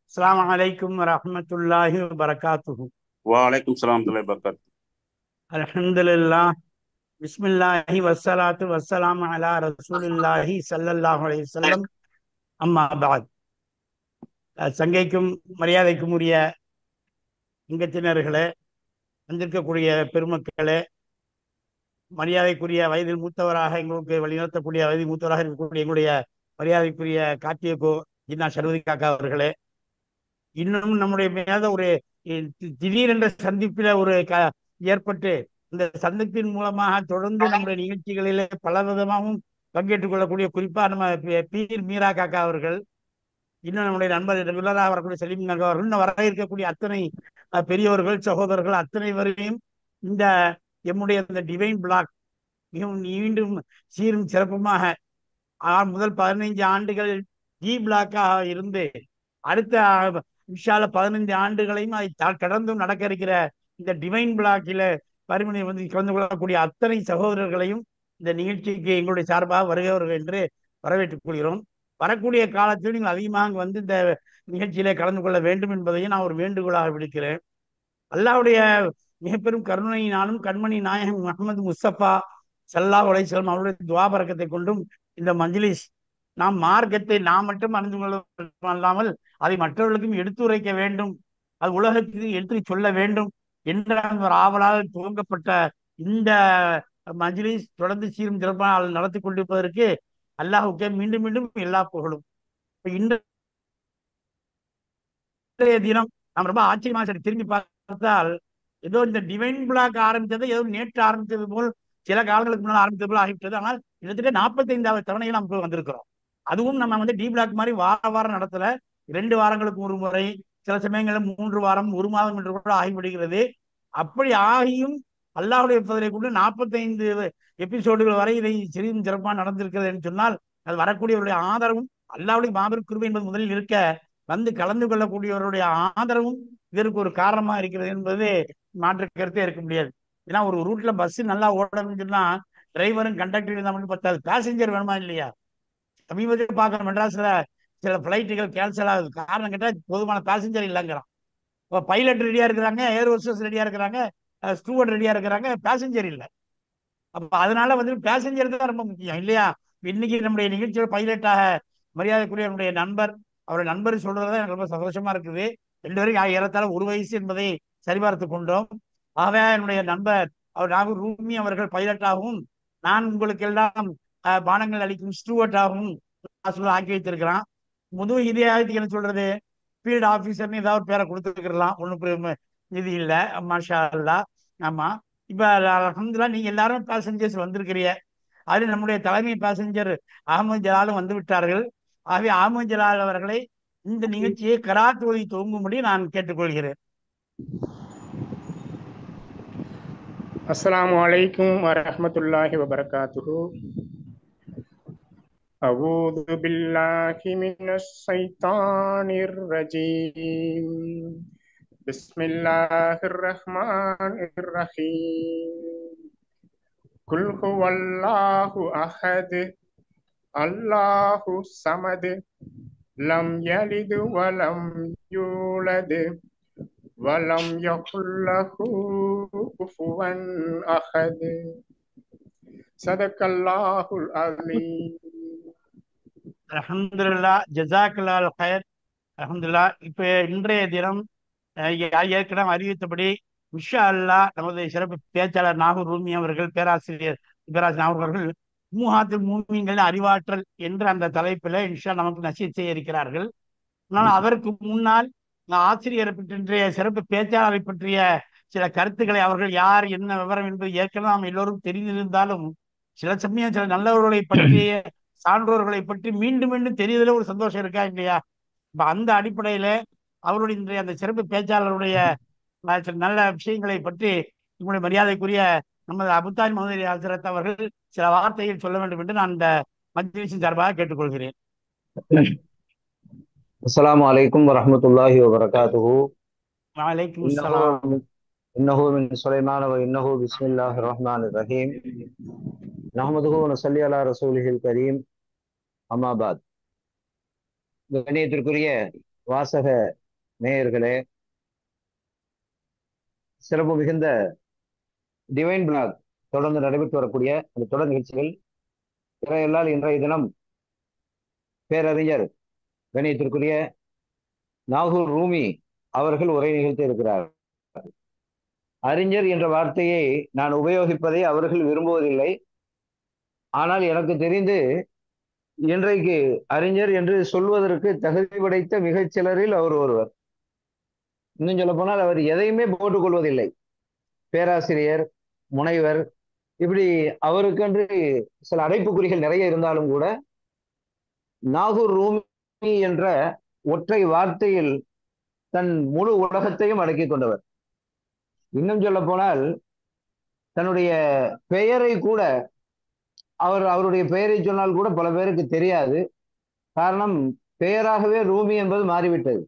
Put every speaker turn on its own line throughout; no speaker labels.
அஸ்ஸலாமு அலைக்கும் வரஹ்மத்துல்லாஹி வபரகாத்துஹு
வலைக்கும் சலாம் துலை பர்கத்
அல்ஹம்துலில்லாஹ் பிஸ்மில்லாஹி வஸ்ஸலாத்து வஸ்ஸலாமு அலா ரசூலில்லாஹி ஸல்லல்லாஹு அலைஹி வஸல்லம் அம்மா பாத் அஹ் சங்கைக்கும் மரியாதைக்கும் உரிய அங்கத்தினர்களே வந்திருக்கக்கூடிய பெருமக்களே மரியாதைக்குரிய வயதில் மூத்தவராக எங்களுக்கு வழிநடத்தக்கூடிய வயதில் மூத்தவராக இருக்கக்கூடிய எங்களுடைய மரியாதைக்குரிய காத்தியகோ ஜின்னா சர்வதி காக்கா அவர்களே இன்னும் நம்முடைய மேல ஒரு இ- தி- திடீரென்ற சந்திப்பில ஒரு க ஏற்பட்டு இந்த சந்திப்பின் மூலமாக தொடர்ந்து நம்முடைய நிகழ்ச்சிகளிலே பல விதமாகவும் பங்கேற்றுக் கொள்ளக்கூடிய குறிப்பா நம்ம பி- பீர் மீரா காக்கா அவர்கள் இன்னும் நம்முடைய நண்பர் ரெகுலராக வரக்கூடிய செலிம் நகா அவர்கள் இன்னும் வர இருக்கக்கூடிய அத்தனை அஹ், பெரியவர்கள் சகோதரர்கள் அத்தனை வரையும் இந்த எம்முடைய இந்த டிவைன் பிளாக் மிகவும் மீண்டும் சீரும் சிறப்புமாக ஆ- முதல் பதினைஞ்சு ஆண்டுகள் டி பிளாக்காக இருந்து அடுத்த ஆ, விஷால பதினைந்து ஆண்டுகளையும் அதை த- கடந்தும் நடக்க இருக்கிற இந்த டிவைன் பிளாக்கில பரிமணி வந்து கலந்து கொள்ளக்கூடிய அத்தனை சகோதரர்களையும் இந்த நிகழ்ச்சிக்கு எங்களுடைய சார்பாக வருகிறவர்கள் என்று வரவேற்றுக் கொள்கிறோம் வரக்கூடிய காலத்தில் நீங்கள் அதிகமாக அங்கு வந்து இந்த நிகழ்ச்சியிலே கலந்து கொள்ள வேண்டும் என்பதையும் நான் ஒரு வேண்டுகோளாக விடுக்கிறேன் அல்லாஹ்வுடைய மிகப்பெரும் கருணையினாலும் கண்மணி நாயகம் முகமது முஸ்தபா சல்லா அலைஹிஸ்ஸலாம் அவருடைய துவா பரக்கத்தை கொண்டும் இந்த மஜ்லிஸ் நாம் மார்க்கத்தை நாம் மட்டும் அறிந்து கொள்ள அல்லாமல் அதை மற்றவர்களுக்கும் எடுத்துரைக்க வேண்டும் அது உலகத்துக்கு எடுத்து சொல்ல வேண்டும் என்ற அந்த ஒரு ஆவலால் துவங்கப்பட்ட இந்த மஜ்லிஸ் தொடர்ந்து சீரும் சிறப்பாக நடத்தி கொண்டிருப்பதற்கு அல்லாஹுக்கே மீண்டும் மீண்டும் எல்லா புகழும் இப்ப இன்றைய தினம் நாம் ரொம்ப ஆச்சரியமா சரி திரும்பி பார்த்தால் ஏதோ இந்த டிவைன் பிளாக் ஆரம்பித்தது ஏதோ நேற்று ஆரம்பித்தது போல் சில காலங்களுக்கு முன்னால் ஆரம்பித்தது போல் ஆகிவிட்டது ஆனால் கிட்டத்தட்ட நாற்பத்தைந்தாவது தவணையில் நாம் இப்ப வந்திருக்கிறோம் அதுவும் நம்ம வந்து டி பிளாக் மாதிரி வார வாரம் நடத்தல இரண்டு வாரங்களுக்கு ஒரு முறை சில சமயங்களில் மூன்று வாரம் ஒரு மாதம் என்று கூட ஆகிவிடுகிறது அப்படி ஆகியும் அல்லாஹ்வுடைய பதிலை கொண்டு நாற்பத்தைந்து எபிசோடுகள் வரை இதை சிறிதும் சிறப்பாக நடந்திருக்கிறது என்று சொன்னால் அது வரக்கூடியவருடைய ஆதரவும் அல்லாஹ்வுடைய மாபெரும் கிருபை என்பது முதலில் இருக்க வந்து கலந்து கொள்ளக்கூடியவருடைய ஆதரவும் இதற்கு ஒரு காரணமா இருக்கிறது என்பது மாற்று கருத்தே இருக்க முடியாது ஏன்னா ஒரு ரூட்ல பஸ் நல்லா ஓடணும்னு சொன்னா டிரைவரும் கண்டக்டர் இருந்தால் மட்டும் பத்தாது பேசஞ்சர் வேணுமா இல்லையா சமீபத்தில் பார்க்குற மெட்ராஸ்ல சில ஃப்ளைட்டுகள் கேன்சல் ஆகுது காரணம் கேட்டால் போதுமான பேசஞ்சர் இல்லைங்கிறான் இப்போ பைலட் ரெடியா இருக்கிறாங்க ஏர் ஹோஸ்டஸ் ரெடியா இருக்கிறாங்க ஸ்டூவர்ட் ரெடியா இருக்கிறாங்க பேசஞ்சர் இல்லை அப்ப அதனால வந்து பேசஞ்சர் தான் ரொம்ப முக்கியம் இல்லையா இன்னைக்கு நம்முடைய நிகழ்ச்சியோட பைலட்டாக மரியாதைக்குரிய நம்முடைய நண்பர் அவருடைய நண்பர் சொல்றது எனக்கு ரொம்ப சந்தோஷமா இருக்குது ரெண்டு பேரும் ஏறத்தாழ ஒரு வயசு என்பதை சரிபார்த்து கொண்டோம் ஆகவே என்னுடைய நண்பர் அவர் நாகூர் ரூமி அவர்கள் பைலட்டாகவும் நான் உங்களுக்கு எல்லாம் அஹ், பானங்கள் அளிக்கும் ஸ்டூவர்ட்டாகவும் ஆக்கி வைத்திருக்கிறான் முது இதயத்துக்கு என்ன சொல்றது ஃபீல்டு ஆஃபீஸர்னு ஏதாவது ஒரு பேரை கொடுத்துருக்கலாம் ஒன்றும் இது இல்லை மாஷா அல்லா ஆமா இப்ப அலமதுல்லா நீங்க எல்லாரும் பேசஞ்சர்ஸ் வந்திருக்கிறீங்க அது நம்முடைய தலைமை பேசஞ்சர் அகமது ஜலாலும் வந்து விட்டார்கள் ஆகவே அகமது ஜலால் அவர்களை இந்த நிகழ்ச்சியை கராத் ஓதி துவங்கும்படி நான் கேட்டுக்கொள்கிறேன்
السلام عليكم ورحمة الله وبركاته أعوذ بالله من الشيطان الرجيم بسم الله الرحمن الرحيم قل هو الله أحد الله الصمد لم يلد ولم يولد ولم يكن له كفوا أحد صدق الله العظيم
அலமதுல்லா ஜசாக்கலால் கயர் அலமதுல்லா இப்ப இன்றைய தினம் அஹ், ஏ- ஏற்கனவே அறிவித்தபடி விஷா அல்லா நமது சிறப்பு பேச்சாளர் நாகூர் ரூமி அவர்கள் பேராசிரியர் பேராசிரியர் நாகூர் அவர்கள் மூஹாத்தில் மூமின்களின் அறிவாற்றல் என்ற அந்த தலைப்பில் இன்ஷா நமக்கு நசீத் செய்ய இருக்கிறார்கள் ஆனால் அதற்கு முன்னால் நான் ஆசிரியரை பற்றிய சிறப்பு பேச்சாளரை பற்றிய சில கருத்துக்களை அவர்கள் யார் என்ன விவரம் என்பது ஏற்கனவே நாம் எல்லோரும் தெரிந்திருந்தாலும் சில சமயம் சில நல்லவர்களை பற்றிய சான்றோர்களை பற்றி மீண்டும் மீண்டும் தெரியுதுல ஒரு சந்தோஷம் இருக்கா இல்லையா இப்ப அந்த அடிப்படையில அவருடைய இன்றைய அந்த சிறப்பு பேச்சாளருடைய அஹ், சில நல்ல விஷயங்களை பற்றி உங்களுடைய மரியாதைக்குரிய நமது அபுத்தாய் மதுரை ஹசரத் அவர்கள் சில வார்த்தைகள் சொல்ல வேண்டும் என்று நான் இந்த மத்திய சார்பாக கேட்டுக்கொள்கிறேன்
السلام عليكم ورحمة الله وبركاته
வலைக்கும்
إنه
சலாம்
من إنه من سليمان وإنه بسم الله الرحمن الرحيم نحمده ونصلي على رسوله الكريم أما بعد கணியத்திற்குரிய வாசக நேயர்களே சிறப்பு மிகுந்த டிவைன் பிளாக் தொடர்ந்து நடைபெற்று வரக்கூடிய அந்த தொடர் நிகழ்ச்சிகள் இறையல்லால் இன்றைய தினம் பேரறிஞர் கணியத்திற்குரிய நாகூர் ரூமி அவர்கள் உரை நிகழ்த்தி இருக்கிறார் அறிஞர் என்ற வார்த்தையை நான் உபயோகிப்பதை அவர்கள் விரும்புவதில்லை ஆனால் எனக்கு தெரிந்து இன்றைக்கு அறிஞர் என்று சொல்வதற்கு தகுதி படைத்த மிகச் சிலரில் அவர் ஒருவர் இன்னும் சொல்ல போனால் அவர் எதையுமே போட்டுக் கொள்வதில்லை பேராசிரியர் முனைவர் இப்படி அவருக்கென்று சில அடைப்புக்குறிகள் நிறைய இருந்தாலும் கூட நாகூர் ரூமி என்ற ஒற்றை வார்த்தையில் தன் முழு உலகத்தையும் அடக்கி கொண்டவர் இன்னும் சொல்ல போனால் தன்னுடைய பெயரை கூட அவர் அவருடைய பெயரை சொன்னால் கூட பல பேருக்கு தெரியாது காரணம் பெயராகவே ரூமி என்பது மாறிவிட்டது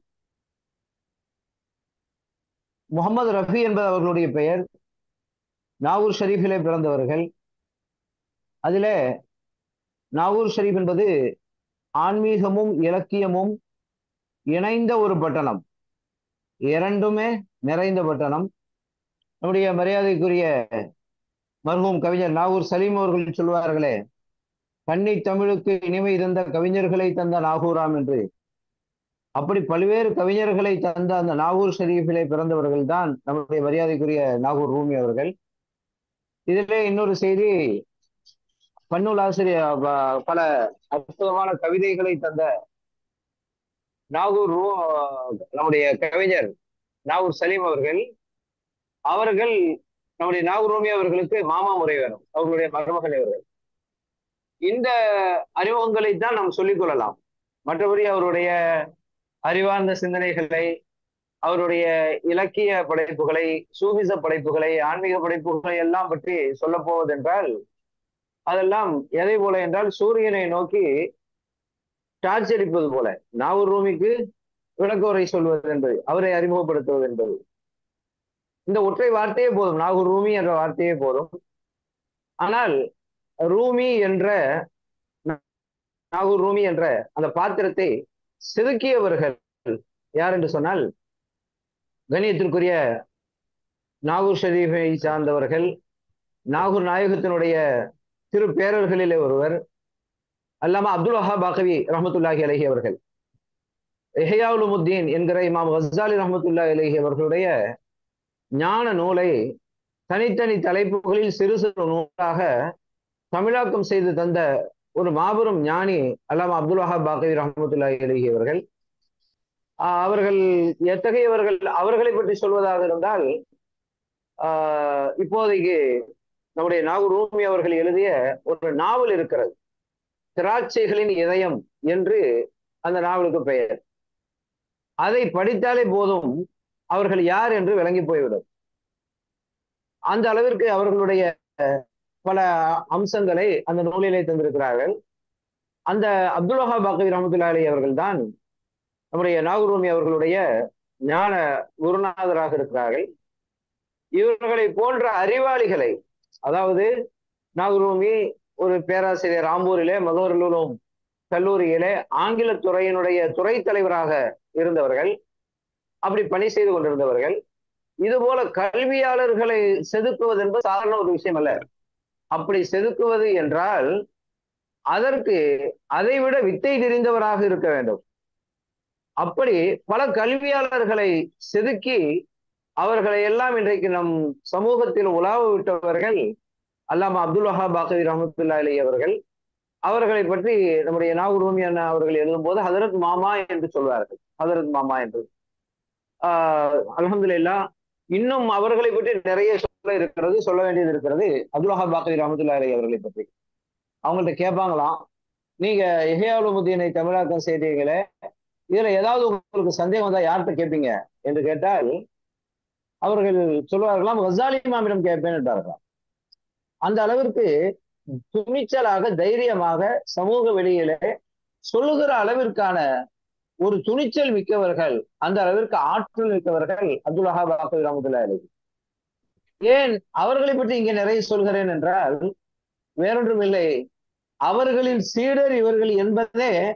முகமது ரஃபி என்பது அவர்களுடைய பெயர் நாகூர் ஷரீஃபிலே பிறந்தவர்கள் அதிலே நாகூர் ஷரீஃப் என்பது ஆன்மீகமும் இலக்கியமும் இணைந்த ஒரு பட்டணம் இரண்டுமே நிறைந்த பட்டணம் நம்முடைய மரியாதைக்குரிய மர்ஹூம் கவிஞர் நாகூர் சலீம் அவர்கள் சொல்வார்களே கன்னி தமிழுக்கு இனிமை தந்த கவிஞர்களை தந்த நாகூராம் என்று அப்படி பல்வேறு கவிஞர்களை தந்த அந்த நாகூர் ஷரீஃபிலே பிறந்தவர்கள் தான் நம்முடைய மரியாதைக்குரிய நாகூர் ரூமி அவர்கள் இதிலே இன்னொரு செய்தி பன்னூல் ஆசிரியர் பல அற்புதமான கவிதைகளை தந்த நாகூர் ரூ நம்முடைய கவிஞர் நாகூர் சலீம் அவர்கள் அவர்கள் நம்முடைய நாகூர் ரூமி அவர்களுக்கு மாமா முறை வேணும் அவர்களுடைய மருமகள் அவர்கள் இந்த அறிமுகங்களை தான் நாம் சொல்லிக் கொள்ளலாம் மற்றபடி அவருடைய அறிவார்ந்த சிந்தனைகளை அவருடைய இலக்கிய படைப்புகளை சூபிச படைப்புகளை ஆன்மீக படைப்புகளை எல்லாம் பற்றி சொல்ல போவதென்றால் அதெல்லாம் எதை போல என்றால் சூரியனை நோக்கி டார்ச் அடிப்பது போல நாகூர் ரூமிக்கு விளக்குவரை சொல்வது என்பது அவரை அறிமுகப்படுத்துவது என்பது இந்த ஒற்றை வார்த்தையே போதும் நாகூர் ரூமி என்ற வார்த்தையே போதும் ஆனால் ரூமி என்ற நாகூர் ரூமி என்ற அந்த பாத்திரத்தை செதுக்கியவர்கள் யார் என்று சொன்னால் கணியத்திற்குரிய நாகூர் ஷரீஃபை சார்ந்தவர்கள் நாகூர் நாயகத்தினுடைய திரு பேரர்களிலே ஒருவர் அல்லாம அப்துல் வஹா பாகவி ரஹமத்துல்லாஹி அலஹி அவர்கள் எஹயாவுலுமுத்தீன் என்கிற இமாம் ஹசாலி ரஹமத்துல்லா அலஹி அவர்களுடைய ஞான நூலை தனித்தனி தலைப்புகளில் சிறு சிறு நூலாக தமிழாக்கம் செய்து தந்த ஒரு மாபெரும் ஞானி அல்லாம அப்துல் வஹாப் பாகவி ரஹமத்துல்லாஹி அலஹி அவர்கள் அவர்கள் எத்தகையவர்கள் அவர்களை பற்றி சொல்வதாக இருந்தால் ஆஹ் இப்போதைக்கு நம்முடைய நாகூர் ரூமி அவர்கள் எழுதிய ஒரு நாவல் இருக்கிறது திராட்சைகளின் இதயம் என்று அந்த நாவலுக்கு பெயர் அதை படித்தாலே போதும் அவர்கள் யார் என்று விளங்கி போய்விடும் அந்த அளவிற்கு அவர்களுடைய பல அம்சங்களை அந்த நூலிலே தந்திருக்கிறார்கள் அந்த அப்துல் வஹா பாக்கவி ரஹமத்துல்லா அலி அவர்கள் தான் நம்முடைய நாகூர்மி அவர்களுடைய ஞான குருநாதராக இருக்கிறார்கள் இவர்களை போன்ற அறிவாளிகளை அதாவது நாகூர்மி ஒரு பேராசிரியர் ஆம்பூரிலே மகோரிலும் கல்லூரியிலே ஆங்கில துறையினுடைய துறை தலைவராக இருந்தவர்கள் அப்படி பணி செய்து கொண்டிருந்தவர்கள் இது போல கல்வியாளர்களை செதுக்குவது என்பது சாதாரண ஒரு விஷயம் அல்ல அப்படி செதுக்குவது என்றால் அதற்கு அதைவிட வித்தை தெரிந்தவராக இருக்க வேண்டும் அப்படி பல கல்வியாளர்களை செதுக்கி அவர்களை எல்லாம் இன்றைக்கு நம் சமூகத்தில் உலாவ விட்டவர்கள் அல்லாம அப்துல் வஹா பாக்கவி ரஹமத்துல்லா அலி அவர்கள் அவர்களை பற்றி நம்முடைய நாகூர் ரூமி அண்ணா அவர்கள் எழுதும் போது ஹதரத் மாமா என்று சொல்வார்கள் ஹதரத் மாமா என்று ஆஹ் அலமதுல்லா இன்னும் அவர்களை பற்றி நிறைய சொல்ல இருக்கிறது சொல்ல வேண்டியது இருக்கிறது அப்துல் வஹா பாக்கவி ரஹமத்துல்லா அலி அவர்களை பற்றி அவங்கள்ட்ட கேட்பாங்களாம் நீங்க எஹியாவுமுதீனை தமிழாக்கம் செய்தீங்களே இதுல ஏதாவது உங்களுக்கு சந்தேகம் வந்தா யார்கிட்ட கேட்பீங்க என்று கேட்டால் அவர்கள் சொல்வார்களாம் ஹசாலி மாமிடம் கேட்பேன் என்றார்களாம் அந்த அளவிற்கு துணிச்சலாக தைரியமாக சமூக வெளியிலே சொல்லுகிற அளவிற்கான ஒரு துணிச்சல் மிக்கவர்கள் அந்த அளவிற்கு ஆற்றல் மிக்கவர்கள் அப்துல் வஹாப் பாக்கவி ரஹமத்துல்லா அலி ஏன் அவர்களை பற்றி இங்கே நிறைய சொல்கிறேன் என்றால் வேறொன்றும் இல்லை அவர்களின் சீடர் இவர்கள் என்பதே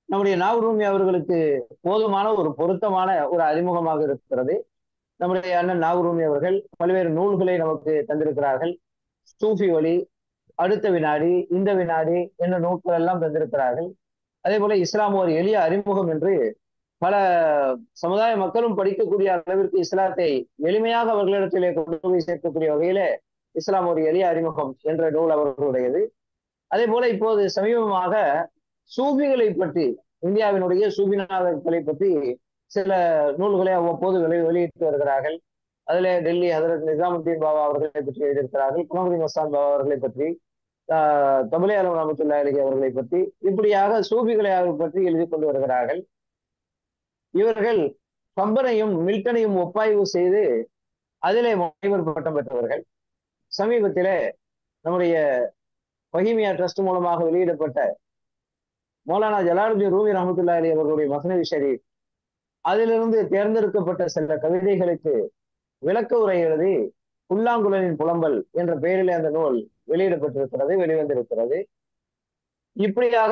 நம்முடைய நாகரூமி அவர்களுக்கு போதுமான ஒரு பொருத்தமான ஒரு அறிமுகமாக இருக்கிறது நம்முடைய அண்ணன் நாகரூமி அவர்கள் பல்வேறு நூல்களை நமக்கு தந்திருக்கிறார்கள் சூஃபி ஒளி அடுத்த வினாடி இந்த வினாடி என்ற நூல்கள் எல்லாம் தந்திருக்கிறார்கள் அதே போல இஸ்லாம் ஒரு எளிய அறிமுகம் என்று பல சமுதாய மக்களும் படிக்கக்கூடிய அளவிற்கு இஸ்லாத்தை எளிமையாக அவர்களிடத்திலே கொண்டு போய் சேர்க்கக்கூடிய வகையிலே இஸ்லாம் ஒரு எளிய அறிமுகம் என்ற நூல் அவர்களுடையது அதே போல இப்போது சமீபமாக சூபிகளை பற்றி இந்தியாவினுடைய சூபிநாதர்களை பற்றி சில நூல்களை அவ்வப்போது வெளி வெளியிட்டு வருகிறார்கள் அதிலே டெல்லி ஹதரத் நிசாமுத்தீன் பாபா அவர்களை பற்றி எழுதியிருக்கிறார்கள் குமரி மஸ்தான் பாபா அவர்களை பற்றி தமிழை அலம் ரமத்துல்லா அலி அவர்களை பற்றி இப்படியாக சூபிகளை பற்றி எழுதி கொண்டு வருகிறார்கள் இவர்கள் கம்பனையும் மில்டனையும் ஒப்பாய்வு செய்து அதிலே முனைவர் பட்டம் பெற்றவர்கள் சமீபத்திலே நம்முடைய பஹிமியா ட்ரஸ்ட் மூலமாக வெளியிடப்பட்ட மௌலானா ஜலாலுதீன் ரூமி ரஹமத்துல்லா அலி அவர்களுடைய மசனவி ஷரீப் அதிலிருந்து தேர்ந்தெடுக்கப்பட்ட சில கவிதைகளுக்கு விளக்க உரை எழுதி புல்லாங்குழலின் புலம்பல் என்ற பெயரிலே அந்த நூல் வெளியிடப்பட்டிருக்கிறது வெளிவந்திருக்கிறது இப்படியாக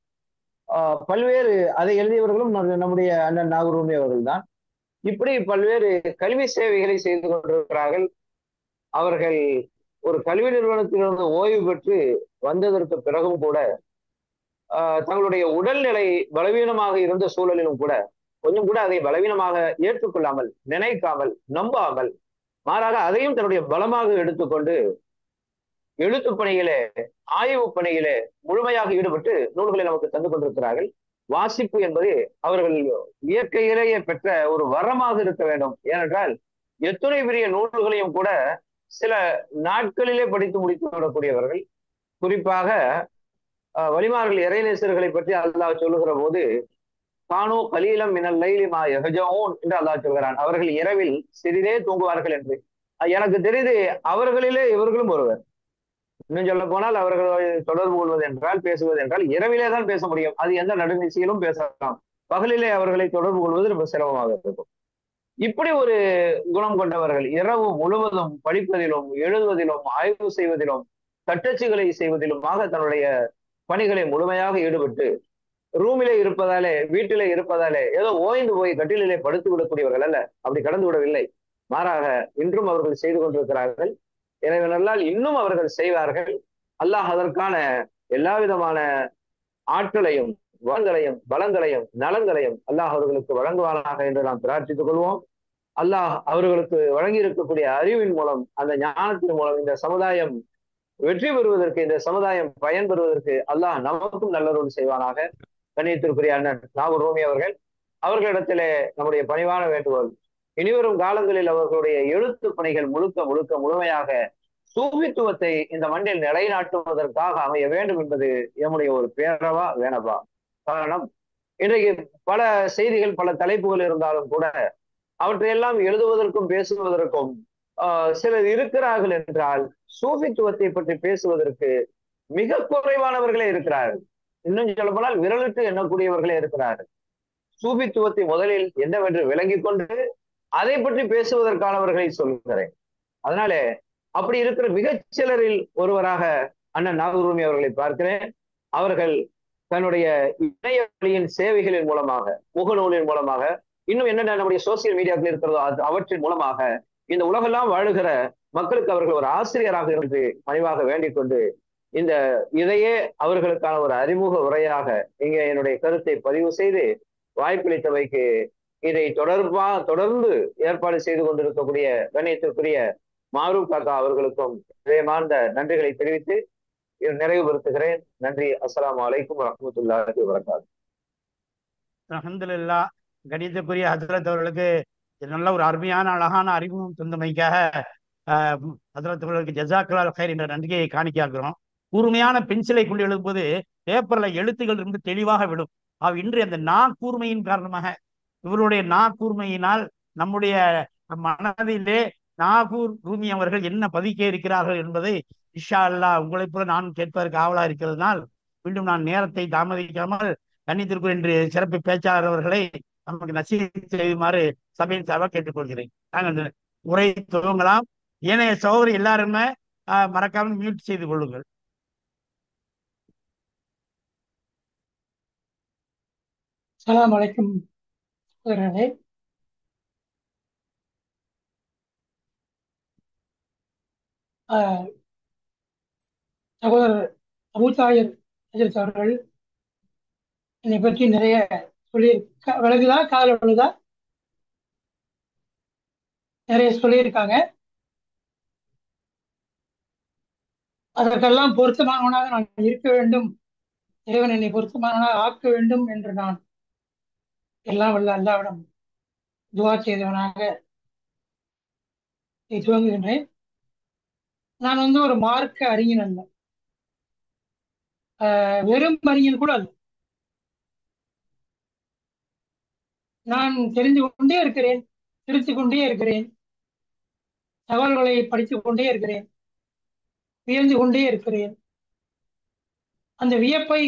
பல்வேறு அதை எழுதியவர்களும் நம்முடைய அண்ணன் நாகரூமி அவர்கள் தான் இப்படி பல்வேறு கல்வி சேவைகளை செய்து கொண்டிருக்கிறார்கள் அவர்கள் ஒரு கல்வி நிறுவனத்திலிருந்து ஓய்வு பெற்று வந்ததற்கு பிறகும் கூட தங்களுடைய உடல்நிலை பலவீனமாக இருந்த சூழலிலும் கூட கொஞ்சம் கூட அதை பலவீனமாக ஏற்றுக்கொள்ளாமல் நினைக்காமல் நம்பாமல் மாறாக அதையும் தன்னுடைய பலமாக எடுத்துக்கொண்டு எழுத்து பணியிலே ஆய்வு பணியிலே முழுமையாக ஈடுபட்டு நூல்களை நமக்கு தந்து கொண்டிருக்கிறார்கள் வாசிப்பு என்பது அவர்கள் இயற்கையிலேயே பெற்ற ஒரு வரமாக இருக்க வேண்டும் ஏனென்றால் எத்துணை பெரிய நூல்களையும் கூட சில நாட்களிலே படித்து முடித்து விடக்கூடியவர்கள் குறிப்பாக வலிமார்கள் இறைநேசர்களை பற்றி அல்லாஹ் சொல்லுகிற போது கானோ கலீலம் மினல் லைலி மா யஹஜோன் என்று அல்லாஹ் சொல்கிறான் அவர்கள் இரவில் சிறிதே தூங்குவார்கள் என்று எனக்கு தெரிந்து அவர்களிலே இவர்களும் ஒருவர் இன்னும் சொல்ல போனால் அவர்கள் தொடர்பு கொள்வது என்றால் பேசுவது என்றால் இரவிலே தான் பேச முடியும் அது எந்த நடுநிசையிலும் பேசலாம் பகலிலே அவர்களை தொடர்பு கொள்வது ரொம்ப சிரமமாக இருக்கும் இப்படி ஒரு குணம் கொண்டவர்கள் இரவு முழுவதும் படிப்பதிலும் எழுதுவதிலும் ஆய்வு செய்வதிலும் தட்டச்சுகளை செய்வதிலுமாக தன்னுடைய பணிகளை முழுமையாக ஈடுபட்டு ரூமிலே இருப்பதாலே வீட்டிலே இருப்பதாலே ஏதோ ஓய்ந்து போய் கட்டிலே படுத்து விடக்கூடியவர்கள் அல்ல அப்படி கடந்து விடவில்லை மாறாக இன்றும் அவர்கள் செய்து கொண்டிருக்கிறார்கள் எனவே நல்லால் இன்னும் அவர்கள் செய்வார்கள் அல்லாஹ் அதற்கான எல்லா விதமான ஆற்றலையும் வளங்களையும் பலங்களையும் நலங்களையும் அல்லாஹ் அவர்களுக்கு வழங்குவானாக என்று நாம் பிரார்த்தித்துக் கொள்வோம் அல்லாஹ் அவர்களுக்கு வழங்கி இருக்கக்கூடிய அறிவின் மூலம் அந்த ஞானத்தின் மூலம் இந்த சமுதாயம் வெற்றி பெறுவதற்கு இந்த சமுதாயம் பயன்பெறுவதற்கு அல்லாஹ் நமக்கும் நல்லருள் செய்வானாக கண்ணியத்திற்குரிய அண்ணன் நாகூர் ரோமி அவர்கள் அவர்களிடத்திலே நம்முடைய பணிவான வேண்டுகோள் இனிவரும் காலங்களில் அவர்களுடைய எழுத்து பணிகள் முழுக்க முழுக்க முழுமையாக சூபித்துவத்தை இந்த மண்ணில் நிலைநாட்டுவதற்காக அமைய வேண்டும் என்பது எம்முடைய ஒரு பேரவா வேணவா காரணம் இன்றைக்கு பல செய்திகள் பல தலைப்புகள் இருந்தாலும் கூட அவற்றையெல்லாம் எழுதுவதற்கும் பேசுவதற்கும் சிலர் இருக்கிறார்கள் என்றால் சூபித்துவத்தை பற்றி பேசுவதற்கு மிக குறைவானவர்களே இருக்கிறார்கள் இன்னும் சொல்ல போனால் விரலிட்டு எண்ணக்கூடியவர்களே இருக்கிறார்கள் சூபித்துவத்தை முதலில் என்னவென்று விளங்கி கொண்டு அதை பற்றி பேசுவதற்கானவர்களை சொல்கிறேன் அதனால அப்படி இருக்கிற மிகச் சிலரில் ஒருவராக அண்ணன் நாகூர்மி அவர்களை பார்க்கிறேன் அவர்கள் தன்னுடைய இணைய வழியின் சேவைகளின் மூலமாக முகநூலின் மூலமாக இன்னும் என்னென்ன நம்முடைய சோசியல் மீடியாக்கள் இருக்கிறதோ அது அவற்றின் மூலமாக இந்த உலகெல்லாம் வாழுகிற மக்களுக்கு அவர்கள் ஒரு ஆசிரியராக இருந்து பணிவாக வேண்டிக் கொண்டு இந்த இதையே அவர்களுக்கான ஒரு அறிமுக உரையாக இங்கே என்னுடைய கருத்தை பதிவு செய்து வாய்ப்பளித்தவைக்கு இதை தொடர்பா தொடர்ந்து ஏற்பாடு செய்து கொண்டிருக்கக்கூடிய கண்ணியத்திற்குரிய மாரூப் காக்கா அவர்களுக்கும் இதயமார்ந்த நன்றிகளை தெரிவித்து நிறைவுபடுத்துகிறேன் நன்றி அஸ்லாம் வலைக்கும் வரமத்துல்லாஹி வரகாத்து
அஹமதுல்லா கணிதத்துக்குரிய ஹசரத் அவர்களுக்கு நல்ல ஒரு அருமையான அழகான அறிமுகம் தந்தமைக்காக ஹசரத் அவர்களுக்கு ஜசாக்கலால் ஹைர் என்ற நன்றியை காணிக்காக்குறோம் கூர்மையான பென்சிலை கொண்டு எழுதும்போது பேப்பர்ல எழுத்துகள் இருந்து தெளிவாக விடும் அவ் இன்று அந்த நா கூர்மையின் காரணமாக இவருடைய நா கூர்மையினால் நம்முடைய மனதிலே நாகூர் ரூமி அவர்கள் என்ன பதிக்க இருக்கிறார்கள் என்பதை இஷா அல்லா உங்களைப் போல நான் கேட்பதற்கு ஆவலா இருக்கிறதுனால் மீண்டும் நான் நேரத்தை தாமதிக்காமல் கண்ணித்திற்கு என்று சிறப்பு பேச்சாளர் அவர்களை நமக்கு நசி செய்யுமாறு சபையின் சார்பாக கேட்டுக்கொள்கிறேன் நாங்கள் உரை துவங்கலாம் ஏனைய சகோதரி எல்லாருமே மறக்காமல் மியூட் செய்து கொள்ளுங்கள்
அஸ்ஸலாமு அலைக்கும் சகோதரர்களே ஆஹ் சகோதரர் அபூதாயர் அஜித் அவர்கள் என்னை பற்றி நிறைய சொல்லி க- விளங்குதா காதல் விழுதா நிறைய சொல்லியிருக்காங்க அதற்கெல்லாம் பொருத்தமானவனாக நான் இருக்க வேண்டும் இறைவன் என்னை பொருத்தமானவனாக ஆக்க வேண்டும் என்று நான் எல்லாம் வல்ல அல்லாவிடம் துவா செய்தவனாக இதை துவங்குகின்றேன் நான் வந்து ஒரு மார்க்க அறிஞன் அல்ல ஆஹ் வெறும் அறிஞன் கூட அல்ல நான் தெரிந்து கொண்டே இருக்கிறேன் திருத்திக் கொண்டே இருக்கிறேன் தகவல்களை படித்துக் கொண்டே இருக்கிறேன் வியந்து கொண்டே இருக்கிறேன் அந்த வியப்பை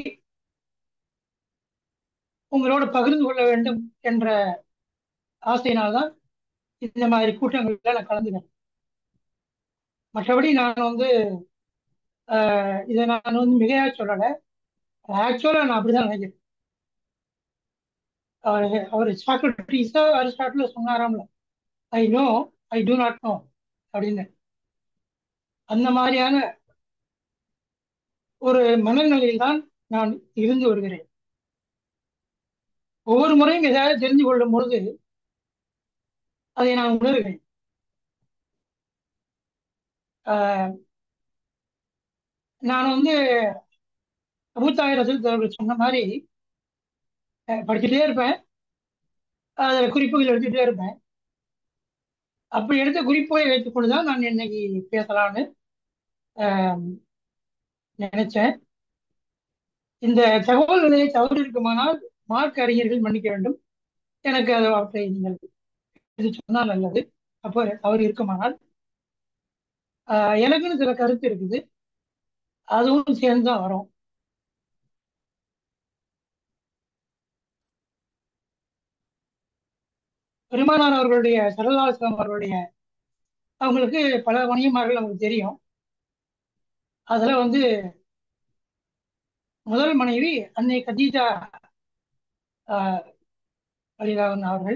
உங்களோடு பகிர்ந்து கொள்ள வேண்டும் என்ற ஆசையினால்தான் இந்த மாதிரி கூட்டங்களில் நான் கலந்துக்கிறேன் மற்றபடி நான் வந்து ஆஹ் இதை நான் வந்து மிகையா சொல்லலை ஆக்சுவலா நான் அப்படிதான் நினைக்கிறேன் அவர் அவர் சாக்ரட்டிஸா அரிஸ்டாட்டில் சொன்னாராம்ல I know I do not know அப்படின்னு அந்த மாதிரியான ஒரு மனநிலையில் தான் நான் இருந்து வருகிறேன் ஒவ்வொரு முறையும் ஏதாவது தெரிந்து கொள்ளும் பொழுது அதை நான் உணர்கிறேன் ஆஹ் நான் வந்து அபூத்தாயிரத்தில் அவர்கள் சொன்ன மாதிரி அஹ் படிச்சுட்டே இருப்பேன் அதில் குறிப்புகள் எடுத்துட்டே இருப்பேன் அப்படி எடுத்த குறிப்புகளை வைத்துக்கொண்டு தான் நான் இன்னைக்கு பேசலாம்னு ஆஹ் நினைச்சேன் இந்த தகவல் நிலையை தவறு இருக்குமானால் மார்க் அறிஞர்கள் மன்னிக்க வேண்டும் எனக்கு அது அவற்றை நீங்கள் இது சொன்னால் நல்லது அப்போ தவறு இருக்குமானால் ஆஹ் எனக்குன்னு சில கருத்து இருக்குது அதுவும் சேர்ந்து தான் வரும் பெருமானார் அவர்களுடைய சரதாசம் அவர்களுடைய அவங்களுக்கு பல மணியமார்கள் நமக்கு தெரியும் அதுல வந்து முதல் மனைவி அன்னை கதீஜா ஆஹ் அலிராவன் அவர்கள்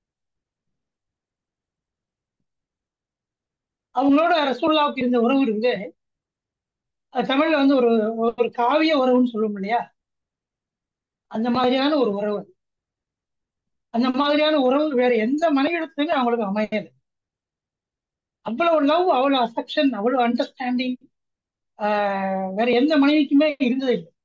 அவங்களோட ரசூல்லாவுக்கு இருந்த உறவு இருக்குது அது தமிழ்ல வந்து ஒரு ஒரு காவிய உறவுன்னு சொல்லுவோம் இல்லையா அந்த மாதிரியான ஒரு உறவு அந்த மாதிரியான உறவு வேற எந்த மனைவிடத்துலையும் அவங்களுக்கு அமையாது அவ்வளவு லவ் அவ்வளவு அஃபெக்ஷன் அவ்வளவு அண்டர்ஸ்டாண்டிங் வேற எந்த மனைவிக்குமே இருந்தது இல்லை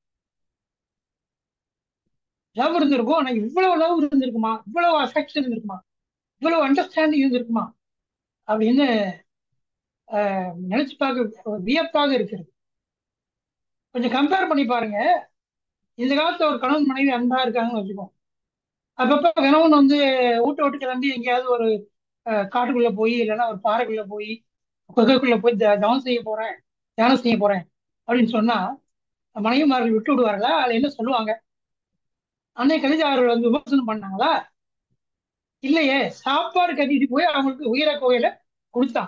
லவ் இருந்திருக்கும் ஆனா இவ்வளவு லவ் இருந்திருக்குமா இவ்வளவு அஃபெக்ஷன் இருந்திருக்குமா இவ்வளவு அண்டர்ஸ்டாண்டிங் இருந்திருக்குமா அப்படின்னு ஆஹ் நினைச்சு பார்க்க ஒரு வியப்பாக இருக்கிறது கொஞ்சம் கம்பேர் பண்ணி பாருங்க இந்த காலத்துல ஒரு கணவன் மனைவி அன்பா இருக்காங்கன்னு வச்சுக்கோங்க அப்பப்ப கணவன் வந்து ஊட்ட விட்டு கிளம்பி எங்கேயாவது ஒரு அஹ், காட்டுக்குள்ள போய் இல்லைன்னா ஒரு பாறைக்குள்ள போய் குகைக்குள்ள போய் த- தவம் செய்ய போறேன் தியானம் செய்ய போறேன் அப்படின்னு சொன்னா மனைவிமார்கள் விட்டு விடுவார்களா அதுல என்ன சொல்லுவாங்க அன்னை கலிதா அவர்கள் வந்து விமர்சனம் பண்ணாங்களா இல்லையே சாப்பாடு கட்டிட்டு போய் அவங்களுக்கு உயிர கோயில கொடுத்தாங்க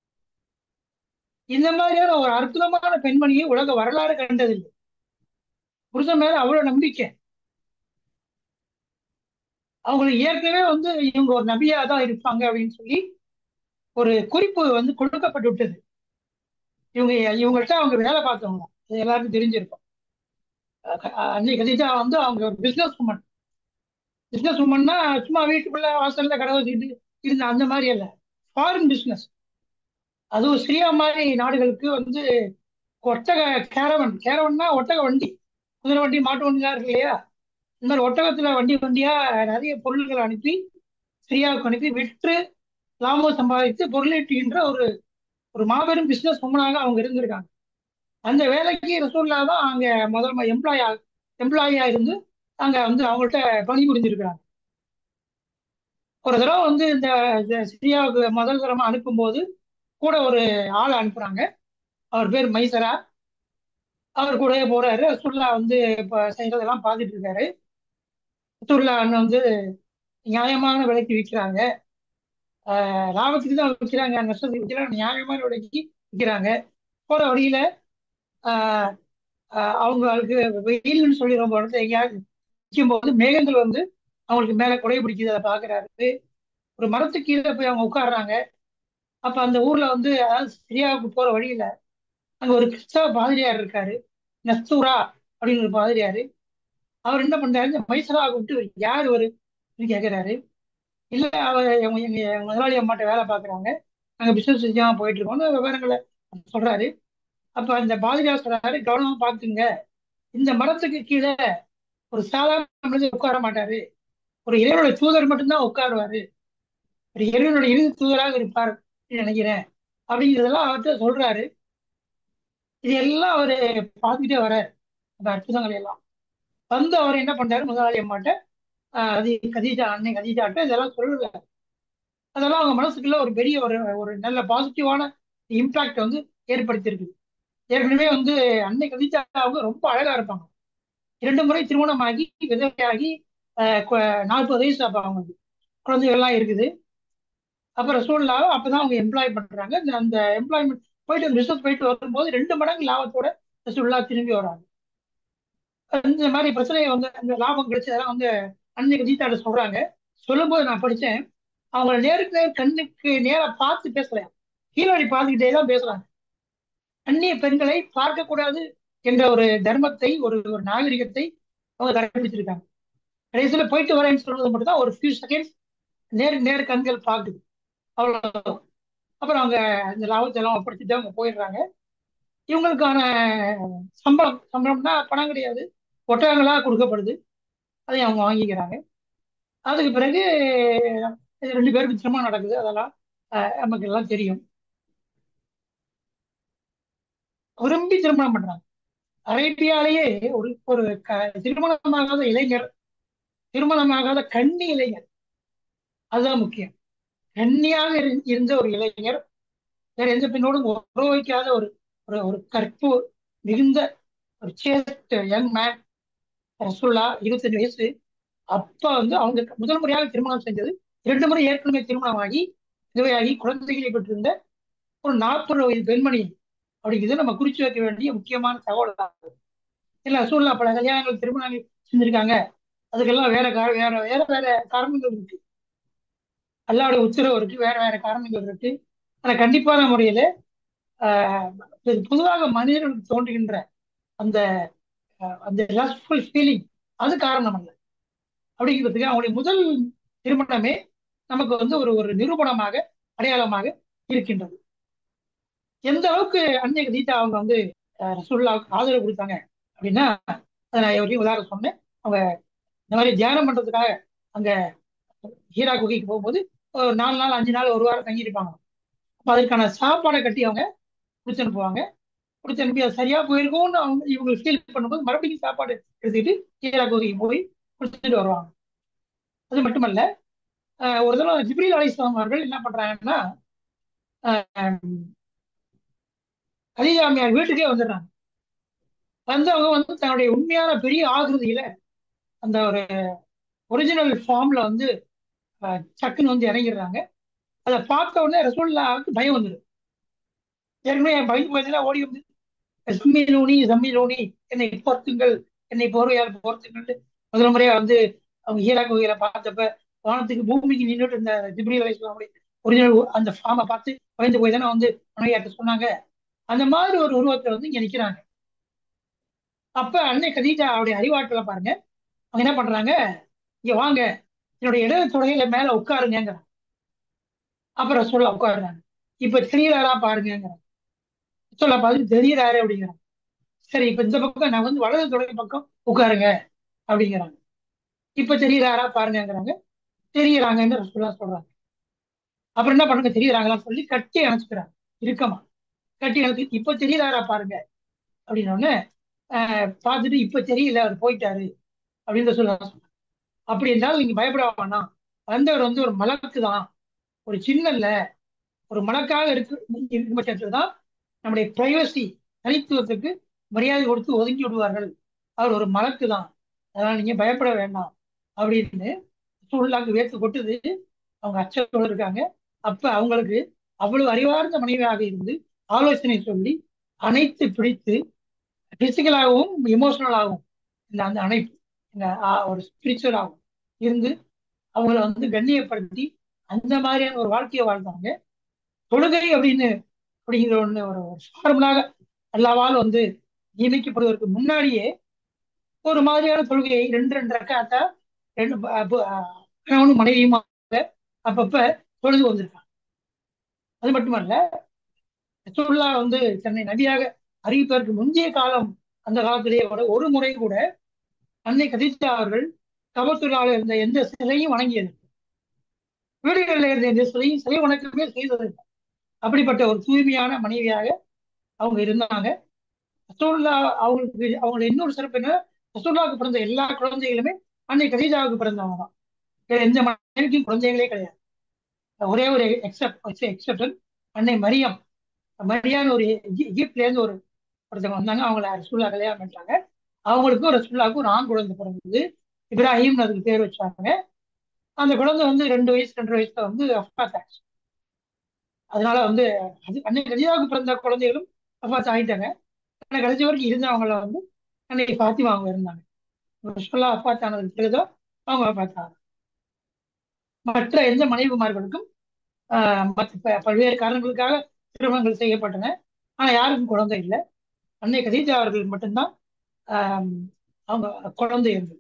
இந்த மாதிரியான ஒரு அற்புதமான பெண்மணியை உலக வரலாறு கண்டதில்லை புருஷன் மேல அவ்வளவு நம்பிக்கை அவங்களுக்கு ஏற்கனவே வந்து இவங்க ஒரு நபியா தான் இருப்பாங்க அப்படின்னு சொல்லி ஒரு குறிப்பு வந்து கொடுக்கப்பட்டு விட்டது இவங்க இவங்கள்ட்ட அவங்க வேலை பார்த்தவங்க இது எல்லாருக்கும் தெரிஞ்சிருக்கும் அஹ் அன்னை கதிஜா வந்து அவங்க ஒரு பிசினஸ் உமன் பிசினஸ் உமன்னா சும்மா வீட்டுக்குள்ள வாசல்ல கடை வச்சுக்கிட்டு இருந்த அந்த மாதிரி அல்ல ஃபாரின் பிசினஸ் அதுவும் சிரியா மாதிரி நாடுகளுக்கு வந்து ஒட்டக கேரவன் கேரவன்னா ஒட்டக வண்டி குதிரை வண்டி மாட்டு வண்டிலாம் இருக்கு இல்லையா இந்த மாதிரி ஒட்டகத்துல வண்டி வண்டியா நிறைய பொருள்களை அனுப்பி சிரியாவுக்கு அனுப்பி விற்று லாபம் சம்பாதித்து பொருளீட்டுகின்ற ஒரு ஒரு மாபெரும் பிசினஸ் உமனாக அவங்க இருந்திருக்காங்க அந்த வேலைக்கு ரசூல்லா தான் அங்க முதல் எம்ப்ளாயா எம்ப்ளாயியா இருந்து அங்க வந்து அவங்கள்ட்ட பணி புரிஞ்சிருக்கிறாங்க ஒரு தடவை வந்து இந்த இந்த சிரியாவுக்கு முதல் தரமா அனுப்பும்போது கூட ஒரு ஆளை அனுப்புறாங்க அவர் பேர் மைசரா அவர் கூடயே போறாரு ரசூல்லா வந்து இப்ப செய்யறதெல்லாம் பார்த்துட்டு இருக்காரு ரசூல்லா அண்ணன் வந்து நியாயமான விலைக்கு விற்கிறாங்க ஆஹ் லாபத்துக்கு தான் விற்கிறாங்க நஷ்டத்துக்கு விற்கிறாங்க நியாயமான விலைக்கு விற்கிறாங்க போற வழியில ஆஹ் ஆஹ் அவங்களுக்கு வெயில்னு சொல்லி ரொம்ப இடத்துல எங்கேயாவது நிற்கும் போது மேகங்கள் வந்து அவங்களுக்கு மேல குடை பிடிக்குது அதை பாக்குறாரு ஒரு மரத்துக்கு கீழே போய் அவங்க உட்காடுறாங்க அப்ப அந்த ஊர்ல வந்து அதாவது சிரியாவுக்கு போற வழியில அங்க ஒரு கிறிஸ்தவ பாதிரியார் இருக்காரு நஸ்தூரா அப்படின்னு ஒரு பாதிரியாரு அவர் என்ன பண்றாரு இந்த மைசரா கூப்பிட்டு இவர் யார் ஒரு கேட்கிறாரு இல்ல அவர் எங்க எங்க முதலாளி அம்மாட்ட வேலை பாக்குறாங்க நாங்க பிசினஸ் செஞ்சாம போயிட்டு இருக்கோம்னு விவரங்களை சொல்றாரு அப்ப அந்த பாதிரியார் சொல்றாரு கவனமா பாத்துங்க இந்த மரத்துக்கு கீழே ஒரு சாதாரண மனிதர் உட்கார மாட்டாரு ஒரு இறைவனுடைய தூதர் மட்டும்தான் உட்காருவாரு ஒரு இறைவனுடைய இறுதி தூதராக இருப்பார் நினைக்கிறேன் அப்படிங்கிறதெல்லாம் அவர்கிட்ட சொல்றாரு இது எல்லாம் அவரு பார்த்துக்கிட்டே வர்றாரு அந்த அற்புதங்கள் எல்லாம் வந்து அவர் என்ன பண்றாரு முதலாளி அம்மாட்ட ஆஹ் அது கதீஜா அன்னை கதீஜாட்ட இதெல்லாம் சொல்லுறாரு அதெல்லாம் அவங்க மனசுக்குள்ள ஒரு பெரிய ஒரு ஒரு நல்ல பாசிட்டிவான இம்பாக்ட் வந்து ஏற்படுத்தியிருக்கு ஏற்கனவே வந்து அன்னை கதீஜா அவங்க ரொம்ப அழகா இருப்பாங்க இரண்டு முறை திருமணமாகி விதவையாகி நாற்பது வயசு அப்ப அவங்களுக்கு குழந்தைகள்லாம் இருக்குது அப்புறம் சூழ்நிலாவை அப்பதான் அவங்க எம்ப்ளாய் பண்றாங்க இந்த அந்த எம்ப்ளாய்மெண்ட் போயிட்டு ரிசர்ச் போயிட்டு வரும்போது ரெண்டு மடங்கு லாபத்தோட ரசூல்லா திரும்பி வராங்க இந்த மாதிரி பிரச்சனை வந்து அந்த லாபம் கிடைச்சதெல்லாம் வந்து அன்னைக்கு கீதாட்ட சொல்றாங்க சொல்லும்போது நான் படிச்சேன் அவங்கள நேருக்கு நேர் கண்ணுக்கு நேரா பார்த்து பேசல கீழடி பார்த்துக்கிட்டே தான் பேசுறாங்க அந்நிய பெண்களை பார்க்க கூடாது என்ற ஒரு தர்மத்தை ஒரு ஒரு நாகரிகத்தை அவங்க கடைபிடிச்சிருக்காங்க கடைசியில போயிட்டு வரேன்னு சொல்றது மட்டும் தான் ஒரு ஃபியூ செகண்ட்ஸ் நேர் நேர் கண்கள் பார்க்குது அவ்வளோ அப்புறம் அவங்க அந்த லாபத்தை எல்லாம் ஒப்படைச்சிட்டு அவங்க போயிடுறாங்க இவங்களுக்கான சம்பளம் சம்பளம்னா பணம் கிடையாது ஒட்டகங்களா கொடுக்கப்படுது அதை அவங்க வாங்கிக்கிறாங்க அதுக்கு பிறகு ரெண்டு பேருக்கு திருமணம் நடக்குது அதெல்லாம் நமக்கு எல்லாம் தெரியும் விரும்பி திருமணம் பண்றாங்க அரேபியாலேயே ஒரு ஒரு திருமணமாகாத இளைஞர் திருமணமாகாத கன்னி இளைஞர் அதுதான் முக்கியம் கன்னியாக இருந்த ஒரு இளைஞர் வேற எந்த பெண்ணோடும் உறவு வைக்காத ஒரு ஒரு ஒரு கற்பு மிகுந்த ஒரு சேஸ்ட் யங் மேன் ரசுல்லா இருபத்தஞ்சு வயசு அப்ப வந்து அவங்க முதல் முறையாக திருமணம் செஞ்சது இரண்டு முறை ஏற்கனவே திருமணமாகி இதுவையாகி குழந்தைகளை பெற்றிருந்த ஒரு நாற்பது வயது பெண்மணி அப்படிங்கிறது நம்ம குறிச்சு வைக்க வேண்டிய முக்கியமான தகவல் தான் இல்ல ரசூல்லா பல கல்யாணங்கள் திருமணங்கள் செஞ்சிருக்காங்க அதுக்கெல்லாம் வேற கார வேற வேற வேற காரணங்கள் இருக்கு அல்லாவுடைய உத்தரவு இருக்கு வேற வேற காரணங்கள் இருக்கு ஆனா கண்டிப்பான முறையில பொதுவாக மனிதர்களுக்கு தோன்றுகின்ற அந்த அந்த லஸ்ட்ஃபுல் ஃபீலிங் அது காரணம் அல்ல அப்படிங்கிறதுக்கு அவங்களுடைய முதல் திருமணமே நமக்கு வந்து ஒரு ஒரு நிரூபணமாக அடையாளமாக இருக்கின்றது எந்த அளவுக்கு அன்னை கீதா அவங்க வந்து ரசூல்லாவுக்கு ஆதரவு கொடுத்தாங்க அப்படின்னா அதை நான் எவரையும் உதாரணம் சொன்னேன் அவங்க இந்த மாதிரி தியானம் பண்றதுக்காக அங்க ஹீரா குகைக்கு போகும்போது ஒரு நாலு நாள் அஞ்சு நாள் ஒரு வாரம் தங்கியிருப்பாங்க அப்போ அதற்கான சாப்பாடை கட்டி அவங்க கொடுத்து அனுப்புவாங்க கொடுத்து அனுப்பி அது சரியா போயிருக்கும்னு அவங்க இவங்க ஃபீல் பண்ணும்போது மறுபடியும் சாப்பாடு எடுத்துக்கிட்டு ஹீரா குகைக்கு போய் கொடுத்துட்டு வருவாங்க அது மட்டுமல்ல ஒரு தடவை ஜிப்ரீல் அலிஸ்லாம் அவர்கள் என்ன பண்றாங்கன்னா கலிஜாமியார் வீட்டுக்கே வந்துடுறாங்க வந்து அவங்க வந்து தன்னுடைய உண்மையான பெரிய ஆகிருதியில அந்த ஒரு ஒரிஜினல் ஃபார்ம்ல வந்து சக்குன்னு வந்து இறங்கிடுறாங்க அதை பார்த்த உடனே ரசூல்லாவுக்கு பயம் வந்துடும் ஏற்கனவே என் பயந்து போயதுல ஓடி வந்து சம்மி லோனி சம்மி லோனி என்னை போர்த்துங்கள் என்னை போர்வையால் போர்த்துங்கள் முதல் முறையா வந்து அவங்க ஈரா கோயில பார்த்தப்ப வானத்துக்கு பூமிக்கு நின்றுட்டு இருந்த ஜிப்ரி அலிஸ்லாமுடைய ஒரிஜினல் அந்த ஃபார்மை பார்த்து பயந்து போய் தானே வந்து மனைவியார்ட்ட சொன்னாங்க அந்த மாதிரி ஒரு உருவத்தை வந்து இங்க நிக்கிறாங்க அப்ப அன்னை கதீஜா அவருடைய அறிவாற்றல பாருங்க அவங்க என்ன பண்றாங்க இங்க வாங்க என்னுடைய இடது தொடையில மேல உட்காருங்க அப்புறம் சொல்ல உட்காருறாங்க இப்ப தெரியறாரா பாருங்க சொல்ல பார்த்து தெரியறாரு அப்படிங்கிறாங்க சரி இப்ப இந்த பக்கம் நான் வந்து வலது தொடை பக்கம் உட்காருங்க அப்படிங்கிறாங்க இப்ப தெரியறாரா பாருங்கிறாங்க தெரியறாங்கன்னு ரசூல்லா சொல்றாங்க அப்புறம் என்ன பண்ணுங்க தெரியறாங்களான்னு சொல்லி கட்டி அணைச்சுக்கிறாங்க இருக்கமா கட்டி அணைச்சு இப்ப தெரியறாரா பாருங்க அப்படின்னு பார்த்துட்டு இப்ப தெரியல அவர் போயிட்டாரு அப்படின்னு சொல்ல அப்படி இருந்தாலும் நீங்க பயப்பட வேணாம் வந்தவர் வந்து ஒரு மலக்கு தான் ஒரு சின்னல்ல ஒரு மலக்காக இருக்கு இருக்கும் பட்சத்துல தான் நம்முடைய பிரைவசி தனித்துவத்துக்கு மரியாதை கொடுத்து ஒதுங்கி விடுவார்கள் அவர் ஒரு மலக்கு தான் அதனால நீங்க பயப்பட வேண்டாம் அப்படின்னு சூழ்நிலாக்கு வேர்த்து கொட்டுது அவங்க அச்சத்தோடு இருக்காங்க அப்ப அவங்களுக்கு அவ்வளவு அறிவார்ந்த மனைவியாக இருந்து ஆலோசனை சொல்லி அணைத்து பிடித்து பிசிக்கலாகவும் எமோஷனலாகவும் இந்த அந்த அணைப்பு என்ன, ஆ, ஒரு ஸ்பிரிச்சுவலாகவும் இருந்து அவங்கள வந்து கண்ணியப்படுத்தி அந்த மாதிரியான ஒரு வாழ்க்கையை வாழ்ந்தாங்க தொழுகை அப்படின்னு அப்படிங்கிற ஒண்ணு ஒரு ஃபார்முலாக அல்லாவால் வந்து நியமிக்கப்படுவதற்கு முன்னாடியே ஒரு மாதிரியான தொழுகையை ரெண்டு ரெண்டு ரக்காத்தா ரெண்டு ப- ப- கணவனும் மனைவியுமா அப்பப்ப தொழுது வந்திருக்காங்க அது மட்டுமல்ல ரசூலுல்லா வந்து தன்னை நபியாக அறிவிப்பதற்கு முந்தைய காலம் அந்த காலத்திலேயே கூட ஒரு முறை கூட அன்னை கதிஜா அவர்கள் கபத்துள்ளால இருந்த எந்த சிலையும் வணங்கியது வீடுகளில் இருந்த எந்த சிலையும் சிலை வணக்கமே செய்ததில்லை அப்படிப்பட்ட ஒரு தூய்மையான மனைவியாக அவங்க இருந்தாங்க ரசூலுல்லா அவங்களுக்கு அவங்களோட இன்னொரு சிறப்பு என்ன ரசூலுல்லாவுக்கு பிறந்த எல்லா குழந்தைகளுமே அன்னை கதீஜாவுக்கு பிறந்தவங்க தான் வேற எந்த மனைவிக்கும் குழந்தைகளே கிடையாது ஒரே ஒரு எக்ஸப்ட் எக்ஸப்ஷன் அன்னை மரியம் மரியான்னு ஒரு எகி- எகிப்துல இருந்து ஒரு ஒருத்தவங்க வந்தாங்க அவங்கள ரசூல்லா கல்யாணம் பண்ணிட்டாங்க அவங்களுக்கும் ரசூல்லாவுக்கும் ஒரு ஆண் குழந்தை பிறந்தது இப்ராஹிம் அதுக்கு பேர் வச்சாங்க அந்த குழந்தை வந்து ரெண்டு வயசு ரெண்டு வயசுல வந்து அஃபாத் ஆச்சு அதனால வந்து அது அன்னை கதியாவுக்கு பிறந்த குழந்தைகளும் அஃபாத் ஆகிட்டாங்க ஆனால் கடைசி வரைக்கும் இருந்தவங்கள வந்து அன்னை ஃபாத்திமா அவங்க இருந்தாங்க ரசூல்லா அஃபாத் ஆனதுக்கு பிறகுதான் அவங்க அஃபாத் ஆனாங்க மற்ற எந்த மனைவிமார்களுக்கும் ஆஹ், மற்ற ப- பல்வேறு காரணங்களுக்காக திருமணங்கள் செய்யப்பட்டன ஆனா யாருக்கும் குழந்தை இல்லை அன்னை கதீஜா அவர்கள் மட்டும்தான் ஆஹ், அவங்க குழந்தை இருந்தது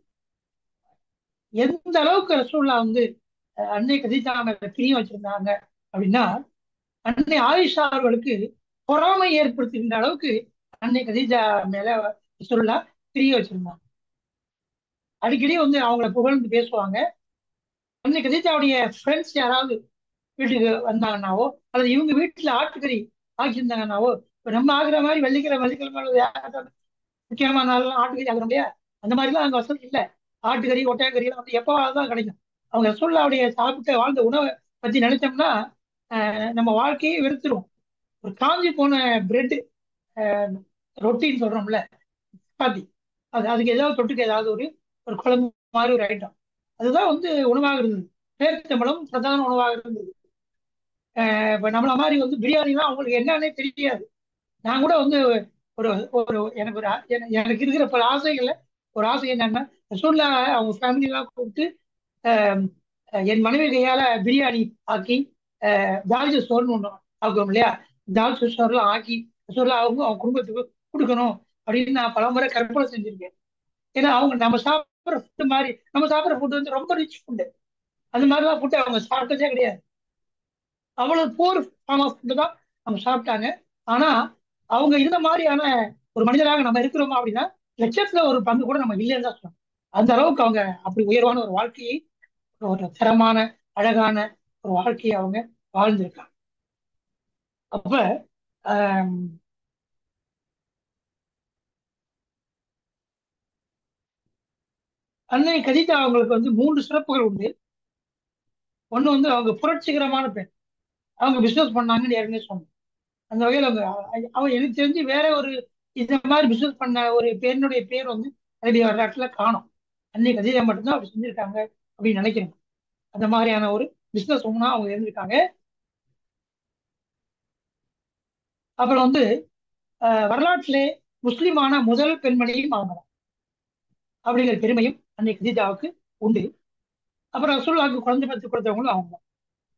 எந்த அளவுக்கு ரசூல்லா வந்து அஹ், அன்னை கதீஜா மேல பிரியம் வச்சிருந்தாங்க அப்படின்னா அன்னை ஆயிஷா அவர்களுக்கு பொறாமை ஏற்படுத்துகின்ற அளவுக்கு அன்னை கதீஜா மேல ரசூல்லா பிரியம் வச்சிருந்தாங்க அடிக்கடி வந்து அவங்கள புகழ்ந்து பேசுவாங்க அன்னை கதீஜாவுடைய ஃப்ரெண்ட்ஸ் யாராவது வீட்டுக்கு வந்தாங்கன்னாவோ அல்லது இவங்க வீட்டுல ஆட்டுக்கறி ஆக்கியிருந்தாங்கன்னாவோ இப்ப நம்ம ஆகுற மாதிரி வெள்ளிக்கிழமை வெள்ளிக்கிழமை அல்லது யாராவது முக்கியமான நாள்லாம் ஆட்டுக்கறி ஆகுற முடியா அந்த மாதிரிலாம் அங்க வசதி இல்லை ஆட்டுக்கறி ஒட்டகக்கறி எல்லாம் வந்து எப்போ தான் கிடைக்கும் அவங்க ரசூல்லாவுடைய சாப்பிட்டு வாழ்ந்த உணவை பத்தி நினைச்சோம்னா ஆஹ், நம்ம வாழ்க்கையே வெறுத்துரும் ஒரு காஞ்சி போன பிரெட் ரொட்டின்னு சொல்றோம்ல சப்பாத்தி அது அதுக்கு ஏதாவது தொட்டுக்கு ஏதாவது ஒரு ஒரு குழம்பு மாதிரி ஒரு ஐட்டம் அதுதான் வந்து உணவாக இருந்தது பேரிச்சம்பழம் பிரதான உணவாக இருந்தது ஆஹ் இப்ப நம்மள மாதிரி வந்து பிரியாணிலாம் அவங்களுக்கு என்னன்னே தெரியாது நான் கூட வந்து ஒரு ஒரு எனக்கு ஒரு ஆ- எனக்கு எனக்கு இருக்கிற பல ஆசைகள்ல ஒரு ஆசை என்னன்னா ரசூல்லா அவங்க ஃபேமிலி எல்லாம் கூப்பிட்டு ஆஹ் என் மனைவி கையால பிரியாணி ஆக்கி ஆஹ் தால்ஜி சோர்னு ஒன்று ஆக்குவோம் இல்லையா தால்ஜி சோர்லாம் ஆக்கி ரசூல்லா அவங்க அவங்க குடும்பத்துக்கு கொடுக்கணும் அப்படின்னு நான் பலமுறை கற்பனை செஞ்சிருக்கேன் ஏன்னா அவங்க நம்ம சாப்பிட்ற ஃபுட்டு மாதிரி நம்ம சாப்பிட்ற ஃபுட்டு வந்து ரொம்ப ரிச் ஃபுட்டு அந்த மாதிரிலாம் ஃபுட்டு அவங்க சாப்பிட்டதே கிடையாது அவ்வளவு போர் ஃபார்ம் ஆஃப் ஃபுட்டு தான் அவங்க சாப்பிட்டாங்க ஆனா அவங்க இருந்த மாதிரியான ஒரு மனிதராக நம்ம இருக்கிறோமா அப்படின்னா லட்சத்துல ஒரு பங்கு கூட நம்ம இல்லைன்னு தான் சொல்லணும் அந்த அளவுக்கு அவங்க அப்படி உயர்வான ஒரு வாழ்க்கையை ஒரு தரமான அழகான ஒரு வாழ்க்கையை அவங்க வாழ்ந்திருக்காங்க அப்ப ஆம், அன்னை கதிதா அவங்களுக்கு வந்து மூன்று சிறப்புகள் உண்டு ஒண்ணு வந்து அவங்க புரட்சிகரமான பெண் அவங்க பிசினஸ் பண்ணாங்கன்னு ஏற்கனவே சொன்னேன் அந்த வகையில் அவங்க அவன் எனக்கு தெரிஞ்சு வேற ஒரு இந்த மாதிரி பிசினஸ் பண்ண ஒரு பெண்ணுடைய பேர் வந்து அரபிய வரலாற்றுல காணும் அன்னை கதிதா மட்டும்தான் அப்படி செஞ்சிருக்காங்க அப்படின்னு நினைக்கிறேன் அந்த மாதிரியான ஒரு பிசினஸ் உமனா அவங்க இருந்திருக்காங்க அப்புறம் வந்து அஹ், வரலாற்றிலே முஸ்லிமான முதல் பெண்மணியும் அவங்க தான் அப்படிங்கிற பெருமையும் அன்னை கதீஜாவுக்கு உண்டு அப்புறம் ரசூலுல்லாஹ்க்கு குழந்தை பெற்று கொடுத்தவங்களும் அவங்க தான்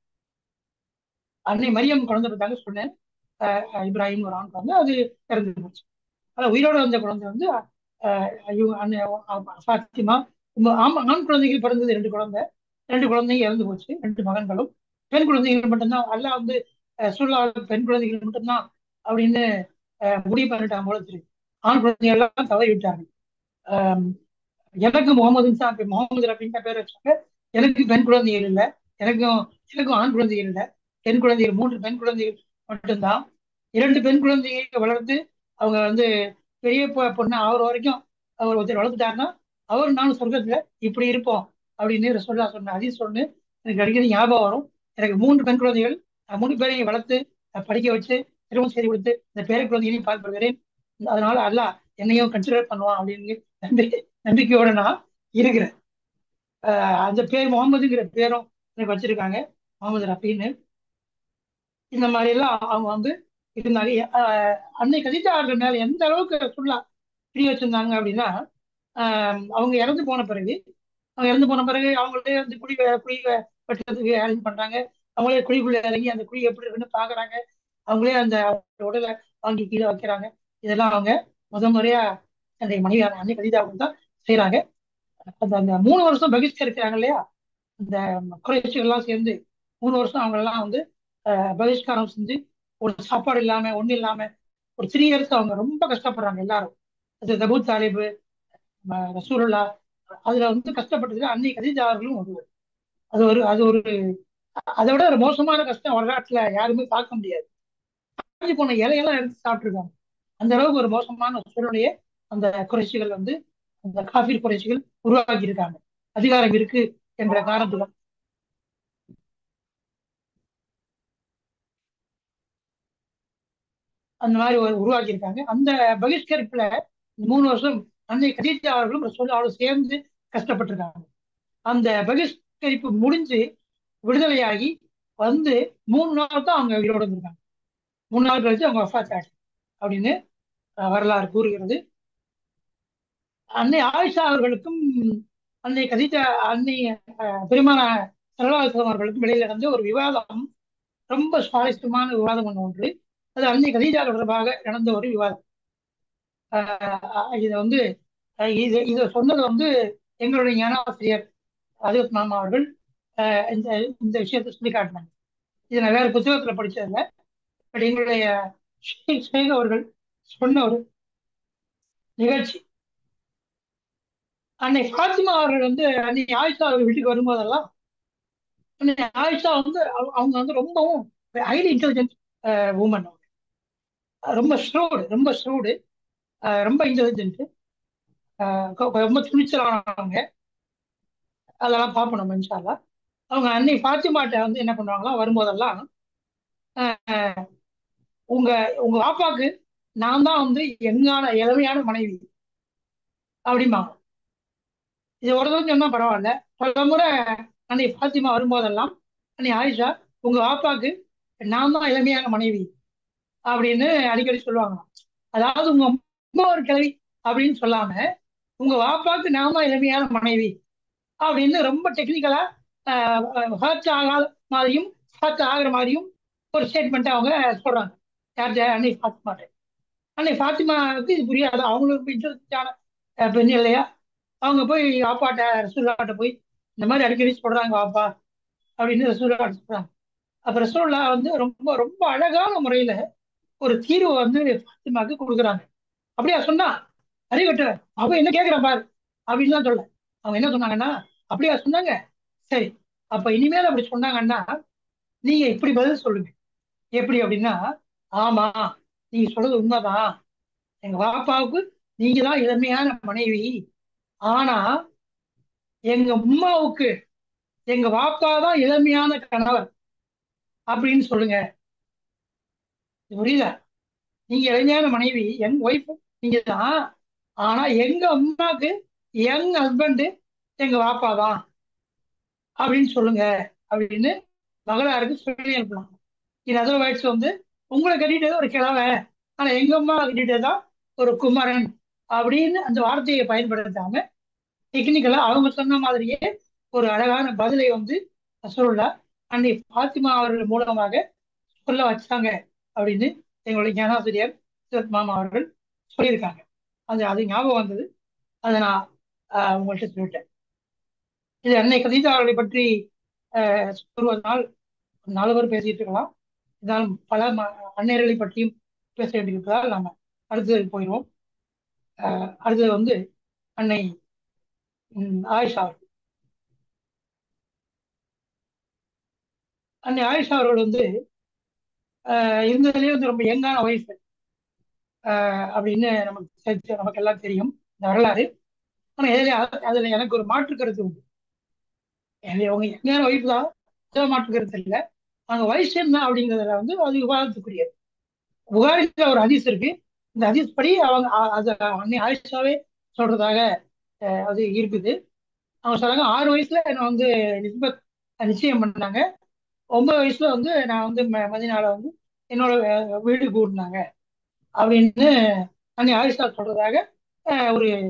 அன்னை மரியம் குழந்தை பெற்றாங்க சொன்னேன் அஹ், இப்ராஹிம் ஒரு ஆண் குழந்தை அது இறந்து போச்சு அதான் உயிரோட வந்த குழந்தை வந்து அஹ், இவங்க அன்னை அஹ், ஃபாத்திமா உம், ஆம் ஆண் குழந்தைகள் பிறந்தது ரெண்டு குழந்தை ரெண்டு குழந்தைங்க இறந்து போச்சு ரெண்டு மகன்களும் பெண் குழந்தைகள் மட்டும்தான் அல்லாஹ் வந்து சுல்லா பெண் குழந்தைகள் மட்டும்தான் அப்படின்னு அஹ், முடிவு பண்ணிட்டாங்க போல தெரியுது ஆண் குழந்தைகள் எல்லாம் தவறி விட்டாங்க ஆம், எனக்கு முகமதுன்னு தான் இப்ப முகமது ரபின்னு தான் பேர் வச்சாங்க எனக்கு பெண் குழந்தைகள் இல்லை எனக்கும் எனக்கும் ஆண் குழந்தைகள் இல்லை பெண் குழந்தைகள் மூன்று பெண் குழந்தைகள் மட்டும்தான் இரண்டு பெண் குழந்தைகளை வளர்த்து அவங்க வந்து பெரிய பொ- பொண்ணு ஆகிற வரைக்கும் அவர் ஒருத்தர் வளர்த்துட்டாருன்னா அவர் நானும் சொர்க்கத்துல இப்படி இருப்போம் அப்படின்னு ரசூல்லா சொன்ன அதையும் சொன்னு எனக்கு அடிக்கடி ஞாபகம் வரும் எனக்கு மூன்று பெண் குழந்தைகள் நான் மூணு பேரையும் வளர்த்து நான் படிக்க வச்சு திருமணம் செய்து கொடுத்து இந்த பேர குழந்தைகளையும் பார்க்கப்படுகிறேன் அதனால அல்லாஹ் என்னையும் கன்சிடர் பண்ணுவான் அப்படின்னு நம்பி நம்பிக்கையோட நான் இருக்கிறேன் ஆஹ் அந்த பேர் முகமதுங்கிற பேரும் எனக்கு வச்சிருக்காங்க முகமது ரஃபின்னு இந்த மாதிரி எல்லாம் அவங்க வந்து இருந்தாங்க ஆஹ் அன்னை கதிதா அவர்கள் மேல எந்த அளவுக்கு சொல்லா பிரிய வச்சிருந்தாங்க அப்படின்னா ஆஹ் அவங்க இறந்து போன பிறகு அவங்க இறந்து போன பிறகு அவங்களே வந்து குழி வெ- குழி வெ- வெட்டுறதுக்கு அரேஞ்ச் பண்றாங்க அவங்களே குழிக்குள்ள இறங்கி அந்த குழி எப்படி இருக்குன்னு பாக்குறாங்க அவங்களே அந்த அவங்க உடலை வாங்கி கீழே வைக்கிறாங்க இதெல்லாம் அவங்க முத முறையா அந்த மனைவியான அன்னை கவிதாவுக்கு தான் செய்யறாங்க அந்த அந்த மூணு வருஷம் பகிஷ்கரிக்கிறாங்க இல்லையா இந்த குறைச்சிகள் எல்லாம் சேர்ந்து மூணு வருஷம் அவங்க எல்லாம் வந்து அஹ், பகிஷ்காரம் செஞ்சு ஒரு சாப்பாடு இல்லாம ஒண்ணு இல்லாம ஒரு த்ரீ இயர்ஸ் அவங்க ரொம்ப கஷ்டப்படுறாங்க எல்லாரும் அது தபூ தாலிபு ம- ரசூலுல்லா அதுல வந்து கஷ்டப்பட்டதுல அன்னை கதீஜா அவர்களும் ஒரு அது ஒரு அது ஒரு அதை விட ஒரு மோசமான கஷ்டம் வரலாற்றுல யாருமே பார்க்க முடியாது காஞ்சி போன இலையெல்லாம் எடுத்து சாப்பிட்டுருக்காங்க அந்த அளவுக்கு ஒரு மோசமான சூழ்நிலையை அந்த குறைச்சிகள் வந்து அந்த காபீர் குறைச்சிகள் உருவாக்கி இருக்காங்க அதிகாரம் இருக்கு என்ற காரணத்துல அந்த மாதிரி ஒரு உருவாக்கி இருக்காங்க அந்த பகிஷ்கரிப்புல இந்த மூணு வருஷம் அன்னை கதீஜா அவர்களும் ரசூல் அவர்களும் சேர்ந்து கஷ்டப்பட்டிருக்காங்க அந்த பகிஷ்கரிப்பு முடிஞ்சு விடுதலையாகி வந்து மூணு நாள் தான் அவங்க உயிரோட இருந்திருக்காங்க மூணு நாள் கழிச்சு அவங்க வஃபாத் ஆச்சு அப்படின்னு அஹ், வரலாறு கூறுகிறது அன்னை ஆயிஷா அவர்களுக்கும் அன்னை கதீஜா அன்னை அஹ், பெருமான சரலாசம் அவர்களுக்கும் இடையில நடந்த ஒரு விவாதம் ரொம்ப சுவாரஸ்யமான விவாதம் ஒன்று ஒன்று அது அன்னை கதீஜா தொடர்பாக நடந்த ஒரு விவாதம் அஹ், இதை வந்து அஹ், இது இதை சொன்னது வந்து எங்களுடைய ஞானாசிரியர் அதிபத் மாமா அவர்கள் அஹ், இந்த இந்த விஷயத்தை சொல்லி காட்டினாங்க இதை நான் வேற புத்தகத்துல படிச்சதில்ல பட் எங்களுடைய ஷேக் ஷேக் அவர்கள் சொன்ன ஒரு நிகழ்ச்சி அன்னை ஃபாத்திமா அவர்கள் வந்து அன்னை ஆயிஷா அவர்கள் வீட்டுக்கு வரும்போதெல்லாம் அன்னை ஆயிஷா வந்து அவ- அவங்க வந்து ரொம்பவும் ஹைலி இன்டெலிஜென்ட் உமன் ரொம்ப ஷ்ரூடு ரொம்ப ஷ்ரூடு ரொம்ப இன்டெலிஜென்ட் ரொம்ப துணிச்சலானவங்க அதெல்லாம் பார்ப்போம் நம்ம இன்ஷால்லா அவங்க அன்னை ஃபாத்திமாட்ட வந்து என்ன பண்ணுவாங்களா வரும்போதெல்லாம் அஹ், உங்க உங்க பாப்பாக்கு நான் தான் வந்து எங்கான இளமையான மனைவி அப்படிம்பாங்க இது ஒரு தடவை சொன்னா பரவாயில்ல பல முறை அன்னை ஃபாத்திமா வரும்போதெல்லாம் அன்னை ஆயிஷா உங்க பாப்பாக்கு நான் தான் இளமையான மனைவி அப்படின்னு அடிக்கடி சொல்லுவாங்க அதாவது உங்க அம்மா ஒரு கிழவி அப்படின்னு சொல்லாம உங்க வாப்பாக்கு நான் தான் இளமையான மனைவி அப்படின்னு ரொம்ப டெக்னிக்கலா ஹர்ட் ஆகாத மாதிரியும் ஹர்ட் ஆகுற மாதிரியும் ஒரு ஸ்டேட்மெண்ட் அவங்க சொல்றாங்க யார்கிட்ட அன்னை ஃபாத்திமாட்ட அன்னை ஃபாத்திமாவுக்கு இது புரியாது அவங்களுக்கு இன்ட்ரெஸ்டான பெண் இல்லையா அவங்க போய் வாப்பாட்ட ரசூல்லாட்ட போய் இந்த மாதிரி அடிக்கடி சொல்றாங்க வாப்பா அப்படின்னு ரசூல்லாட்ட சொல்றாங்க அப்ப ரசூல்லா வந்து ரொம்ப ரொம்ப அழகான முறையில ஒரு தீர்வு வந்து ஃபாத்திமாக்கு கொடுக்குறாங்க அப்படியா சொன்னா அறிவட்ட அவ என்ன கேட்கிறான் பாரு அப்படின்லாம் சொல்ல அவங்க என்ன சொன்னாங்கன்னா அப்படியா சொன்னாங்க சரி அப்ப இனிமேல் அப்படி சொன்னாங்கன்னா நீங்க இப்படி பதில் சொல்லுங்க எப்படி அப்படின்னா ஆமா நீங்க சொல்றது உண்மைதான் எங்க பாப்பாவுக்கு நீங்க தான் இளமையான மனைவி ஆனா எங்க அம்மாவுக்கு எங்க பாப்பா தான் இளமையான கணவர் அப்படின்னு சொல்லுங்க இது புரியுதா நீங்க இளமையான மனைவி என் ஒய்ஃப் நீங்க தான் ஆனா எங்க அம்மாவுக்கு எங் ஹஸ்பண்ட் எங்க பாப்பா தான் அப்படின்னு சொல்லுங்க அப்படின்னு மகளாருக்கு சொல்லி அனுப்பலாம் இன் அதர் வேர்ட்ஸ் வந்து உங்களை கட்டிட்டது ஒரு கிழவை ஆனா எங்க அம்மா கட்டிட்டது தான் ஒரு குமரன் அப்படின்னு அந்த வார்த்தையை பயன்படுத்தாம டெக்னிக்கலா அவங்க சொன்ன மாதிரியே ஒரு அழகான பதிலை வந்து ரசூலுல்லா அன்னை ஃபாத்திமா அவர்கள் மூலமாக சொல்ல வச்சாங்க அப்படின்னு எங்களுடைய ஞானாசிரியர் சிவத் மாமா அவர்கள் சொல்லியிருக்காங்க அது அது ஞாபகம் வந்தது அதை நான் ஆஹ், உங்கள்கிட்ட சொல்லிட்டேன் இது அன்னை கதீஜா அவர்களை பற்றி ஆஹ், கூறுவதனால் நாலு பேர் பேசிட்டு இருக்கலாம் இருந்தாலும் பல ம- அன்னையர்களை பற்றியும் பேச வேண்டியிருப்பதால் நாம அடுத்ததுக்கு போயிடுவோம் ஆஹ், அடுத்தது வந்து அன்னை ம், ஆயிஷா அவர்கள் அன்னை ஆயிஷா அவர்கள் வந்து ஆஹ், இருந்ததுலேயே வந்து ரொம்ப யங்கான வயசு அப்படின்னு நமக்கு தெரிஞ்ச- நமக்கு எல்லாம் தெரியும் இந்த வரலாறு ஆனா இதுல அதுல எனக்கு ஒரு மாற்று கருத்து உண்டு எனவே அவங்க யங்கான வயசு தான் அதுல மாற்று கருத்து இல்லை அவங்க வயசு என்ன அப்படிங்கிறதுல வந்து அது விவாதத்துக்குரியது புகாரில ஒரு ஹதீஸ் இருக்கு இந்த ஹதீஸ் படி அவங்க அ- அது அன்னை ஆயிஷாவே சொல்றதாக அஹ், அது இருக்குது அவங்க சொல்றாங்க ஆறு வயசுல என்ன வந்து நிஸ்பத் நிச்சயம் பண்ணாங்க ஒன்பது வயசுல வந்து நான் வந்து ம- மதினால வந்து என்னோட அஹ், வீடு கூடினாங்க அப்படின்னு அன்னை ஆயிஷா சொல்றதாக அஹ், ஒரு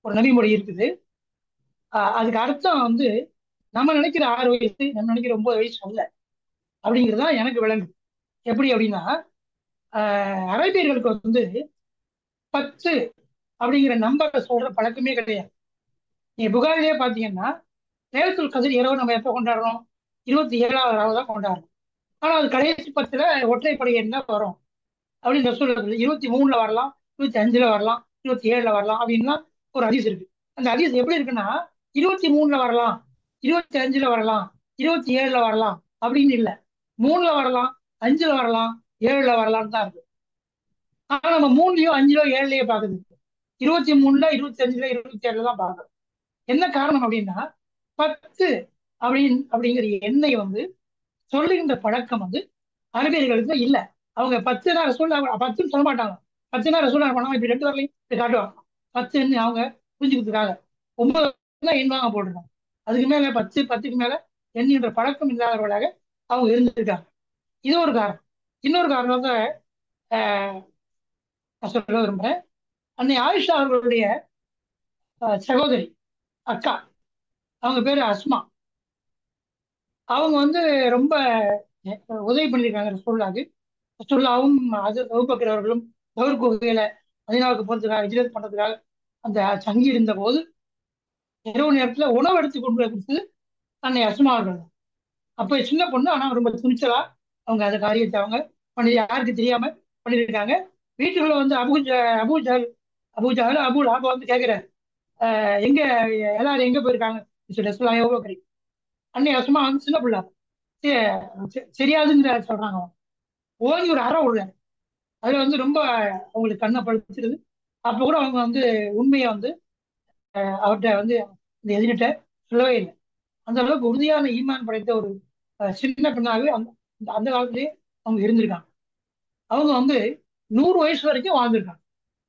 ஒரு நபிமொழி இருக்குது ஆஹ் அதுக்கு அர்த்தம் வந்து நம்ம நினைக்கிற ஆறு வயசு நம்ம நினைக்கிற ஒன்பது வயசு அல்ல அப்படிங்கிறது தான் எனக்கு விளங்குது எப்படி அப்படின்னா ஆஹ் அரேபியர்களுக்கு வந்து பத்து அப்படிங்கிற நம்பரை சொல்ற பழக்கமே கிடையாது நீங்க புகாரிலே பாத்தீங்கன்னா லேலத்துல் கதிர் இரவு நம்ம எப்போ கொண்டாடுறோம் இருபத்தி ஏழாவது இரவு தான் கொண்டாடுறோம் ஆனா அது கடைசி பத்துல ஒற்றைப்படை என்ன வரும் அப்படின்னு சொல்றது இருபத்தி மூணுல வரலாம் இருபத்தி அஞ்சுல வரலாம் இருபத்தி ஏழுல வரலாம் அப்படின்லாம் ஒரு ஹதீஸ் இருக்கு அந்த ஹதீஸ் எப்படி இருக்குன்னா இருபத்தி மூணுல வரலாம் இருபத்தி அஞ்சுல வரலாம் இருபத்தி ஏழுல வரலாம் அப்படின்னு இல்லை மூணுல வரலாம் அஞ்சுல வரலாம் ஏழுல வரலாம்னு தான் இருக்கு ஆனா நம்ம மூணுலயோ அஞ்சுலயோ ஏழுலயோ பாக்குது இருபத்தி மூணுல இருபத்தி அஞ்சுல இருபத்தி ஏழுல தான் பார்க்கணும் என்ன காரணம் அப்படின்னா பத்து அப்படின்னு அப்படிங்கிற எண்ணெய் வந்து சொல்லுகின்ற பழக்கம் வந்து அரபியர்களுக்கு இல்ல அவங்க பத்து நேரம் சொல்ல பத்துன்னு சொல்ல மாட்டாங்க பத்து நேரம் சொல்ல பண்ணாங்க இப்படி ரெண்டு வரலையும் இப்படி காட்டுவாங்க பத்துன்னு அவங்க புரிஞ்சுக்கிறதுக்காக ஒன்பது தான் எண்ணுவாங்க போட்டுருக்காங்க அதுக்கு மேல பத்து பத்துக்கு மேல எண்ணுகின்ற பழக்கம் இல்லாதவர்களாக அவங்க இருந்திருக்காங்க இது ஒரு காரணம் இன்னொரு காரணம் வந்து ஆஹ், நான் சொல்ல விரும்புறேன் அன்னை ஆயிஷா அவர்களுடைய ஆஹ், சகோதரி அக்கா அவங்க பேரு அஸ்மா அவங்க வந்து ரொம்ப அஹ், உதவி பண்ணியிருக்காங்க ரசூல்லாக்கு ரசூல்லாவும் அது வகுப்பக்கிற அவர்களும் தவறு குகையில மதினாவுக்கு போறதுக்காக விஜயத் பண்றதுக்காக அந்த தங்கி இருந்த போது இரவு நேரத்துல உணவு எடுத்து கொண்டு போய் கொடுத்தது அன்னை அஸ்மா அவர்கள் தான். அப்ப சின்ன பொண்ணு ஆனா ரொம்ப துணிச்சலா அவங்க அந்த காரியத்தை அவங்க பண்ணி யாருக்கு தெரியாம பண்ணியிருக்காங்க வீட்டுக்குள்ள வந்து அபூஜ அபூஜால் அபூஜால் அபு லாபா வந்து கேட்கிறாரு "அஹ், எங்க எல்லாரும் எங்க போயிருக்காங்க சொல்லி ரசூலுல்லாஹி எவ்வளவு கறி அன்னை அஸ்மா வந்து சின்ன பிள்ளை சே- சே- தெரியாதுங்கிற சொல்றாங்க அவங்க. ஓங்கி ஒரு அறை விடுறாரு அதுல வந்து ரொம்ப அவங்களுக்கு கண்ணை பழுத்துருது அப்ப கூட அவங்க வந்து உண்மையை வந்து அஹ், அவர்கிட்ட வந்து இந்த எதிரிட்ட சொல்லவே இல்லை அந்த அளவுக்கு உறுதியான ஈமான் படைத்த ஒரு அஹ், சின்ன பெண்ணாகவே அந்த அந்த அந்த காலத்திலேயே அவங்க இருந்திருக்காங்க அவங்க வந்து நூறு வயசு வரைக்கும் வாழ்ந்திருக்காங்க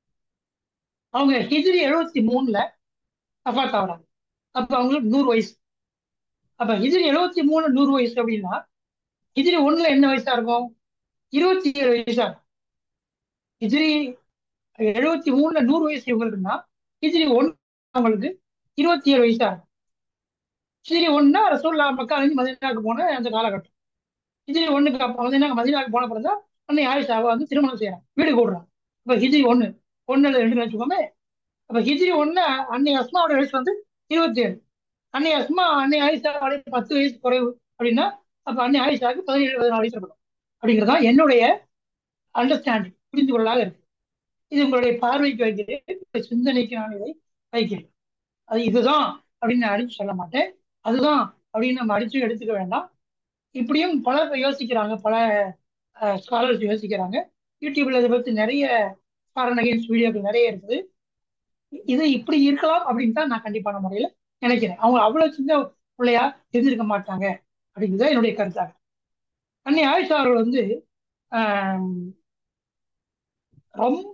அவங்க ஹிஜ்ரி எழுபத்தி மூணுல அஃபாத் ஆகுறாங்க அப்ப அவங்களுக்கு நூறு வயசு அப்ப ஹிஜ்ரி எழுபத்தி மூணு நூறு வயசு அப்படின்னா ஹிஜ்ரி ஒண்ணுல என்ன வயசா இருக்கும் இருபத்தி ஏழு வயசா இருக்கும் ஹிஜ்ரி எழுபத்தி மூணுல நூறு வயசு இவங்களுக்குன்னா ஹிஜ்ரி ஒண்ணு அவங்களுக்கு இருபத்தி ஏழு வயசா இருக்கும் ஹிஜ்ரி ஒண்ணுனா ரசூல்லா மக்கா அழிஞ்சு மதினாவுக்கு போன அந்த காலகட்டம் ஹிஜ்ரி ஒண்ணுக்கு அப்ப மதினா மதினாவுக்கு போன பிறகு தான் அன்னை ஆயிஷாவை வந்து திருமணம் செய்யறாங்க வீடு கூடுறாங்க இப்ப ஹிஜ்ரி ஒண்ணு ஒண்ணுல ரெண்டு வச்சுக்கோமே அப்ப ஹிஜ்ரி ஒண்ணு அன்னை அஸ்மாவோட வயசு வந்து இருபத்தி ஏழு அன்னை அஸ்மா அன்னை ஆயிஷா பத்து வயசு குறைவு அப்படின்னா அப்ப அன்னை ஆயிஷாவுக்கு பதினேழு பதினாலு வயசு இருக்கணும் அப்படிங்கிறது தான் என்னுடைய அண்டர்ஸ்டாண்டிங் புரிந்து கொள்ளலாக இருக்கு இது உங்களுடைய பார்வைக்கு வைக்கிறேன் உங்களுடைய சிந்தனைக்கு நான் இதை வைக்கிறேன் அது இதுதான் அப்படின்னு நான் அடிச்சு சொல்ல மாட்டேன் அதுதான் அப்படின்னு நம்ம அடிச்சு எடுத்துக்க வேண்டாம் இப்படியும் பலர் யோசிக்கிறாங்க பல ஸ்காலர்ஸ் யோசிக்கிறாங்க யூடியூப்ல இதை பத்தி நிறைய ஃபாரன் அகேன்ஸ்ட் வீடியோக்கள் நிறைய இருக்குது இது இப்படி இருக்கலாம் அப்படின்னு தான் நான் கண்டிப்பான முறையில நினைக்கிறேன் அவங்க அவ்வளவு சின்ன பிள்ளையா இருந்திருக்க மாட்டாங்க அப்படிங்கிறது என்னுடைய கருத்தாக அன்னை ஆயிஷா அவர்கள் வந்து ஆம், ரொம்ப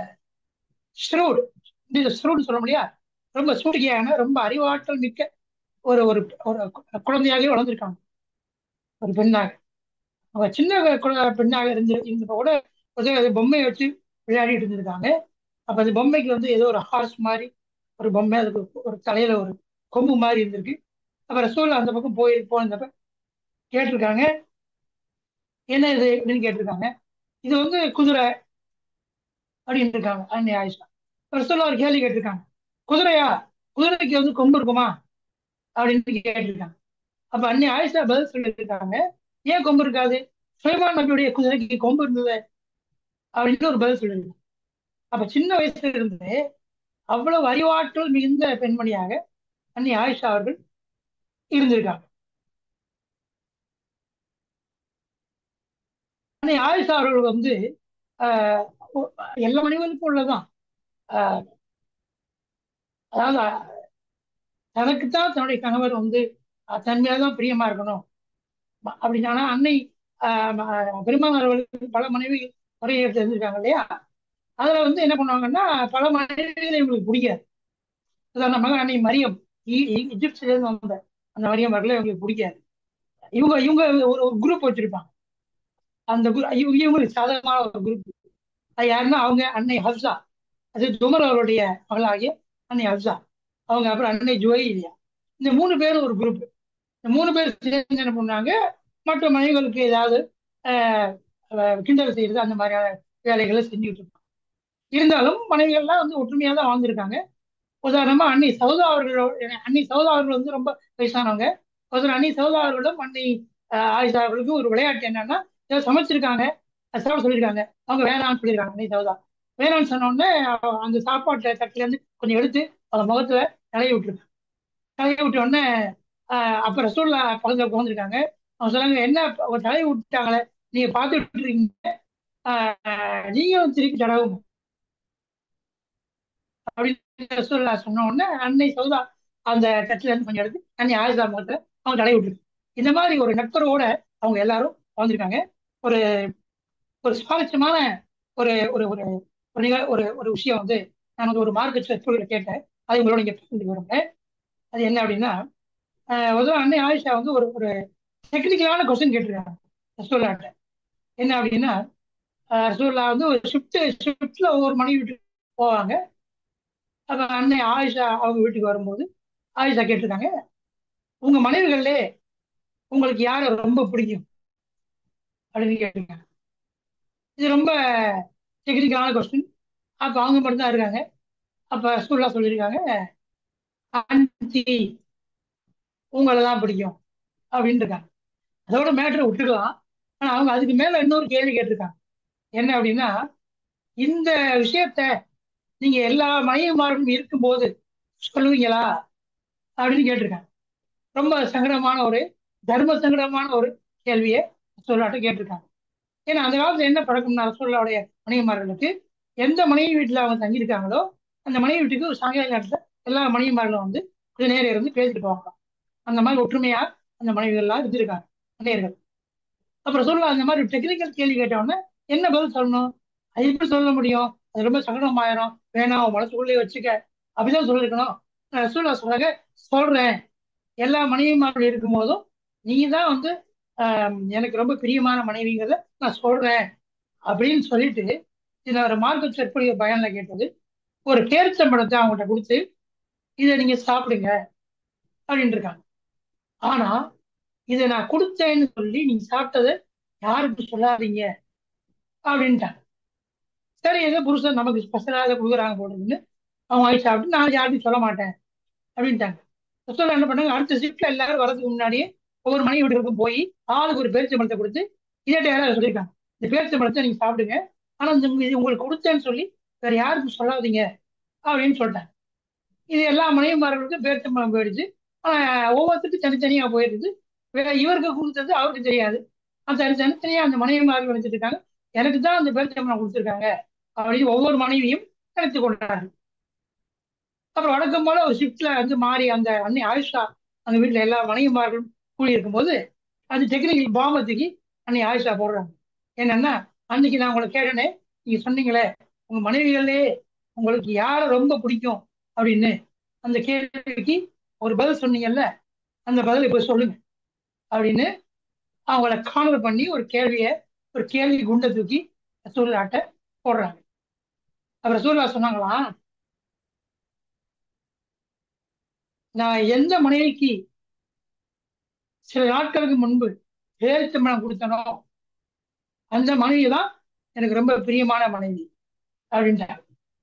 ஸ்ரூட் இந்த ஸ்ரூட் சொல்ல முடியா ரொம்ப சூட்டிகையான ரொம்ப அறிவாற்றல் மிக்க ஒரு ஒரு ஒரு குழந்தையாகவே வளர்ந்துருக்காங்க ஒரு பெண்ணாக அவ சின்ன குழ- பெண்ணாக இருந்து இருந்தப்ப கூட ஒரு அது பொம்மையை வச்சு விளையாடிட்டு இருந்திருக்காங்க அப்ப அந்த பொம்மைக்கு வந்து ஏதோ ஒரு ஹார்ஸ் மாதிரி ஒரு பொம்மை அதுக்கு ஒரு தலையில ஒரு கொம்பு மாதிரி இருந்திருக்கு அப்ப ரசூல் அந்த பக்கம் போய் போனப்ப கேட்டிருக்காங்க என்ன இது அப்படின்னு கேட்டிருக்காங்க இது வந்து குதிரை அப்படின்னு இருக்காங்க அன்னை ஆயிஷா ரசூல் ஒரு கேள்வி கேட்டிருக்காங்க குதிரையா குதிரைக்கு வந்து கொம்பு இருக்குமா அப்படின்னு கேட்டிருக்காங்க அப்ப அன்னை ஆயிஷா பதில் சொல்லியிருக்காங்க ஏன் கொம்பு இருக்காது சுலைமான் நபியுடைய குதிரைக்கு கொம்பு இருந்தது அப்படின்னு ஒரு பதில் சொல்லியிருக்காங்க அப்ப சின்ன வயசுல இருந்து அவ்வளவு அறிவாற்றல் மிகுந்த பெண்மணியாக அன்னை ஆயிஷா அவர்கள் இருந்திருக்காங்க அன்னை ஆயிஷா அவர்கள் வந்து ஆஹ், ஒ- எல்லா மனிதனுக்கும் உள்ளதான் ஆஹ், அதாவது அஹ், தனக்குத்தான் தன்னுடைய கணவர் வந்து அஹ், தன் மேலதான் பிரியமா இருக்கணும் ம- அப்படின்னு ஆனா அன்னை ஆஹ், ம- பெருமானார் அவர்களுக்கு பல மனைவி முறையை தெரிஞ்சிருக்காங்க இல்லையா அதுல வந்து என்ன பண்ணுவாங்கன்னா பல மனைவிகளை இவங்களுக்கு பிடிக்காது உதாரணமாக அன்னை மரியம் ஈ- ஈ- எகிப்துல இருந்து வந்த அந்த மரியம் அவர்களை இவங்களுக்கு பிடிக்காது இவங்க இவங்க ஒரு ஒரு குரூப் வச்சிருப்பாங்க அந்த group- இவங்க இவங்களுக்கு சாதகமான ஒரு குரூப் அது யாருன்னா அவங்க அன்னை ஹப்சா அது ஜுமர் அவருடைய மகளாகிய அன்னை அல்சா அவங்க அப்புறம் அன்னை ஜுவைலியா இந்த மூணு பேர் ஒரு குரூப் இந்த மூணு பேர் சேர்ந்து என்ன பண்ணாங்க மற்ற மனைவிகளுக்கு ஏதாவது ஆஹ், அஹ், கிண்டல் செய்யறது அந்த மாதிரியான வேலைகளை செஞ்சுட்டு இருப்பாங்க இருந்தாலும் மனைவிகள்லாம் வந்து ஒற்றுமையாக தான் வாழ்ந்திருக்காங்க உதாரணமா அன்னை சௌதா அவர்களோட அன்னை சௌதா அவர்கள் வந்து ரொம்ப வயசானவங்க ஒரு அன்னை சௌதா அவர்களும் அன்னை ஆஹ், ஆயிஷா அவர்களுக்கும் ஒரு விளையாட்டு என்னன்னா ஏதோ சமைச்சிருக்காங்க அது சாப்பிட சொல்லியிருக்காங்க அவங்க வேணாம்னு சொல்லியிருக்காங்க அன்னை சௌதா வேணாம்னு சொன்ன உடனே அவ அந்த சாப்பாட்டு தட்டுல இருந்து கொஞ்சம் எடுத்து அவங்க முகத்துல தலைய விட்டுருக்காங்க தலைய விட்ட உடனே ஆஹ், அப்ப ரசூல்லா பக்கத்துல உட்காந்துருக்காங்க அவங்க சொன்னாங்க என்ன ஒரு தலையை விட்டுட்டாங்களே நீங்க பார்த்துட்டு இருக்கீங்க ஆஹ், நீங்களும் திருப்பி தடவும் அப்படின்னு ரசூல்லா சொன்ன உடனே அன்னை சௌதா அந்த தட்டுல இருந்து கொஞ்சம் எடுத்து அன்னை ஆயுதா முகத்துல அவங்க தடவி விட்டுருக்கு இந்த மாதிரி ஒரு நட்பரோட அவங்க எல்லாரும் வாழ்ந்திருக்காங்க ஒரு ஒரு சுவாரஸ்யமான ஒரு ஒரு ஒரு ஒரு நிக- ஒரு ஒரு விஷயம் வந்து நான் வந்து ஒரு மார்க்க சொற்பொழில கேட்டேன் அதை உங்களோட இங்க பகிர்ந்து விரும்புறேன் அது என்ன அப்படின்னா ஆஹ் ஒரு தடவை அன்னை ஆயிஷா வந்து ஒரு ஒரு டெக்னிக்கலான கொஸ்டின் கேட்டிருக்காங்க ரசூல்லாட்ட என்ன அப்படின்னா ஆஹ் ரசூல்லா வந்து ஒரு ஷிஃப்ட் ஷிஃப்ட்ல ஒவ்வொரு மணி வீட்டுக்கு போவாங்க அப்ப அன்னை ஆயிஷா அவங்க வீட்டுக்கு வரும்போது ஆயிஷா கேட்டிருக்காங்க உங்க மனைவிகளே உங்களுக்கு யாரை ரொம்ப பிடிக்கும் அப்படின்னு கேட்டிருக்காங்க இது ரொம்ப டெக்னிக்கலான கொஸ்டின் அப்ப அவங்க மட்டும் தான் இருக்காங்க அப்ப ரசூல்லா சொல்லியிருக்காங்க ஆண்டி உங்களை தான் பிடிக்கும் அப்படின்னு இருக்காங்க அதோட மேட்டரை விட்டுக்கலாம் ஆனா அவங்க அதுக்கு மேல இன்னொரு கேள்வி கேட்டிருக்காங்க என்ன அப்படின்னா இந்த விஷயத்த நீங்க எல்லா மனைவிமாரும் இருக்கும்போது சொல்லுவீங்களா அப்படின்னு கேட்டிருக்காங்க ரொம்ப சங்கடமான ஒரு தர்ம சங்கடமான ஒரு கேள்வியை சொல்லாட்ட கேட்டிருக்காங்க ஏன்னா அந்த காலத்துல என்ன பழக்கம்னா ரசூல்லாவுடைய மனைவிமார்களுக்கு எந்த மனைவி வீட்டுல அவங்க தங்கியிருக்காங்களோ அந்த மனைவி வீட்டுக்கு சாயங்கால நேரத்துல எல்லா மனைவிமார்களும் வந்து கொஞ்ச நேரம் இருந்து பேசிட்டு போவாங்க அந்த மாதிரி ஒற்றுமையா அந்த மனைவிகள்லாம் இருந்திருக்காங்க நேர்கள் அப்புறம் சொல்ல அந்த மாதிரி டெக்னிக்கல் கேள்வி கேட்டவொடனே என்ன பதில் சொல்லணும் அது எப்படி சொல்ல முடியும் அது ரொம்ப சங்கடமாயிரும் வேணாம் உன் மனசுக்குள்ளேயே வச்சுக்க அப்படிதான் சொல்லிருக்கணும் ரசூல்லா சொல்றாங்க சொல்றேன் எல்லா மனைவிமார்கள் இருக்கும் போதும் நீங்க தான் வந்து ஆஹ், எனக்கு ரொம்ப பிரியமான மனைவிங்கிறத நான் சொல்றேன் அப்படின்னு சொல்லிட்டு இதை ஒரு மார்க்க சொற்பொழிவு பயன்ல கேட்டது ஒரு பேரிச்சம்பழத்தை அவங்ககிட்ட கொடுத்து இதை நீங்க சாப்பிடுங்க அப்படின்னு இருக்காங்க ஆனா இதை நான் கொடுத்தேன்னு சொல்லி நீங்க சாப்பிட்டதை யாருக்கு சொல்லாதீங்க அப்படின்ட்டாங்க சரி ஏதோ புருஷன் நமக்கு ஸ்பெஷலாக இதை கொடுக்குறாங்க போடுறதுன்னு அவங்க வாங்கி சாப்பிட்டு நான் யார்ட்டையும் சொல்ல மாட்டேன் அப்படின்ட்டாங்க ரசூல்லா என்ன பண்ணாங்க அடுத்த ஷிஃப்ட்ல எல்லாரும் வரதுக்கு முன்னாடியே ஒவ்வொரு மணி வீட்டுக்கும் போய் ஆளுக்கு ஒரு பேரிச்சம்பழத்தை கொடுத்து இதே யாராவது சொல்லியிருக்காங்க இந்த பேரிச்சம்பழத்தை நீங்க சாப்பிடுங்க ஆனா இந்த இது உங்களுக்கு கொடுத்தேன்னு சொல்லி வேற யாருக்கும் சொல்லாதீங்க அப்படின்னு சொல்லிட்டாங்க இது எல்லா மனைவிமார்களுக்கும் பேரிச்சம்பழம் போயிடுச்சு ஆனா ஒவ்வொருத்தருக்கும் தனித்தனியா போயிடுது வேற இவருக்கு கொடுத்தது அவருக்கு தெரியாது அந்த தனி தனித்தனியா அந்த மனைவிமார்கள் நினைச்சிட்டு இருக்காங்க எனக்கு தான் அந்த பேரிச்சம்பழம் கொடுத்துருக்காங்க அப்படின்னு ஒவ்வொரு மனைவியும் நினைத்து கொண்டார்கள் அப்புறம் வழக்கம் போல ஒரு ஷிஃப்ட்ல வந்து மாறி அந்த அன்னை ஆயுஷா அந்த வீட்டுல எல்லா மனைவிமார்களும் கூடி இருக்கும்போது அது டெக்னிக்கல் பாம்பை தூக்கி அன்னை ஆயுஷா போடுறாங்க என்னன்னா அன்னைக்கு நான் உங்களை கேட்டேனே நீங்க சொன்னீங்களே உங்க மனைவிகளே உங்களுக்கு யாரை ரொம்ப பிடிக்கும் அப்படின்னு அந்த கேள்விக்கு ஒரு பதில் சொன்னீங்கல்ல அந்த பதில் இப்ப சொல்லுங்க அப்படின்னு அவங்கள காணல் பண்ணி ஒரு கேள்விய ஒரு கேள்வி குண்டை தூக்கி ரசூல்லாட்ட போடுறாங்க அப்ப ரசூல்லா சொன்னாங்களா நான் எந்த மனைவிக்கு சில நாட்களுக்கு முன்பு பேரித்தம்பழம் கொடுத்தனோ அந்த மனைவி தான் எனக்கு ரொம்ப பிரியமான மனைவி அப்படின்ட்டாங்க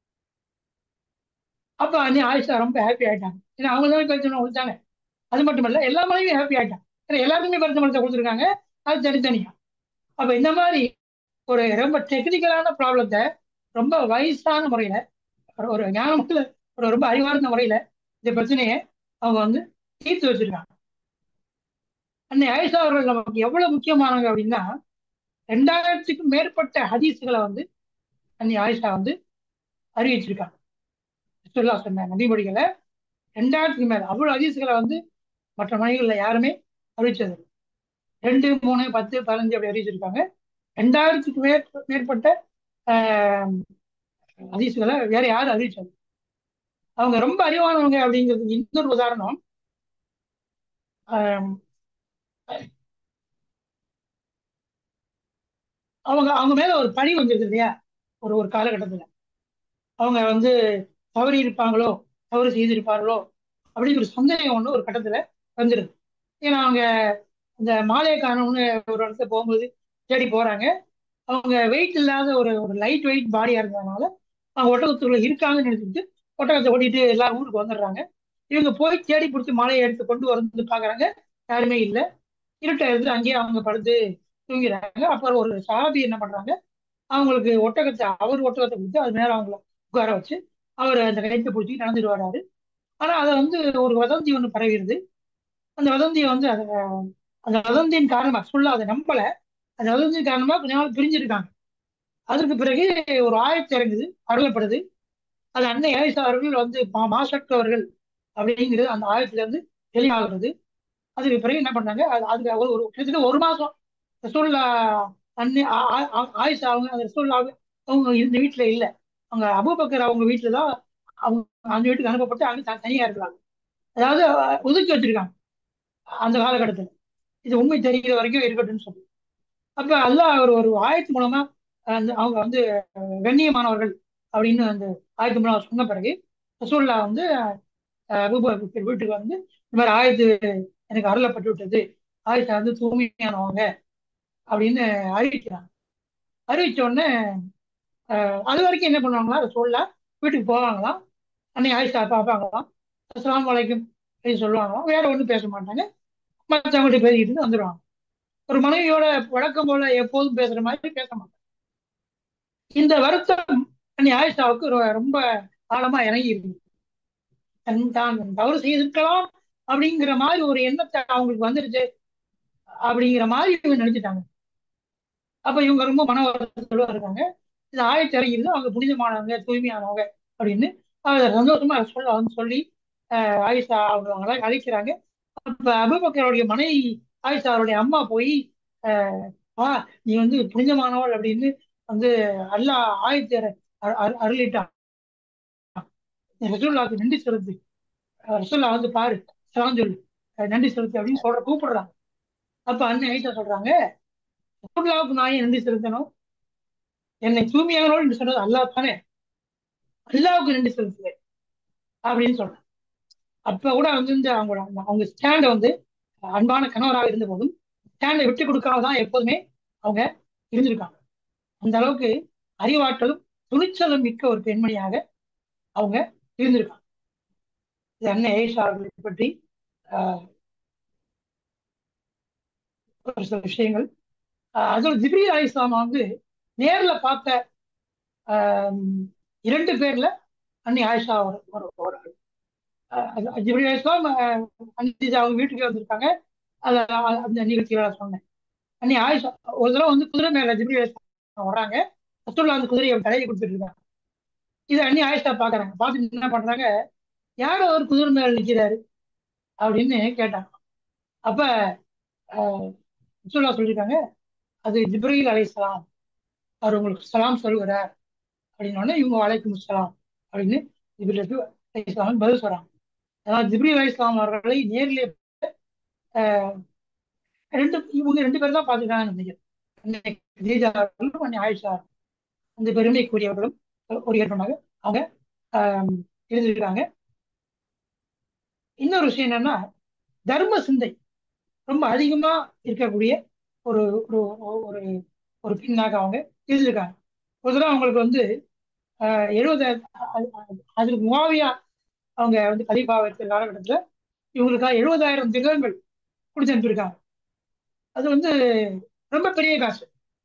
அப்ப அன்னி ஆயிஷா ரொம்ப ஹாப்பி ஆயிட்டாங்க ஏன்னா அவங்க தான் பேரித்தம்பழம் கொடுத்தாங்க அது மட்டும் இல்ல எல்லா மனைவியும் ஹாப்பி ஆயிட்டாங்க ஏன்னா எல்லாருக்குமே பேரித்தம்பழத்தை கொடுத்துருக்காங்க அது தனித்தனியா அப்ப இந்த மாதிரி ஒரு ரொம்ப டெக்னிக்கலான ப்ராப்ளத்தை ரொம்ப வயசான முறையில ஒரு- ஒரு ஞானமுள்ள ஒரு ரொம்ப அறிவார்ந்த முறையில இந்த பிரச்சனையை அவங்க வந்து தீர்த்து வச்சிருக்காங்க அன்னை ஆயிஷா அவர்கள் நமக்கு எவ்வளவு முக்கியமானவங்க அப்படின்னா ரெண்டாயிரத்துக்கும் மேற்பட்ட ஹதீஸ்களை வந்து அன்னை ஆயிஷா வந்து அறிவிச்சிருக்காங்க ரசூலுல்லாஹ் சொன்ன நபிமொழிகளை ரெண்டாயிரத்துக்கு மேல அவ்வளவு ஹதீஸ்களை வந்து மற்ற மனைவிகள்ல யாருமே அறிவிச்சது இல்ல. ரெண்டு மூணு பத்து பதினஞ்சு அப்படி அறிவிச்சிருக்காங்க ரெண்டாயிரத்துக்கு மேற் மேற்பட்ட ஆஹ், ஹதீஸ்களை வேற யாரும் அறிவிச்சது அவங்க ரொம்ப அறிவானவங்க அப்படிங்கிறதுக்கு இன்னொரு உதாரணம் ஆஹ், அவங்க அவங்க மேல ஒரு பழி வந்திருக்கு இல்லையா ஒரு ஒரு காலகட்டத்துல அவங்க வந்து தவறி இருப்பாங்களோ தவறு செய்திருப்பார்களோ அப்படின்னு ஒரு சந்தேகம் ஒன்று ஒரு கட்டத்துல வந்துடுது ஏன்னா அவங்க இந்த மாலையை காணணும்னு ஒரு இடத்துல போகும்போது தேடி போறாங்க அவங்க வெயிட் இல்லாத ஒரு ஒரு லைட் வெயிட் பாடியா இருந்ததுனால அவங்க ஒட்டகத்துக்குள்ள இருக்காங்கன்னு நினைச்சிட்டு ஒட்டகத்தை ஓட்டிட்டு எல்லாரும் ஊருக்கு வந்துடுறாங்க இவங்க போய் தேடி பிடிச்சி மாலையை எடுத்து கொண்டு வந்து பாக்குறாங்க யாருமே இல்லை இருட்டை இருந்து அங்கேயே அவங்க படுத்து தூங்கிறாங்க அப்புறம் ஒரு சாபி என்ன பண்றாங்க அவங்களுக்கு ஒட்டகத்தை அவர் ஒட்டகத்தை கொடுத்து அது மேல அவங்கள உட்கார வச்சு அவர் அந்த கைத்தை பிடிச்சி நடந்துட்டு வராரு ஆனா அதை வந்து ஒரு வதந்தி ஒன்று பரவிடுது அந்த வதந்தியை வந்து அதை அந்த வதந்தியின் காரணமா ஃபுல்லா அதை நம்பல அந்த வதந்தியின் காரணமா கொஞ்ச நாள் பிரிஞ்சிருக்காங்க அதற்கு பிறகு ஒரு ஆயத்து இறங்குது அருளப்படுது அது அன்னை ஏசா அவர்கள் வந்து மா- மாசற்றவர்கள் அப்படிங்கிறது அந்த ஆயத்துல இருந்து தெளிவாகிறது அதுக்கு பிறகு என்ன பண்ணாங்க அது அதுக்கு ஒரு ஒரு கிட்டத்தட்ட ஒரு மாசம் ரசூல்லா அன்னை ஆ- ஆ- ஆ- ஆயிஷா அவங்க அந்த ரசூல்லா அவங்க இந்த வீட்டுல இல்ல அவங்க அபூபக்கர் அவங்க வீட்டுல தான் அவங்க அந்த வீட்டுக்கு அனுப்பப்பட்டு அங்க த- தனியா இருக்கிறாங்க அதாவது அஹ், ஒதுக்கி வச்சிருக்காங்க அந்த காலகட்டத்தில் இது உண்மை தெரிகிற வரைக்கும் இருக்கட்டும்னு சொல்லி அப்ப அல்லாஹ் ஒரு ஒரு ஆயத்து மூலமா அந்த அவங்க வந்து அஹ், கண்ணியமானவர்கள் அப்படின்னு அந்த ஆயத்து மூலமா சொன்ன பிறகு ரசூல்லா வந்து அஹ், அபூபக்கர் வீட்டுக்கு வந்து இந்த மாதிரி ஆயத்து எனக்கு அருளப்பட்டு விட்டது ஆயத்தை வந்து தூய்மையானவங்க அப்படின்னு அறிவிக்கிறாங்க அறிவிச்ச உடனே அஹ், அது வரைக்கும் என்ன பண்ணுவாங்களா ரசூல்லா வீட்டுக்கு போவாங்களாம் அன்னை ஆயிஷா பார்ப்பாங்களாம் அஸ்ஸலாமு அலைக்கும் அப்படின்னு சொல்லுவாங்களாம் வேற ஒன்றும் பேச மாட்டாங்க மற்றவங்கள்ட்ட பேசிக்கிட்டு வந்துடுவாங்க ஒரு மனைவியோட வழக்கம் போல எப்போதும் பேசுற மாதிரி பேச மாட்டாங்க இந்த வருத்தம் அன்னை ஆயிஷாவுக்கு ரொ- ரொம்ப ஆழமா இறங்கி இருக்கு தன் தான் தவறு செய்திருக்கலாம் அப்படிங்கிற மாதிரி ஒரு எண்ணத்தை அவங்களுக்கு வந்துருச்சு அப்படிங்கிற மாதிரி இவங்க நினைச்சிட்டாங்க அப்ப இவங்க ரொம்ப மன வருத்தத்தோட இருக்காங்க இது ஆயத்து இறங்கிருந்து அவங்க புனிதமானவங்க தூய்மையானவங்க அப்படின்னு அவங்க சந்தோஷமா சொல்ல வந்து சொல்லி அஹ், ஆயிஷா அவங்க அவங்கள அழைக்கிறாங்க அப்ப அபுபக்கருடைய மனைவி ஆயிஷா அவருடைய அம்மா போய் அஹ், வா நீ வந்து புனிதமானவள் அப்படின்னு வந்து அல்லாஹ் ஆயத்து அரு- அரு- அருளிட்டான் நீ ரசூல்லாவுக்கு நன்றி செலுத்து அஹ் ரசூல்லா வந்து பாரு சலாம் சொல்லு அஹ் நன்றி செலுத்து அப்படின்னு சொல்ற கூப்பிடுறாங்க அப்ப அண்ணன் ஐசா சொல்றாங்க ரசூல்லாவுக்கு நான் ஏன் நன்றி செலுத்தணும் என்னை தூய்மையானவள் என்று சொன்னது அல்லாஹ் தானே அல்லாவுக்கு நன்றி செலுத்துவேன் அப்படின்னு சொல்றேன் அப்ப கூட வந்து இந்த அவங்களோட அந்த- அவங்க ஸ்டாண்ட வந்து அன்பான கணவராக இருந்த போதும் ஸ்டாண்டை விட்டு கொடுக்காம தான் எப்போதுமே அவங்க இருந்திருக்காங்க அந்த அளவுக்கு அறிவாற்றலும் துணிச்சலும் மிக்க ஒரு பெண்மணியாக அவங்க இருந்திருக்காங்க இது அன்னை ஐஷா அவர்களை பற்றி ஆஹ், ஒரு சில விஷயங்கள் ஆஹ், அதோட ஜிப்ரி அலிஸ்லாம் வந்து நேர்ல பார்த்த ஆஹ், இரண்டு பேர்ல அன்னை ஆயிஷா ஒரு ஒரு ஒரு ஆள். ஆஹ், அது ஜிப்ரி அலிஸ்லாம் ஆஹ், அன்னை அவங்க வீட்டுக்கு வந்திருக்காங்க அத அந்த நிகழ்ச்சியில நான் சொன்னேன் அன்னை ஆயிஷா ஒரு தடவை வந்து குதிரை மேல ஜிப்ரி அலிஸ்லாம் வர்றாங்க ரசூல்லா அந்த குதிரையை தலையை கொடுத்துட்டு இருக்காங்க இது அண்ணி ஆயிஷா பாக்குறாங்க பார்த்துட்டு என்ன பண்றாங்க யாரோ ஒரு குதிரை மேல நிக்கிறாரு அப்படின்னு கேட்டாங்க அப்ப ஆஹ், ரசூல்லா சொல்லியிருக்காங்க அது ஜிப்ரீல் அலைஹிஸ்ஸலாம் அவர் உங்களுக்கு சலாம் சொல்லுகிறார் அப்படின்னு உடனே இவங்க வலைக்கும் சலாம் அப்படின்னு ஜிப்ரீல் அலைஹிஸ்ஸலாம் பதில் சொல்றாங்க அதாவது ஜிப்ரீல் அலைஹிஸ்ஸலாம் அவர்களை நேரிலே ஆஹ், ரெண்டு இவங்க ரெண்டு பேரும் தான் பார்த்துருக்காங்கன்னு நினைக்கிறேன் அன்னை கதீஜா அவர்களும் அன்னை ஆயிஷா அவர்களும். அந்த பெருமைக்குரியவர்களும் உரியவர்களாக அவங்க ஆஹ், இருந்திருக்காங்க இன்னொரு விஷயம் என்னன்னா தர்ம சிந்தை ரொம்ப அதிகமா இருக்கக்கூடிய ஒரு ஒரு ஒரு ஒரு பெண்ணாக அவங்க இருந்திருக்காங்க ஒரு தடவை அவங்களுக்கு வந்து ஆஹ், எழுபது அதுக்கு முவாவியா அவங்க வந்து கலீஃபா இருக்கிற காலகட்டத்துல இவங்களுக்காக எழுபதாயிரம் திகங்கள் கொடுத்து அனுப்பியிருக்காங்க அது வந்து ரொம்ப பெரிய காசு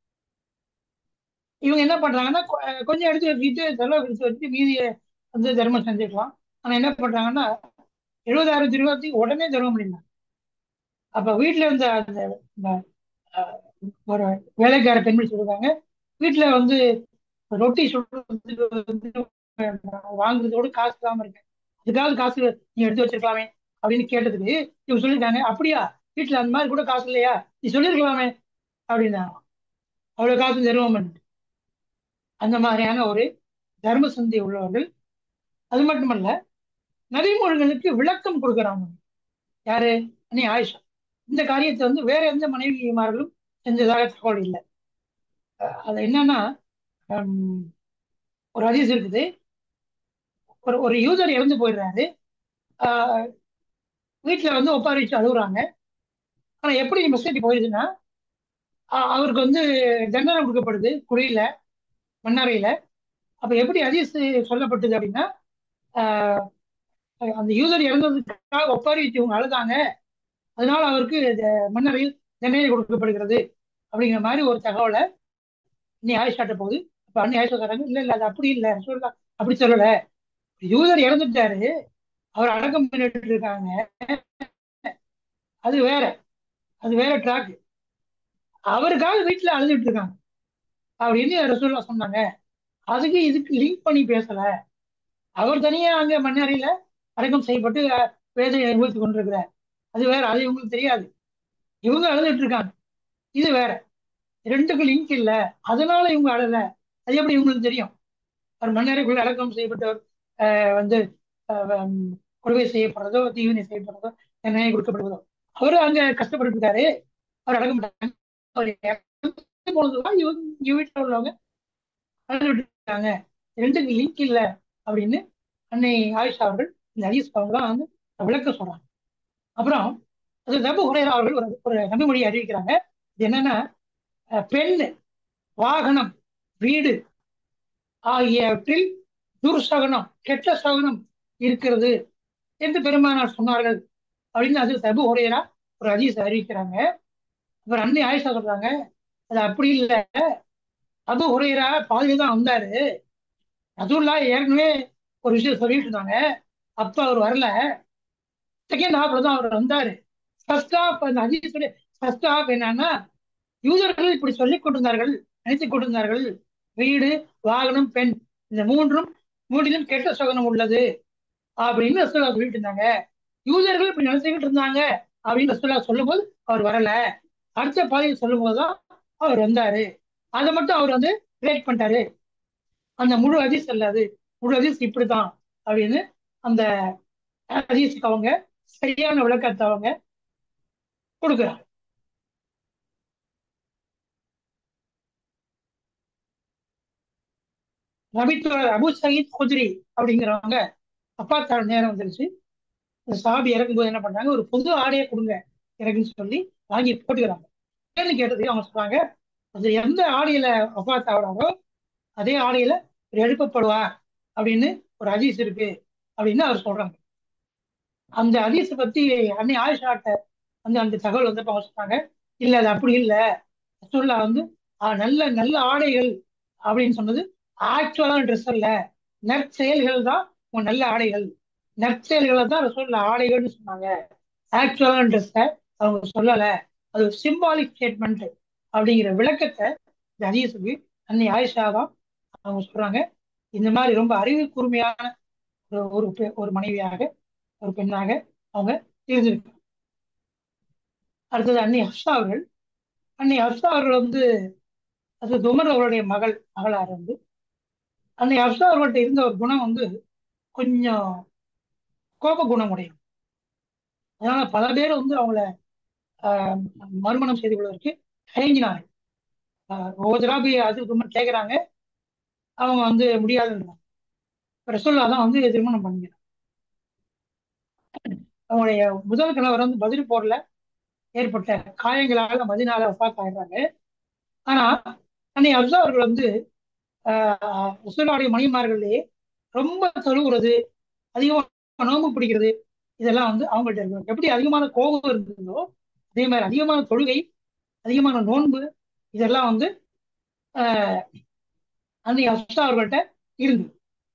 இவங்க என்ன பண்றாங்கன்னா கொ- அஹ் கொஞ்சம் எடுத்து வச்சுக்கிட்டு செலவு எடுத்து வச்சுட்டு மீதியை வந்து தர்மம் செஞ்சுக்கலாம் ஆனா என்ன பண்றாங்கன்னா எழுபதாயிரம் திருவாத்தி உடனே தர்மம் முடியல அப்ப வீட்டுல இருந்த அந்த அந்த, அஹ், ஒரு வேலைக்கார பெண்மணி சொல்லுவாங்க வீட்டுல வந்து ரொட்டி சுடுறதுக்கு வந்து வாங்குறதோட காசு இல்லாம இருக்கு அதுக்காவது காசு நீ எடுத்து வச்சிருக்கலாமே அப்படின்னு கேட்டதுக்கு இவங்க சொல்லியிருக்காங்க அப்படியா வீட்டுல அந்த மாதிரி கூட காசு இல்லையா நீ சொல்லியிருக்கலாமே அப்படின்னாங்க அவ்வளவு காசு தருவோம் அந்த மாதிரியான ஒரு தர்ம சந்தை உள்ளவர்கள் அது மட்டுமல்ல நபிமொழிகளுக்கு விளக்கம் கொடுக்குறாங்க யாரு அண்ணி ஆயிஷா இந்த காரியத்தை வந்து வேற எந்த மனைவிமார்களும் செஞ்சதாக தகவல் இல்லை அஹ் அது என்னன்னா ஹம், ஒரு ஹதீஸ் இருக்குது ஒரு ஒரு யூசர் இறந்து போயிடுறாரு ஆஹ் வீட்டுல வந்து ஒப்பாரி வச்சு அழுகுறாங்க ஆனா எப்படி மெசேஜ் போயிடுதுன்னா ஆஹ் அவருக்கு வந்து தண்டனை கொடுக்கப்படுது குழியில மண்ணறையில அப்ப எப்படி ஹதீஸ் சொல்லப்பட்டது அப்படின்னா ஆஹ் அந்த யூசர் இறந்ததுக்காக ஒப்பாரி வச்சு இவங்க அழுதாங்க அதனால அவருக்கு த- மண்ணறையில் தண்டனை கொடுக்கப்படுகிறது அப்படிங்கிற மாதிரி ஒரு தகவலை நீ ஆயிஷாட்ட போகுது அப்ப அண்ணி ஆயிஷா சொல்றாங்க இல்ல இல்ல அது அப்படி இல்ல சொல்ல அப்படி சொல்லல யூசர் இறந்துட்டாரு அவர் அடக்கம் பண்ணிட்டு இருக்காங்க அது வேற அது வேற ட்ராக் அவருக்காக வீட்டுல அழுதுட்டு இருக்காங்க அப்படின்னு ரசூல்லா சொன்னாங்க அதுக்கு இதுக்கு லிங்க் பண்ணி பேசல அவர் தனியா அங்க மண்ணறையில அடக்கம் செய்யப்பட்டு அஹ், வேதனை அனுபவித்துக் கொண்டிருக்கிறார் அது வேற அது இவங்களுக்கு தெரியாது இவங்க அழுதுட்டு இருக்காங்க இது வேற ரெண்டுக்கும் லிங்க் இல்ல அதனால இவங்க அழல அது எப்படி இவங்களுக்கு தெரியும் அவர் மண்ணறைக்குள்ள அடக்கம் செய்யப்பட்டவர் அஹ், வந்து அஹ், ஹம், கொடுமை செய்யப்படுறதோ தீவினை செய்யப்படுறதோ நிர்ணயம் கொடுக்கப்படுவதோ அவரு அங்க கஷ்டப்பட்டு இருக்காரு அவர் அடக்கம் பண்ணாங்க அவர் இறந்து போனதுதான் இவங்க இவங்க வீட்டுல உள்ளவங்க அழுதுட்டு இருக்காங்க ரெண்டுக்கு லிங்க் இல்ல அப்படின்னு அன்னை ஆயிஷா அவர்கள் இந்த ஹதீஸ் அவங்க தான் வந்து விளக்க சொல்றாங்க அப்புறம் அது நபு ஹுரைரா அவர்கள் ஒரு ஒரு நபிமொழியை அறிவிக்கிறாங்க இது என்னன்னா அஹ், பெண் வாகனம் வீடு ஆகியவற்றில் துர்சகனம் கெட்ட சகனம் இருக்கிறது என்று பெருமானார் சொன்னார்கள் அப்படின்னு அது சபு ஹுரைரா ஒரு ஹதீஸ் அறிவிக்கிறாங்க அப்புறம் அன்னை ஆயிஷா சொல்றாங்க அது அப்படி இல்லை அபு ஹுரைரா பாதியில தான் வந்தாரு ரசூல்லா ஏற்கனவே ஒரு விஷயம் சொல்லிட்டு இருந்தாங்க அப்ப அவர் வரல செகண்ட் ஹாஃப்ல தான் அவர் வந்தாரு ஃபர்ஸ்ட் ஹாஃப் அந்த ஹதீஸுடைய ஃபர்ஸ்ட் ஹாஃப் என்னன்னா யூதர்கள் இப்படி சொல்லிக் கொண்டிருந்தார்கள் நினைத்துக் கொண்டிருந்தார்கள் வீடு வாகனம் பெண் இந்த மூன்றும் மூன்றிலும் கெட்ட சகனம் உள்ளது அப்படின்னு ரசூல்லா சொல்லிட்டு இருந்தாங்க யூதர்கள் இப்படி நினைச்சுக்கிட்டு இருந்தாங்க அப்படின்னு ரசூல்லா சொல்லும்போது அவர் வரல அடுத்த பாதையில் சொல்லும் போதுதான் அவர் வந்தாரு அதை மட்டும் அவர் வந்து கிரியேட் பண்ணிட்டாரு அந்த முழு ஹதீஸ் அல்லாது முழு ஹதீஸ் இப்படிதான் அப்படின்னு அந்த ஹதீஸுக்கு அவங்க சரியான விளக்கத்தை அவங்க கொடுக்குறாங்க நபித்தோழர் அபு சயீத் குதிரி அப்படிங்கிறவங்க அப்பா தாழ நேரம் வந்துருச்சு இந்த சாபி இறக்கும்போது என்ன பண்றாங்க ஒரு புது ஆடையை கொடுங்க எனக்குன்னு சொல்லி வாங்கி போட்டுக்கிறாங்க ஏன்னு கேட்டதுக்கு அவங்க சொல்றாங்க அது எந்த ஆடையில அப்பா தாவறாரோ அதே ஆடையில ஒரு எழுப்பப்படுவார் அப்படின்னு ஒரு ஹதீஸ் இருக்கு அப்படின்னு அவர் சொல்றாங்க அந்த ஹதீஸை பத்தி அன்னை ஆயிஷாட்ட வந்து அந்த தகவல் வந்து அவங்க சொன்னாங்க இல்ல அது அப்படி இல்ல ரசூல்லா வந்து ஆ, நல்ல நல்ல ஆடைகள் அப்படின்னு சொன்னது ஆக்சுவலான ட்ரெஸ் அல்ல நற்செயல்கள் தான் உன் நல்ல ஆடைகள் நற்செயல்களை தான் ரசூல்லா ஆடைகள்னு சொன்னாங்க ஆக்சுவலான ட்ரெஸ்ஸை அவங்க சொல்லல அது ஒரு சிம்பாலிக் ஸ்டேட்மெண்ட் அப்படிங்கிற விளக்கத்தை இந்த ஹதீஸுக்கு அன்னை ஆயிஷா தான் அவங்க சொல்றாங்க இந்த மாதிரி ரொம்ப அறிவு கூர்மையான ஒரு ஒரு பெ- ஒரு மனைவியாக ஒரு பெண்ணாக அவங்க இருந்திருக்காங்க அடுத்தது அன்னை ஹர்ஷா அவர்கள் அன்னை ஹர்ஷா அவர்கள் வந்து அது துமர் அவருடைய மகள் மகளார் வந்து அன்னை ஹர்ஷா அவர்கள்ட்ட இருந்த ஒரு குணம் வந்து கொஞ்சம் கோப குணம் உடையது அதனால பல பேர் வந்து அவங்கள ஆஹ், மறுமணம் செய்து கொள்வதற்கு தயங்கினார்கள் ஆஹ், ஒவ்வொரு தடவை போய் அது துமர் கேட்கறாங்க அவங்க வந்து முடியாதுன்றாங்க ரசோல்லா தான் வந்து திருமணம் பண்ணிக்கிறாங்க அவங்களுடைய முதல் கணவர் வந்து பதில் போர்ல ஏற்பட்ட காயங்களால மதினால வஃபாத் ஆயிடுறாங்க ஆனா அன்னை அர்சா அவர்கள் வந்து ஆஹ் ரசூலுல்லாஹுடைய மணிமார்களே ரொம்ப தொழுகிறது அதிகமாக நோம்பு பிடிக்கிறது இதெல்லாம் வந்து அவங்கள்ட்ட இருக்கும் எப்படி அதிகமான கோபம் இருந்ததோ அதே மாதிரி அதிகமான தொழுகை அதிகமான நோன்பு இதெல்லாம் வந்து ஆஹ் அன்னை அர்சா அவர்கள்ட்ட இருந்தது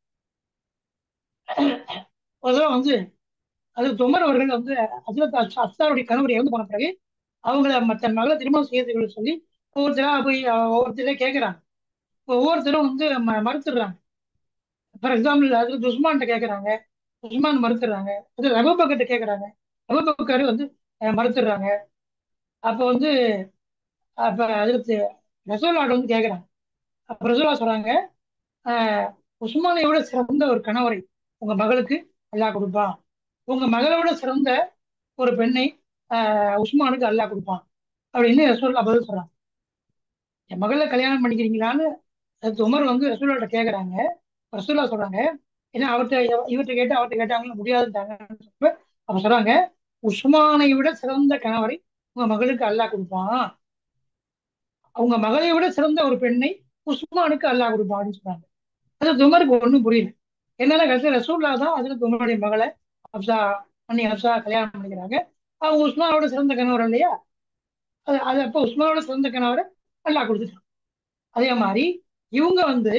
ஒரு தடவை வந்து அது துமர் அவர்கள் வந்து ஹஜ்ரத் அஸ்- அஸ்ஸாருடைய கணவர் இறந்து போன பிறகு அவங்கள மற்ற மகளை திருமணம் செய்து சொல்லி ஒவ்வொருத்தரா போய் அஹ், ஒவ்வொருத்தரே கேட்கறாங்க ஒவ்வொருத்தரும் வந்து ம- மறுத்துடுறாங்க ஃபார் எக்ஸாம்பிள் அது உஸ்மான்கிட்ட கேட்கறாங்க உஸ்மான் மறுத்துடுறாங்க அது ரபபக்கிட்ட கேட்கறாங்க ரபபக்கர் வந்து அஹ், மறுத்துடுறாங்க அப்போ வந்து அப்ப அதுக்கு ரசோல்லாட்ட வந்து கேட்கறாங்க அப்ப ரசோல்லா சொல்றாங்க ஆஹ், உஸ்மானை விட சிறந்த ஒரு கணவரை உங்க மகளுக்கு அல்லாஹ் கொடுப்பான் உங்க மகளை விட சிறந்த ஒரு பெண்ணை ஆஹ், உஸ்மானுக்கு அல்லாஹ் கொடுப்பான் அப்படின்னு ரசூல்லா பதில் சொல்றாங்க என் மகளை கல்யாணம் பண்ணிக்கிறீங்களான்னு அதுக்கு உமர் வந்து ரசூல்லாட்ட கேட்கறாங்க ரசூல்லா சொல்றாங்க ஏன்னா அவர்கிட்ட இவர்கிட்ட கேட்டு அவர்கிட்ட கேட்டாங்களும் முடியாதுட்டாங்க அப்ப சொல்றாங்க உஸ்மானை விட சிறந்த கணவரை உங்க மகளுக்கு அல்லாஹ் கொடுப்பான் அவங்க மகளை விட சிறந்த ஒரு பெண்ணை உஸ்மானுக்கு அல்லாஹ் கொடுப்பான் அப்படின்னு சொன்னாங்க அது துமருக்கு ஒண்ணும் புரியல என்னால கடைசி ரசூல்லா தான் அதுல துமருடைய மகளை அப்சா அண்ணி அப்சா கல்யாணம் பண்ணிக்கிறாங்க அவங்க உஸ்மானோட சிறந்த கணவர் இல்லையா அது அது அப்போ உஸ்மானோட சிறந்த கணவரை அல்லாஹ் கொடுத்துட்டான் அதே மாதிரி இவங்க வந்து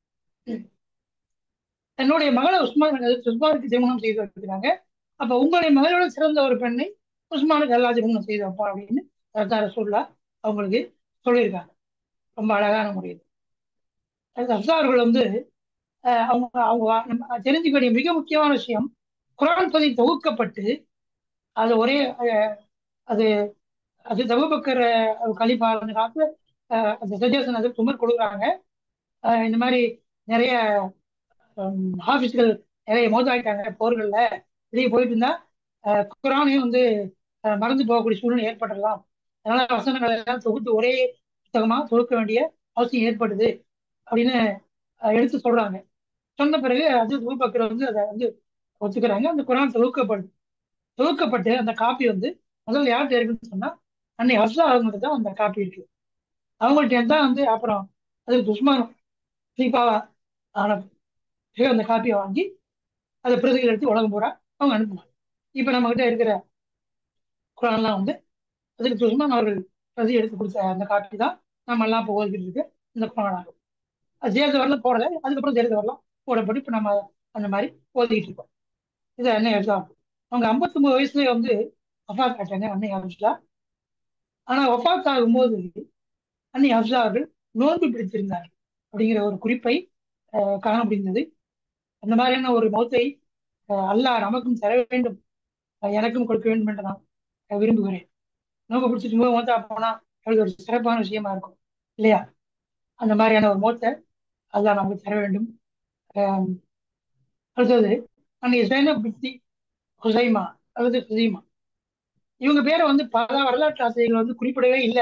தன்னுடைய மகளை உஸ்மான் உஸ்மானுக்கு திருமணம் செய்து வைக்கிறாங்க அப்ப உங்களுடைய மகளோட சிறந்த ஒரு பெண்ணை உஸ்மானுக்கு அல்லா திருமணம் செய்து வைப்பா அப்படின்னு சர்தார் ரசூல்லா அவங்களுக்கு சொல்லியிருக்காங்க ரொம்ப அழகான முறையில் அப்சார்கள் வந்து அஹ், அவங்க அவங்க வா- நம்ம தெரிஞ்சுக்க வேண்டிய மிக முக்கியமான விஷயம் குரான் பதி தொகுக்கப்பட்டு அது ஒரே அஹ், அது அது தபுபக்கர் கலிஃபா அந்த காலத்துல அஹ், அந்த சஜஷன் அது துமர் கொடுக்குறாங்க அஹ், இந்த மாதிரி நிறைய ஹாஃபிஸ்கள் நிறைய மோதாயிட்டாங்க போர்கள்ல வெளியே போயிட்டு இருந்தா அஹ், குரானையும் வந்து அஹ், மறந்து போகக்கூடிய சூழ்நிலை ஏற்படலாம் அதனால வசனங்கள் எல்லாம் தொகுத்து ஒரே புத்தகமா தொகுக்க வேண்டிய அவசியம் ஏற்படுது அப்படின்னு அஹ், எடுத்து சொல்றாங்க சொன்ன பிறகு அது தூபக்கர் வந்து அதை வந்து ஒத்துக்கிறாங்க அந்த குரான் தொகுக்கப்படுது தொகுக்கப்பட்டு அந்த காப்பி வந்து முதல்ல யார்கிட்ட இருக்குன்னு சொன்னா அன்னை ஹப்சா அவங்கள்ட்ட தான் அந்த காப்பி இருக்கு அவங்கள்ட்ட தான் வந்து அப்புறம் அது துஷ்மான் ஸ்ரீபாவா ஆன பிறகு அந்த காப்பியை வாங்கி அதை பிரதிகள் எடுத்து உலகம் பூரா அவங்க அனுப்புவாங்க இப்போ நம்ம கிட்ட இருக்கிற குரான்லாம் வந்து அதுக்கு துஷ்மான் அவர்கள் பிரதி எடுத்து கொடுத்த அந்த காப்பி தான் நம்ம எல்லாம் இப்போ ஓதிக்கிட்டு இருக்கு இந்த குரான் ஆகும் அது ஜெயலலிதா வரல போடல அதுக்கப்புறம் ஜெயலலிதா வரலாம் போடப்பட்டு இப்போ நம்ம அந்த மாதிரி ஓதிக்கிட்டு இருக்கோம் இது அன்னை ஹப்சா அவங்க 59 வயசுலயே வந்து வஃபாத் ஆயிட்டாங்க அன்னை ஹப்சா ஆனா வஃபாத் ஆகும்போது அன்னை ஹப்சா அவர்கள் நோன்பு பிடித்திருந்தார் அப்படிங்கிற ஒரு குறிப்பை அஹ், காண முடிந்தது அந்த மாதிரியான ஒரு மௌத்தை அஹ், அல்லாஹ் நமக்கும் தர வேண்டும் அஹ், எனக்கும் கொடுக்க வேண்டும் என்று நான் அஹ், விரும்புகிறேன் நோன்பு பிடிச்சிட்டு போது மௌத்தா போனா அது ஒரு சிறப்பான விஷயமா இருக்கும் இல்லையா அந்த மாதிரியான ஒரு மௌத்தை அல்லாஹ் நமக்கு தர வேண்டும் அஹ், அடுத்தது அன்னை ஜைனப் பித்தி ஹுசைமா அல்லது ஹுசைமா இவங்க பேரை வந்து பல வரலாற்று ஆசிரியர்கள் வந்து குறிப்பிடவே இல்லை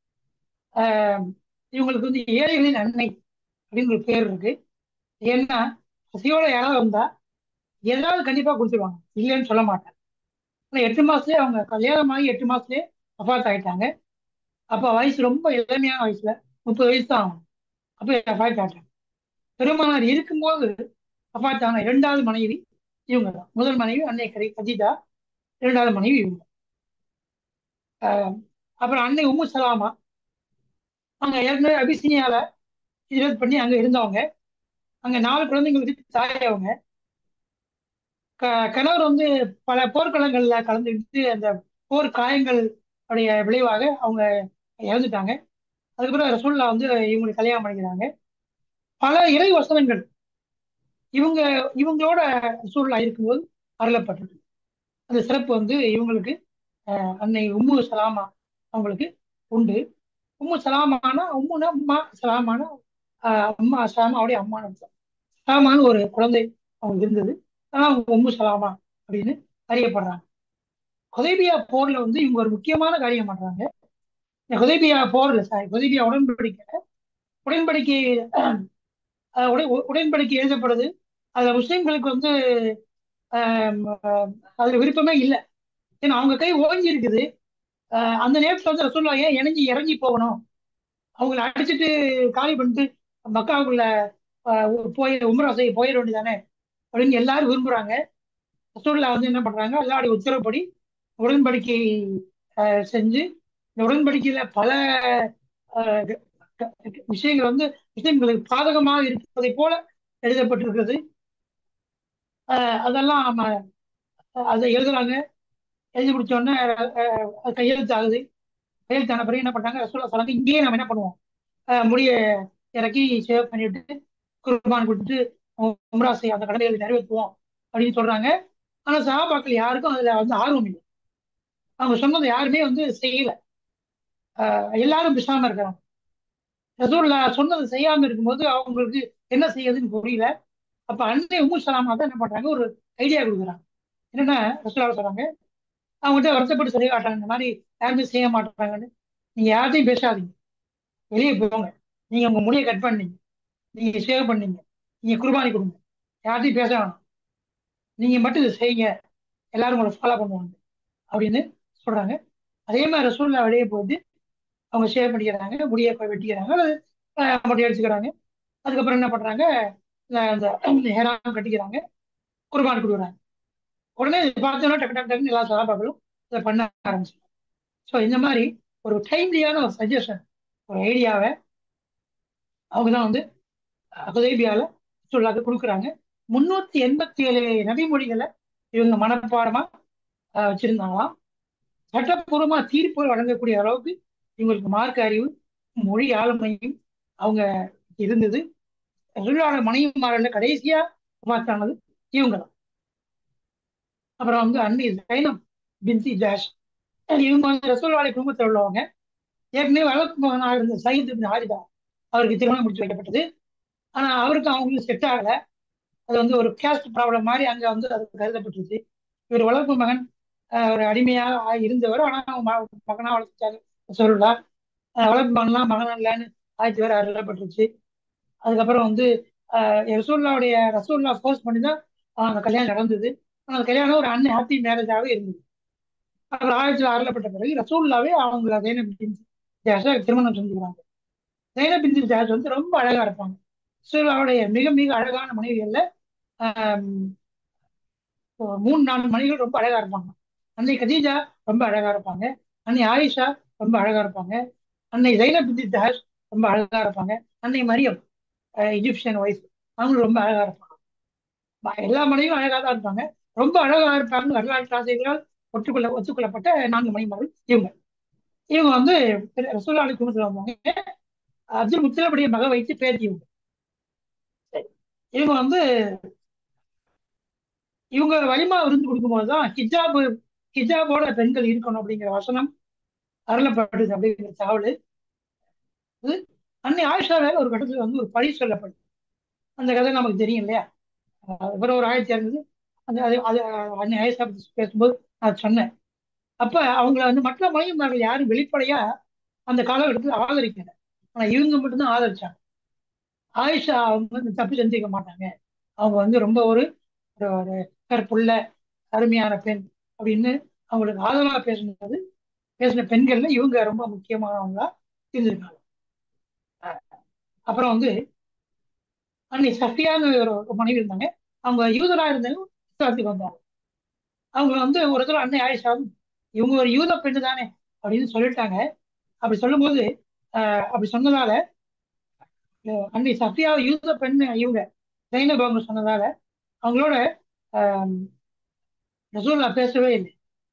ஆஹ் இவங்களுக்கு வந்து ஏழைகளின் அன்னை அப்படின்னு ஒரு பேர் இருக்கு ஏன்னா பசியோட யாராவது வந்தா ஏதாவது கண்டிப்பா கொடுத்துருவாங்க இல்லைன்னு சொல்ல மாட்டாங்க ஆனா எட்டு மாசத்துலயே அவங்க கல்யாணம் ஆகி எட்டு மாசத்துலயே அபார்ட் ஆயிட்டாங்க அப்ப வயசு ரொம்ப இளமையான வயசுல முப்பது வயசு தான் ஆகும் அப்ப அபார்ட் ஆயிட்டாங்க பெருமானார் இருக்கும்போது அபார்ட் ஆன இரண்டாவது மனைவி இவங்க தான் முதல் மனைவி அன்னை கரி கஜிதா இரண்டாவது மனைவி இவங்க ஆஹ் அப்புறம் அன்னை உம்மு சலாமா அவங்க ஏற்கனவே அபிசீனியால ஹிஜ்ரத் பண்ணி அங்க இருந்தவங்க அங்க நாலு குழந்தைங்களுக்கு தாய் அவங்க க கணவர் வந்து பல போர்க்களங்கள்ல கலந்துக்கிட்டு அந்த போர் காயங்கள் உடைய விளைவாக அவங்க இறந்துட்டாங்க அதுக்கப்புறம் ரசூல்லா வந்து இவங்களுக்கு கல்யாணம் பண்ணிக்கிறாங்க பல இறை வசனங்கள் இவங்க இவங்களோட ரசூல்லா இருக்கும்போது அருளப்பட்டது அந்த சிறப்பு வந்து இவங்களுக்கு அஹ், அன்னை உம்மு சலாமா அவங்களுக்கு உண்டு உம்மு சலாமானா உம்முனா உம்மா சலாமானா ஆஹ், அம்மா சலாமாவுடைய அம்மான்னு அர்த்தம். சலாமான்னு ஒரு குழந்தை அவங்களுக்கு இருந்தது ஆனா அவங்க உம்மு சலாமா அப்படின்னு அறியப்படுறாங்க ஹுதைபியா போர்ல வந்து இவங்க ஒரு முக்கியமான காரியம் பண்றாங்க இந்த ஹுதைபியா போர்ல சாரி ஹுதைபியா உடன்படிக்கை உடன்படிக்கை அஹ், உடை உடன்படிக்கை எழுதப்படுது அதுல முஸ்லிம்களுக்கு வந்து ஆஹ், ஆஹ், அதுல விருப்பமே இல்லை ஏன்னா அவங்க கை ஓங்கி இருக்குது ஆஹ், அந்த நேரத்துல வந்து ரசூல்லா ஏன் இறங்கி இறங்கி போகணும் அவங்கள அடிச்சுட்டு காலி பண்ணிட்டு மக்காவுக்குள்ள ஆஹ், போய் உம்ரா செய்ய போயிட வேண்டியதானே அப்படின்னு எல்லாரும் விரும்புறாங்க ரசூல்லா வந்து என்ன பண்றாங்க அல்லாவுடைய உத்தரவுப்படி உடன்படிக்கை ஆஹ், செஞ்சு இந்த உடன்படிக்கையில பல ஆஹ், க- க- விஷயங்கள் வந்து முஸ்லிம்களுக்கு பாதகமாக இருப்பதை போல எழுதப்பட்டிருக்கிறது ஆஹ், அதெல்லாம் நம்ம அதை எழுதுறாங்க எழுதி முடிச்ச உடனே ஆஹ், அது கையெழுத்து ஆகுது கையெழுத்தான பிறகு என்ன பண்ணாங்க ரசூல்லா சொன்னாங்க இங்கேயே நம்ம என்ன பண்ணுவோம் ஆஹ், முடிய இறக்கி சேவ் பண்ணிட்டு குர்பான் கொடுத்துட்டு உம்ரா செய்ய அந்த கடமைகளை நிறைவேற்றுவோம் அப்படின்னு சொல்றாங்க ஆனா சஹாபாக்கள் யாருக்கும் அதுல வந்து ஆர்வம் இல்லை அவங்க சொன்னதை யாருமே வந்து செய்யல ஆஹ், எல்லாரும் பிசாம இருக்கிறாங்க ரசூல்லா சொன்னதை செய்யாம இருக்கும்போது அவங்களுக்கு என்ன செய்யறதுன்னு புரியல அப்ப அன்னை உம்மு சலாமா தான் என்ன பண்றாங்க ஒரு ஐடியா கொடுக்குறாங்க என்னன்னா ரசூல்லா சொல்றாங்க அவங்ககிட்ட வருத்தப்பட்டு சொல்லி காட்டுறாங்க இந்த மாதிரி யாருமே செய்ய மாட்டாங்கன்னு நீங்க யார்ட்டையும் பேசாதீங்க வெளியே போங்க நீங்க உங்க முடியை கட் பண்ணீங்க நீங்க சேவ் பண்ணீங்க நீங்க குர்பானி கொடுங்க யார்ட்டையும் பேச வேணாம் நீங்க மட்டும் இதை செய்யுங்க எல்லாரும் உங்களை ஃபாலோ பண்ணுவாங்க அப்படின்னு சொல்றாங்க அதே மாதிரி ரசூல்லா வெளியே போயிட்டு அவங்க ஷேவ் பண்ணிக்கிறாங்க முடியை போய் வெட்டிக்கிறாங்க அல்லது அஹ், மொட்டை அடிச்சுக்கிறாங்க அதுக்கப்புறம் என்ன பண்றாங்க இந்த அந்த ஹெராம் கட்டிக்கிறாங்க குர்பான் கொடுக்குறாங்க உடனே இது பார்த்தோன்னா டக்கு டக்கு டக்குன்னு எல்லா சகாபாக்களும் இதை பண்ண ஆரம்பிச்சாங்க ஸோ இந்த மாதிரி ஒரு டைம்லியான ஒரு சஜஷன் ஒரு ஐடியாவை அவங்க தான் வந்து ஹுதைபியால சொல்லாக்க கொடுக்குறாங்க முன்னூத்தி எண்பத்தி ஏழு நபிமொழிகளை இவங்க மனப்பாடமா அஹ், வச்சிருந்தாங்களாம் சட்டப்பூர்வமா தீர்ப்பு வழங்கக்கூடிய அளவுக்கு இவங்களுக்கு மார்க்க அறிவு மொழி ஆளுமையும் அவங்க இருந்தது ரசூலுல்லாஹி மனைவிமாரில் கடைசியா பார்த்தானது இவங்க தான் அப்புறம் வந்து அன்னி சைனம் பின்சி ஜாஷ் இவங்க வந்து ரசூலுல்லாஹி குடும்பத்தில் உள்ளவங்க ஏற்கனவே வளர்ப்பு மகனாக இருந்த சயீத் பின் ஹாரிதா அவருக்கு திருமணம் முடிச்சு வைக்கப்பட்டது ஆனா அவருக்கு அவங்களுக்கு செட் ஆகல அது வந்து ஒரு கேஸ்ட் ப்ராப்ளம் மாதிரி அங்க வந்து அது கருதப்பட்டுருச்சு இவர் வளர்ப்பு மகன் அஹ், ஒரு அடிமையாக ஆ- இருந்தவர் ஆனா அவங்க ம- மகனா வளர்த்துட்டாங்க சொல்லலா வளர்ப்பு மகன்லாம் மகன் இல்லைன்னு ஆயிரத்தி வேற அருளப்பட்டுருச்சு அதுக்கப்புறம் வந்து அஹ், ரசூல்லாவுடைய ரசூல்லா ஃபோர்ஸ் பண்ணி தான் அஹ், அந்த கல்யாணம் நடந்தது ஆனா அந்த கல்யாணம் ஒரு அன்னை ஹாப்பி மேரேஜாகவே இருந்தது அப்புறம் ஆயிரத்தி அருளப்பட்ட பிறகு ரசூல்லாவே அவங்க ஜெயனப் பின் ஜாஷா திருமணம் செஞ்சுக்கிறாங்க ஜெயனப் பின் ஜாஷ் வந்து ரொம்ப அழகா இருப்பாங்க ரசூல்லாவுடைய மிக மிக அழகான மனைவிகள்ல ஆம், ஒரு மூணு நாலு மணிகள் ரொம்ப அழகா இருப்பாங்க அன்னை கதீஜா ரொம்ப அழகா இருப்பாங்க அன்னை ஆயிஷா ரொம்ப அழகா இருப்பாங்க அன்னை ஜைனப் பின் ஜஹஷ் ரொம்ப அழகா இருப்பாங்க அன்னை மரியம் இஜிப்சியன் ஒய்ஃப் அவங்களும் ரொம்ப அழகா இருப்பாங்க ம- எல்லா மனைவியும் அழகா தான் இருப்பாங்க ரொம்ப அழகா இருப்பாங்க வரலாற்று ஆசைகளால் ஒற்றுக்கொள்ள ஒத்துக்கொள்ளப்பட்ட நான்கு மணிமார்கள் இவங்க இவங்க வந்து ரசூல்லா அலி குடும்பத்தில் வந்தாங்க அப்துல் முத்தலபடிய மக வைத்து பேத்தி இவங்க சரி. இவங்க வந்து இவங்க வலிமா விருந்து கொடுக்கும்போது தான் ஹிஜாபு ஹிஜாபோட பெண்கள் இருக்கணும் அப்படிங்கிற வசனம் அருளப்பட்டது அப்படிங்கிற தகவல் இது அன்னை ஆயிஷா வேற ஒரு கட்டத்துல வந்து ஒரு பழி சொல்லப்படுது அந்த கதை நமக்கு தெரியும் இல்லையா அஹ் இவர் ஒரு ஆயிரத்தி இரநூறு அது அது அது அன்னை ஆயிஷா பத்தி பேசும்போது நான் சொன்னேன் அப்ப அவங்கள வந்து மற்ற மனைவிமார்கள் யாரும் வெளிப்படையா அந்த காலகட்டத்தில் ஆதரிக்கல ஆனா இவங்க மட்டும்தான் ஆதரிச்சாங்க ஆயிஷா அவங்க வந்து தப்பு செஞ்சுக்க மாட்டாங்க அவங்க வந்து ரொம்ப ஒரு ஒரு ஒரு கற்புள்ள அருமையான பெண் அப்படின்னு அவங்களுக்கு ஆதரவா பேசுனது பேசின பெண்கள்ல இவங்க ரொம்ப முக்கியமானவங்களா இருந்திருக்காங்க அப்புறம் வந்து அன்னை சஃபியான்னு ஒரு ஒரு மனைவி இருந்தாங்க அவங்க யூதரா இருந்தாலும் இஸ்லாத்துக்கு வந்தாங்க அவங்க வந்து ஒரு தடவை அன்னை ஆயிஷா வந்து, இவங்க ஒரு யூத பெண்ணு தானே அப்படின்னு சொல்லிட்டாங்க அப்படி சொல்லும்போது ஆஹ் அப்படி சொன்னதால அஹ் அன்னை சஃபியா யூத பெண்ணு இவங்க ஜைனப் அவங்க சொன்னதால அவங்களோட ஆஹ் ரசூல்லா பேசவே இல்லை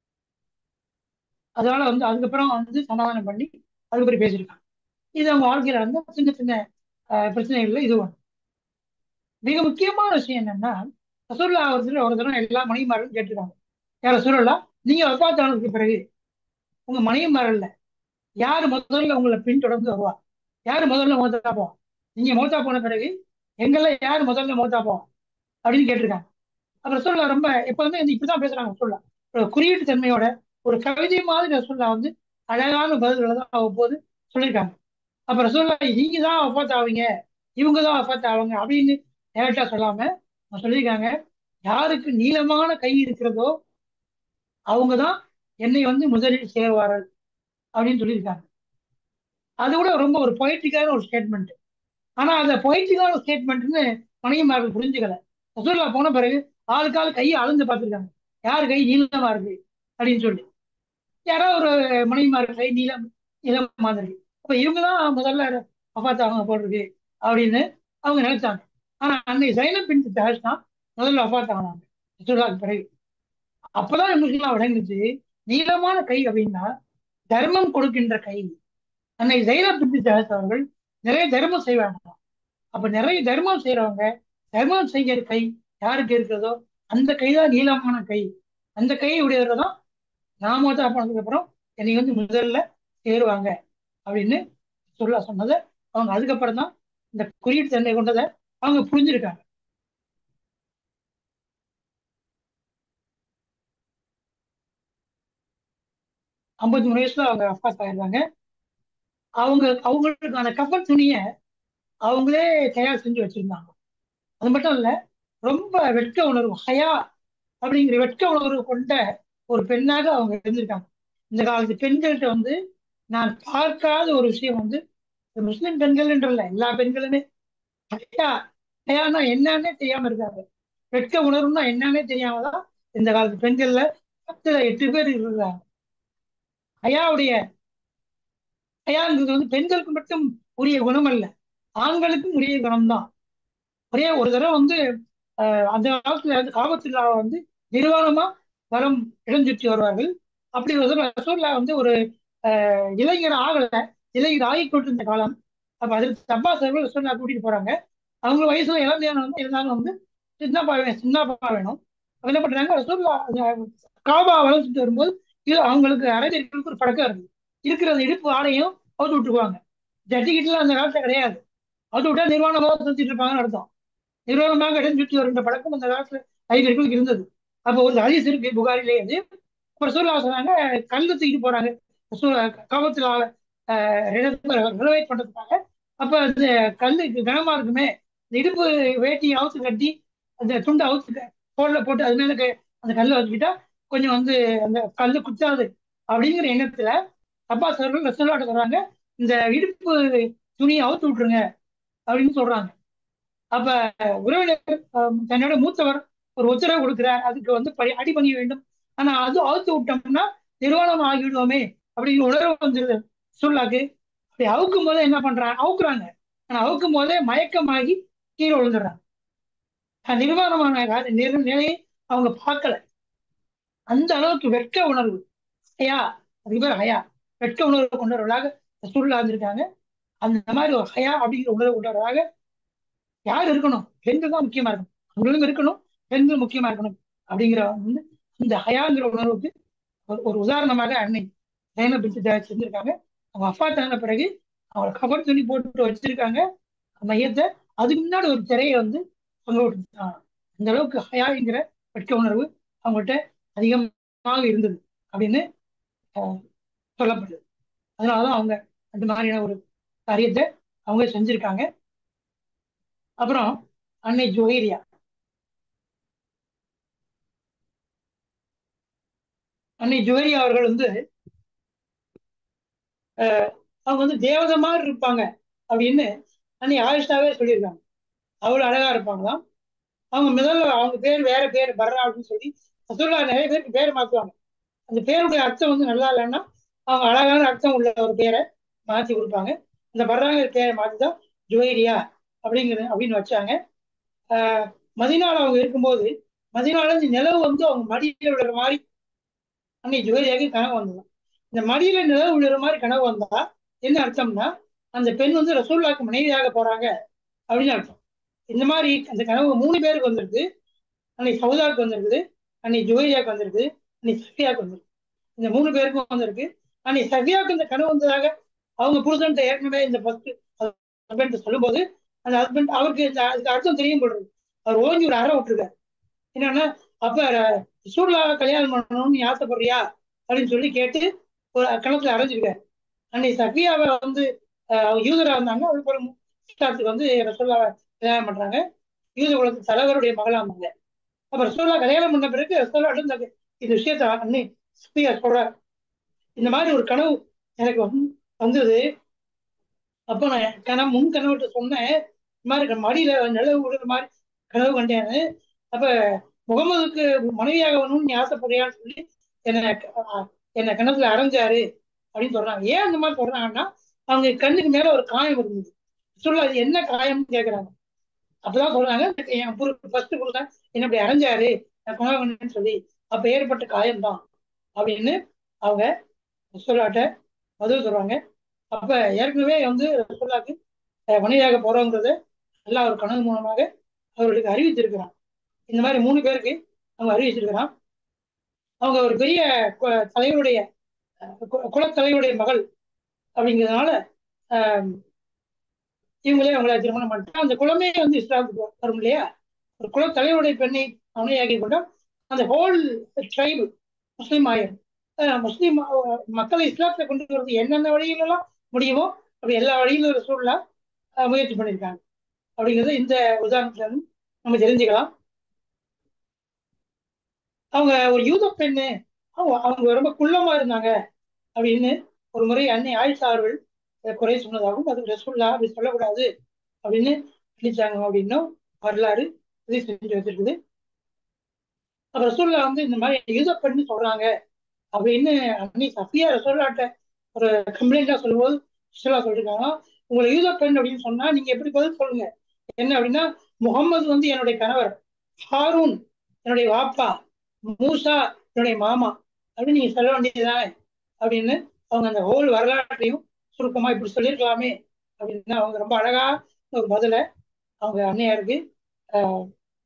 அதனால வந்து அதுக்கப்புறம் வந்து சமாதானம் பண்ணி அதுக்கப்புறம் பேசியிருக்காங்க இது அவங்க வாழ்க்கையில வந்து சின்ன சின்ன ஆஹ் பிரச்சனைகள்ல இது ஒண்ணு மிக முக்கியமான விஷயம் என்னன்னா ரசூல்லா அவர்கள் ஒரு தடவை எல்லா மனைவிமார்களும் கேட்டிருக்காங்க யார் ரசூல்லா நீங்க வப்பாத்தானதுக்கு பிறகு உங்க மனைவிமாரல்ல யாரு முதல்ல உங்களை பின்தொடர்ந்து வருவா யாரு முதல்ல மோத்தா போவா நீங்க மோத்தா போன பிறகு எங்கெல்லாம் யாரு முதல்ல மோத்தா போவா அப்படின்னு கேட்டிருக்காங்க அப்ப ரசூல்லா ரொம்ப எப்போதுமே வந்து இப்படிதான் பேசுறாங்க ரசூல்லா ஒரு குறியீட்டு தன்மையோட ஒரு கவிதை மாதிரி ரசூல்லா வந்து அழகான பதில்களை தான் அவ்வப்போது சொல்லியிருக்காங்க அப்ப ரசூல்லா நீங்க தான் வஃபாத் ஆவீங்க இவங்க தான் வஃபாத் ஆவாங்க அப்படின்னு டேரக்டா சொல்லாம அவங்க சொல்லியிருக்காங்க யாருக்கு நீளமான கை இருக்கிறதோ அவங்க தான் என்னை வந்து முதலில் சேருவார்கள் அப்படின்னு சொல்லியிருக்காங்க அது கூட ரொம்ப ஒரு பொய்டிக்கான ஒரு ஸ்டேட்மெண்ட் ஆனா அந்த பொய்டிக்கான ஸ்டேட்மெண்ட்னு மனைவிமார்கள் புரிஞ்சுக்கல ரசூல்லா போன பிறகு ஆளுக்கு ஆள் கையை அளந்து பார்த்துருக்காங்க யார் கை நீளமா இருக்கு அப்படின்னு சொல்லி யாரோ ஒரு மனைவிமார்கள் கை நீளம் நீளமா இருக்கு அப்ப இவங்க தான் முதல்ல வஃபாத் அவங்க போட்டிருக்கு அப்படின்னு அவங்க நினைச்சாங்க ஆனா அன்னைக்கு ஜைனப் பின் ஜஹஷ் தான் முதல்ல வஃபாத் ஆனாங்க ரசூலுல்லாஹ்க்கு பிறகு அப்பதான் இவங்களுக்குலாம் விளங்குச்சு நீளமான கை அப்படின்னா தர்மம் கொடுக்கின்ற கை அன்னை ஜெயலப் பின் ஜஹஷ் அவர்கள் நிறைய தர்மம் செய்வாங்க அப்ப நிறைய தர்மம் செய்யறவங்க தர்மம் செய்கிற கை யாருக்கு இருக்கிறதோ அந்த கை தான் நீளமான கை அந்த கை உடையவர்கள் தான் நாம வந்து போனதுக்கு அப்புறம் என்னை வந்து முதல்ல சேருவாங்க அப்படின்னு சொல்ல சொன்னதை அவங்க அதுக்கப்புறம் தான் இந்த குறியீட்டு தன்மை கொண்டதை அவங்க புரிஞ்சிருக்காங்க ஐம்பத்தி மூணு வயசுல அவங்க அஃபாஸ் ஆயிருந்தாங்க அவங்க அவங்களுக்கு அந்த கஃபன் துணியை அவங்களே தயார் செஞ்சு வச்சிருந்தாங்க அது மட்டும் இல்ல ரொம்ப வெட்க உணர்வு ஹயா அப்படிங்கிற வெட்க உணர்வு கொண்ட ஒரு பெண்ணாக அவங்க இருந்திருக்காங்க இந்த காலத்து பெண்கள்கிட்ட வந்து நான் பார்க்காத ஒரு விஷயம் வந்து இந்த முஸ்லிம் பெண்கள் என்றல்ல எல்லா பெண்களுமே ஹயா ஹயானா என்னன்னே தெரியாம இருக்காங்க வெட்க உணர்வுனா என்னன்னே தெரியாம தான் இந்த காலத்து பெண்கள்ல பத்துல எட்டு பேர் இருக்கிறாங்க ஹயாவுடைய ஹயாங்கிறது வந்து பெண்களுக்கு மட்டும் உரிய குணம் அல்ல ஆண்களுக்கும் உரிய குணம்தான் ஒரே ஒரு தடவை வந்து அஹ், அந்த காலத்துல வந்து காபத்துல்லா வந்து நிர்வாணமா வரம் இடம் சுற்றி வருவார்கள் அப்படி ஒரு தடவை ரசூல்லா வந்து ஒரு அஹ், இளைஞர் ஆகல இளைஞர் ஆகி கொண்டிருந்த காலம் அப்ப அதற்கு தப்பா அவர்கள் ரசூல்லா கூட்டிட்டு போறாங்க அவங்க வயசுல இளந்தையான வந்து இருந்தாலும் வந்து சின்னப்பா வேணும் சின்னப்பா வேணும் அப்ப என்ன பண்றாங்க ரசூல்லா அந்த காபா வளர்த்துட்டு வரும்போது இது அவங்களுக்கு அரேபியர்களுக்கு ஒரு பழக்கம் இருக்கு இருக்கிற அந்த இடுப்பு ஆடையும் அவுத்து விட்டுருவாங்க ஜட்டிக்கிட்டுலாம் அந்த காலத்துல கிடையாது அவுத்து விட்டா நிர்வாணமாக செஞ்சுட்டு இருப்பாங்கன்னு அர்த்தம் நிர்வாணமாக இடம் சுற்றி வருகின்ற பழக்கம் அந்த காலத்துல ஐவர்களுக்கு இருந்தது அப்போ ஒரு ஹதீஸ் இருக்கு புகாரிலே அது அப்ப ரசூல்லா சொன்னாங்க கல்லு தூக்கிட்டு போறாங்க காபத்துல ரினோவேட் பண்றதுக்காக அப்ப அந்த கல்லு கனமா இருக்குமே இந்த இடுப்பு வேட்டி அவுத்து கட்டி அந்த துண்டை அவுத்து போடல போட்டு அது மேல க- அந்த கல்லை வச்சுக்கிட்டா கொஞ்சம் வந்து அந்த கல்லு குத்தாது அப்படிங்கிற எண்ணத்துல அப்பா சார்கள் ரசூல்லாட்ட சொல்றாங்க இந்த இடுப்பு துணியை அவுத்து விட்டுருங்க அப்படின்னு சொல்றாங்க அப்ப உறவினர் அஹ், தன்னோட மூத்தவர் ஒரு உத்தரவு கொடுக்கிறார் அதுக்கு வந்து படி- அடி பண்ண வேண்டும் ஆனா அது அவுத்து விட்டோம்னா நிர்வாணம் ஆகிவிடுவோமே அப்படிங்கிற உணர்வு வந்துருது சுல்லாக்கு அப்படி அவுக்கும் போதே என்ன பண்றாங்க அவுக்குறாங்க ஆனா அவுக்கும் போதே மயக்கமாகி கீழே விழுந்துடுறாங்க அஹ் நிர்வாணமான கா- நிர்- நிலையை அவங்க பார்க்கல அந்த அளவுக்கு வெட்க உணர்வு ஹயா அதுக்கு பேர் ஹயா வெட்க உணர்வு கொண்டவர்களாக சுருளா இருந்திருக்காங்க அந்த மாதிரி ஒரு ஹயா அப்படிங்கிற உணர்வு கொண்டவர்களாக யார் இருக்கணும் பெண்கள் தான் முக்கியமா இருக்கணும் அவங்களும் இருக்கணும் பெண்கள் முக்கியமா இருக்கணும் அப்படிங்கிற வந்து இந்த ஹயாங்கிற உணர்வுக்கு ஒரு ஒரு உதாரணமாக அன்னை ஜெயன பிடிச்சி செஞ்சிருக்காங்க அவங்க அப்பா தான பிறகு அவங்களை கவர் துணி போட்டு வச்சிருக்காங்க மையத்தை அதுக்கு முன்னாடி ஒரு திரையை வந்து தொங்க விட்டுருக்காங்க அந்த அளவுக்கு ஹயாங்கிற வெட்க உணர்வு அவங்கள்ட்ட அதிகமாக இருந்தது அப்படின்னு அஹ், சொல்லப்படுது அதனாலதான் அவங்க அந்த மாதிரியான ஒரு காரியத்தை அவங்க செஞ்சிருக்காங்க அப்புறம் அன்னை ஜோஹேரியா அன்னை ஜோஹேரியா அவர்கள் வந்து அஹ், அவங்க வந்து தேவதை மாதிரி இருப்பாங்க அப்படின்னு அன்னை ஆயிஷாவே சொல்லியிருக்காங்க அவ்வளவு அழகா இருப்பாங்களாம் அவங்க முதல்ல அவங்க பேர் வேற பேர் பர்ரா அப்படின்னு சொல்லி ரசூலுல்லா நிறைய பேருக்கு பேர் மாத்துவாங்க அந்த பேருடைய அர்த்தம் வந்து நல்லா இல்லைன்னா அவங்க அழகான அர்த்தம் உள்ள ஒரு பேரை மாத்தி கொடுப்பாங்க இந்த பர்ராங்கிற பேரை மாத்தி தான் ஜுவைரியா அப்படிங்கிற அப்படின்னு வச்சாங்க ஆஹ் மதினால அவங்க இருக்கும்போது மதினால இந்த நிலவு வந்து அவங்க மடியில விழுற மாதிரி அன்னை ஜுவைரியாக்கு கனவு வந்தது இந்த மடியில நிலவு விழுற மாதிரி கனவு வந்தா என்ன அர்த்தம்னா அந்த பெண் வந்து ரசூல்லாக்கு மனைவியாக போறாங்க அப்படின்னு அர்த்தம் இந்த மாதிரி அந்த கனவு மூணு பேருக்கு வந்திருக்கு அன்னை சவுதாக்கு வந்திருக்குது அன்னை ஜுவைரியாக்கு வந்திருக்கு அன்னை சஃபியாக்கு வந்திருக்கு இந்த மூணு பேருக்கும் வந்திருக்கு அன்னை சஃபியாவுக்கு இந்த கனவு வந்ததாக அவங்க புருஷன்ட்ட ஏற்கனவே இந்த ஃபர்ஸ்ட் ஹஸ்பண்ட் சொல்லும்போது அந்த ஹஸ்பண்ட் அவருக்கு இந்த அதுக்கு அர்த்தம் தெரியும் போடுறது அவர் ஓஞ்சி ஒரு அறை விட்டுருக்காரு என்னன்னா அப்ப சூர்லா கல்யாணம் பண்ணணும்னு நீ ஆசைப்படுறியா அப்படின்னு சொல்லி கேட்டு ஒரு கணத்துல அரைஞ்சிருக்காரு அன்னை சஃபியாவை வந்து அஹ், யூதரா இருந்தாங்க அதுக்கப்புறம் இஸ்லாத்துக்கு வந்து ரசோல்லாவை கல்யாணம் பண்றாங்க யூத குலத்து தலைவருடைய மகளா இருந்தாங்க அப்ப ரசோல்லா கல்யாணம் பண்ண பிறகு ரசோல்லா இந்த இந்த விஷயத்த அன்னை சஃபியா சொல்றாரு இந்த மாதிரி ஒரு கனவு எனக்கு வந்து வந்தது அப்ப நான் கனவு முன் கனவுட்ட சொன்னேன் இந்த மாதிரி மடியில நிலவு விடுற மாதிரி கனவு கண்டேன்னு அப்ப முகமதுக்கு மனைவியாக வரணும்னு நீ ஆசைப்படுறியான்னு சொல்லி என்னை அஹ், என்னை கணத்துல அரைஞ்சாரு அப்படின்னு சொல்றாங்க ஏன் அந்த மாதிரி சொல்றாங்கன்னா அவங்க கண்ணுக்கு மேல ஒரு காயம் இருந்தது சொல்ல அது என்ன காயம்னு கேக்குறாங்க அப்பதான் சொல்றாங்க என் ஃபர்ஸ்ட் புருஷன் என்ன இப்படி அரைஞ்சாரு நான் கனவு கண்டேன்னு சொல்லி அப்ப ஏற்பட்ட காயம்தான் அப்படின்னு அவங்க சொல்லாட்ட பதில் சொல்றாங்க அப்ப ஏற்கனவே வந்து ரசூல்லாக்கு மனைவியாக போறோங்கிறத நல்லா ஒரு கனவு மூலமாக அவர்களுக்கு அறிவித்திருக்கிறான் இந்த மாதிரி மூணு பேருக்கு அவங்க அறிவிச்சிருக்கிறான் அவங்க ஒரு பெரிய கு- தலைவருடைய அஹ், கு- குலத்தலைவருடைய மகள் அப்படிங்கிறதுனால ஆஹ், இவங்களே அவங்கள திருமணம் பண்ணிட்டாங்க அந்த குலமே வந்து இஸ்லாமுக்கு வரும் இல்லையா ஒரு குலத்தலைவருடைய பெண்ணை மனைவியாக்கி கொண்டால் அந்த ஹோல் ட்ரைபு முஸ்லீம் ஆயிரும் அஹ், முஸ்லீம் அஹ், மக்களை இஸ்லாத்தை கொண்டு வரது என்னென்ன வழியிலெல்லாம் முடியுமோ அப்படி எல்லா வழியிலும் ஒரு சூழலா முயற்சி பண்ணியிருக்காங்க அப்படிங்கிறது இந்த உதாரணத்துல இருந்து நம்ம தெரிஞ்சுக்கலாம் அவங்க ஒரு யூத பெண்ணு அவங்க அவங்க ரொம்ப குள்ளமா இருந்தாங்க அப்படின்னு ஒரு முறை அன்னை ஆயிஷா அவர்கள் அஹ், குறை சொன்னதாகவும் அது ரசூல்லா அப்படி சொல்லக்கூடாது அப்படின்னு நினைச்சாங்க அப்படின்னும் வரலாறு இது செஞ்சு வச்சிருக்குது அப்ப ரசூல்லா வந்து இந்த மாதிரி யூத பெண்ணு சொல்றாங்க அப்படின்னு அன்னை சஃபியா ரசூல்லாட்ட ஒரு கம்ப்ளைண்டா சொல்லும்போது ரசூல்லா சொல்லிருக்காங்க உங்களை யூத பெண் அப்படின்னு சொன்னா நீங்க எப்படி பதில் சொல்லுங்க என்ன அப்படின்னா முகம்மது வந்து என்னுடைய கணவர் ஹாரூன் என்னுடைய வாப்பா மூசா என்னுடைய மாமா அப்படின்னு நீங்க சொல்ல வேண்டியதுதானே அப்படின்னு அவங்க அந்த ஹோல் வரலாற்றையும் சுருக்கமா இப்படி சொல்லியிருக்கலாமே அப்படின்னு அவங்க ரொம்ப அழகா ஒரு பதில அவங்க அன்னையாருக்கு ஆஹ்,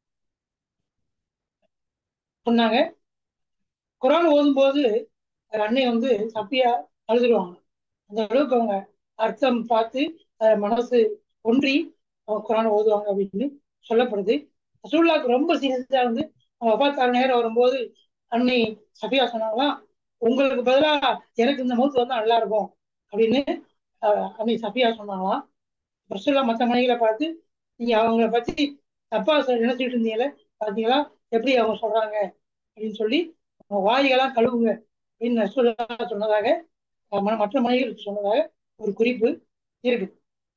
சொன்னாங்க குரான் ஓதும்போது அஹ், அன்னை வந்து சப்பியா அழுதுருவாங்க அந்த அளவுக்கு அவங்க அர்த்தம் பார்த்து அஹ், மனசு ஒன்றி அவங்க குரான் ஓதுவாங்க அப்படின்னு சொல்லப்படுது ரசூலுல்லாஹ்க்கு ரொம்ப சீரியஸா வந்து அவங்க வஃபாத்தார நேரம் வரும்போது அன்னை சஃபியா சொன்னாங்களாம் உங்களுக்கு பதிலா எனக்கு இந்த மௌத்து வந்தா நல்லா இருக்கும் அப்படின்னு அஹ், அன்னை சஃபியா சொன்னாங்களாம் ரசூல்லா மற்ற மனைகளை பார்த்து நீங்க அவங்கள பத்தி தப்பா சொ- நினைச்சிட்டு இருந்தீங்களே பாத்தீங்களா எப்படி அவங்க சொல்றாங்க அப்படின்னு சொல்லி அவங்க வாய்களாம் கழுவுங்க அப்படின்னு ரசூல்லா சொன்னதாக அஹ், ம- மற்ற மனைகளுக்கு சொன்னதாக ஒரு குறிப்பு இருக்கு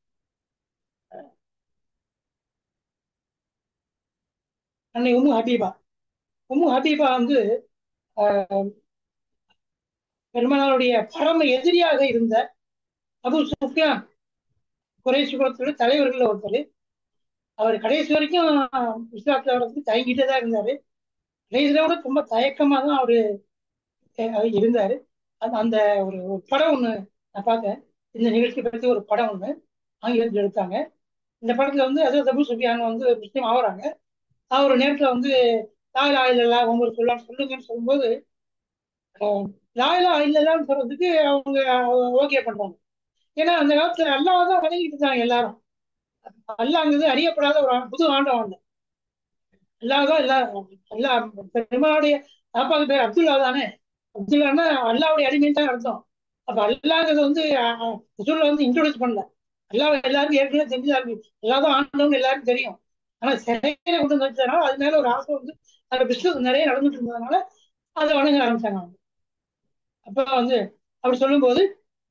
அன்னை உம்மு ஹபீபா உம்மு ஹபீபா வந்து அஹ், பெருமானாருடைய பரம எதிரியாக இருந்த அபு சுஃபியான் குறைஷி குலத்தோட தலைவர்கள் ஒருத்தர் அவர் கடைசி வரைக்கும் இஸ்லாத்துல வர்றதுக்கு தயங்கிட்டே தான் இருந்தாரு கடைசியில கூட ரொம்ப தயக்கமா தான் அவரு அஹ், இருந்தாரு அந்த அந்த ஒரு ஒரு படம் ஒண்ணு நான் பார்த்தேன் இந்த நிகழ்ச்சி பத்தி ஒரு படம் ஒண்ணு ஆங்கிலத்தில் எடுத்தாங்க இந்த படத்துல வந்து அது அபு சுஃபியான் வந்து முஸ்லீம் ஆகுறாங்க அவர் நேரத்துல வந்து லாயிலா இல்லல்லா ஒவ்வொரு சொல்லலாம் சொல்லுங்கன்னு சொல்லும்போது அஹ், லாயிலா இல்லல்லான்னு சொல்றதுக்கு அவங்க ஓகே பண்றாங்க ஏன்னா அந்த காலத்துல அல்லாஹ் தான் வணங்கிட்டு இருந்தாங்க எல்லாரும் அல்லாங்கிறது அறியப்படாத ஒரு ஆ- புது ஆண்டவன் அல்ல அல்லாஹ் தான் எல்லா எல்லா பெருமாளுடைய பாப்பாக்கு பேர் அப்துல்லா தானே அப்துல்லான்னா அல்லாவுடைய அடிமைன்னு தான் அர்த்தம் அப்ப அல்லாங்கிறது வந்து ரசூல்ல வந்து இன்ட்ரோடியூஸ் பண்ணல அல்லாஹ் எல்லாருக்கும் ஏற்கனவே தெரிஞ்சுதான் இருக்கு எல்லாரும் ஆண்டவங்க எல்லாருக்கும் தெரியும் ஆனா சிலையில கொண்டு வந்து வச்சதுனால அது மேல ஒரு ஆசை வந்து அந்த பிசினஸ் நிறைய நடந்துட்டு இருந்ததுனால அதை வணங்க ஆரம்பிச்சாங்க அவங்க அப்ப வந்து அப்படி சொல்லும்போது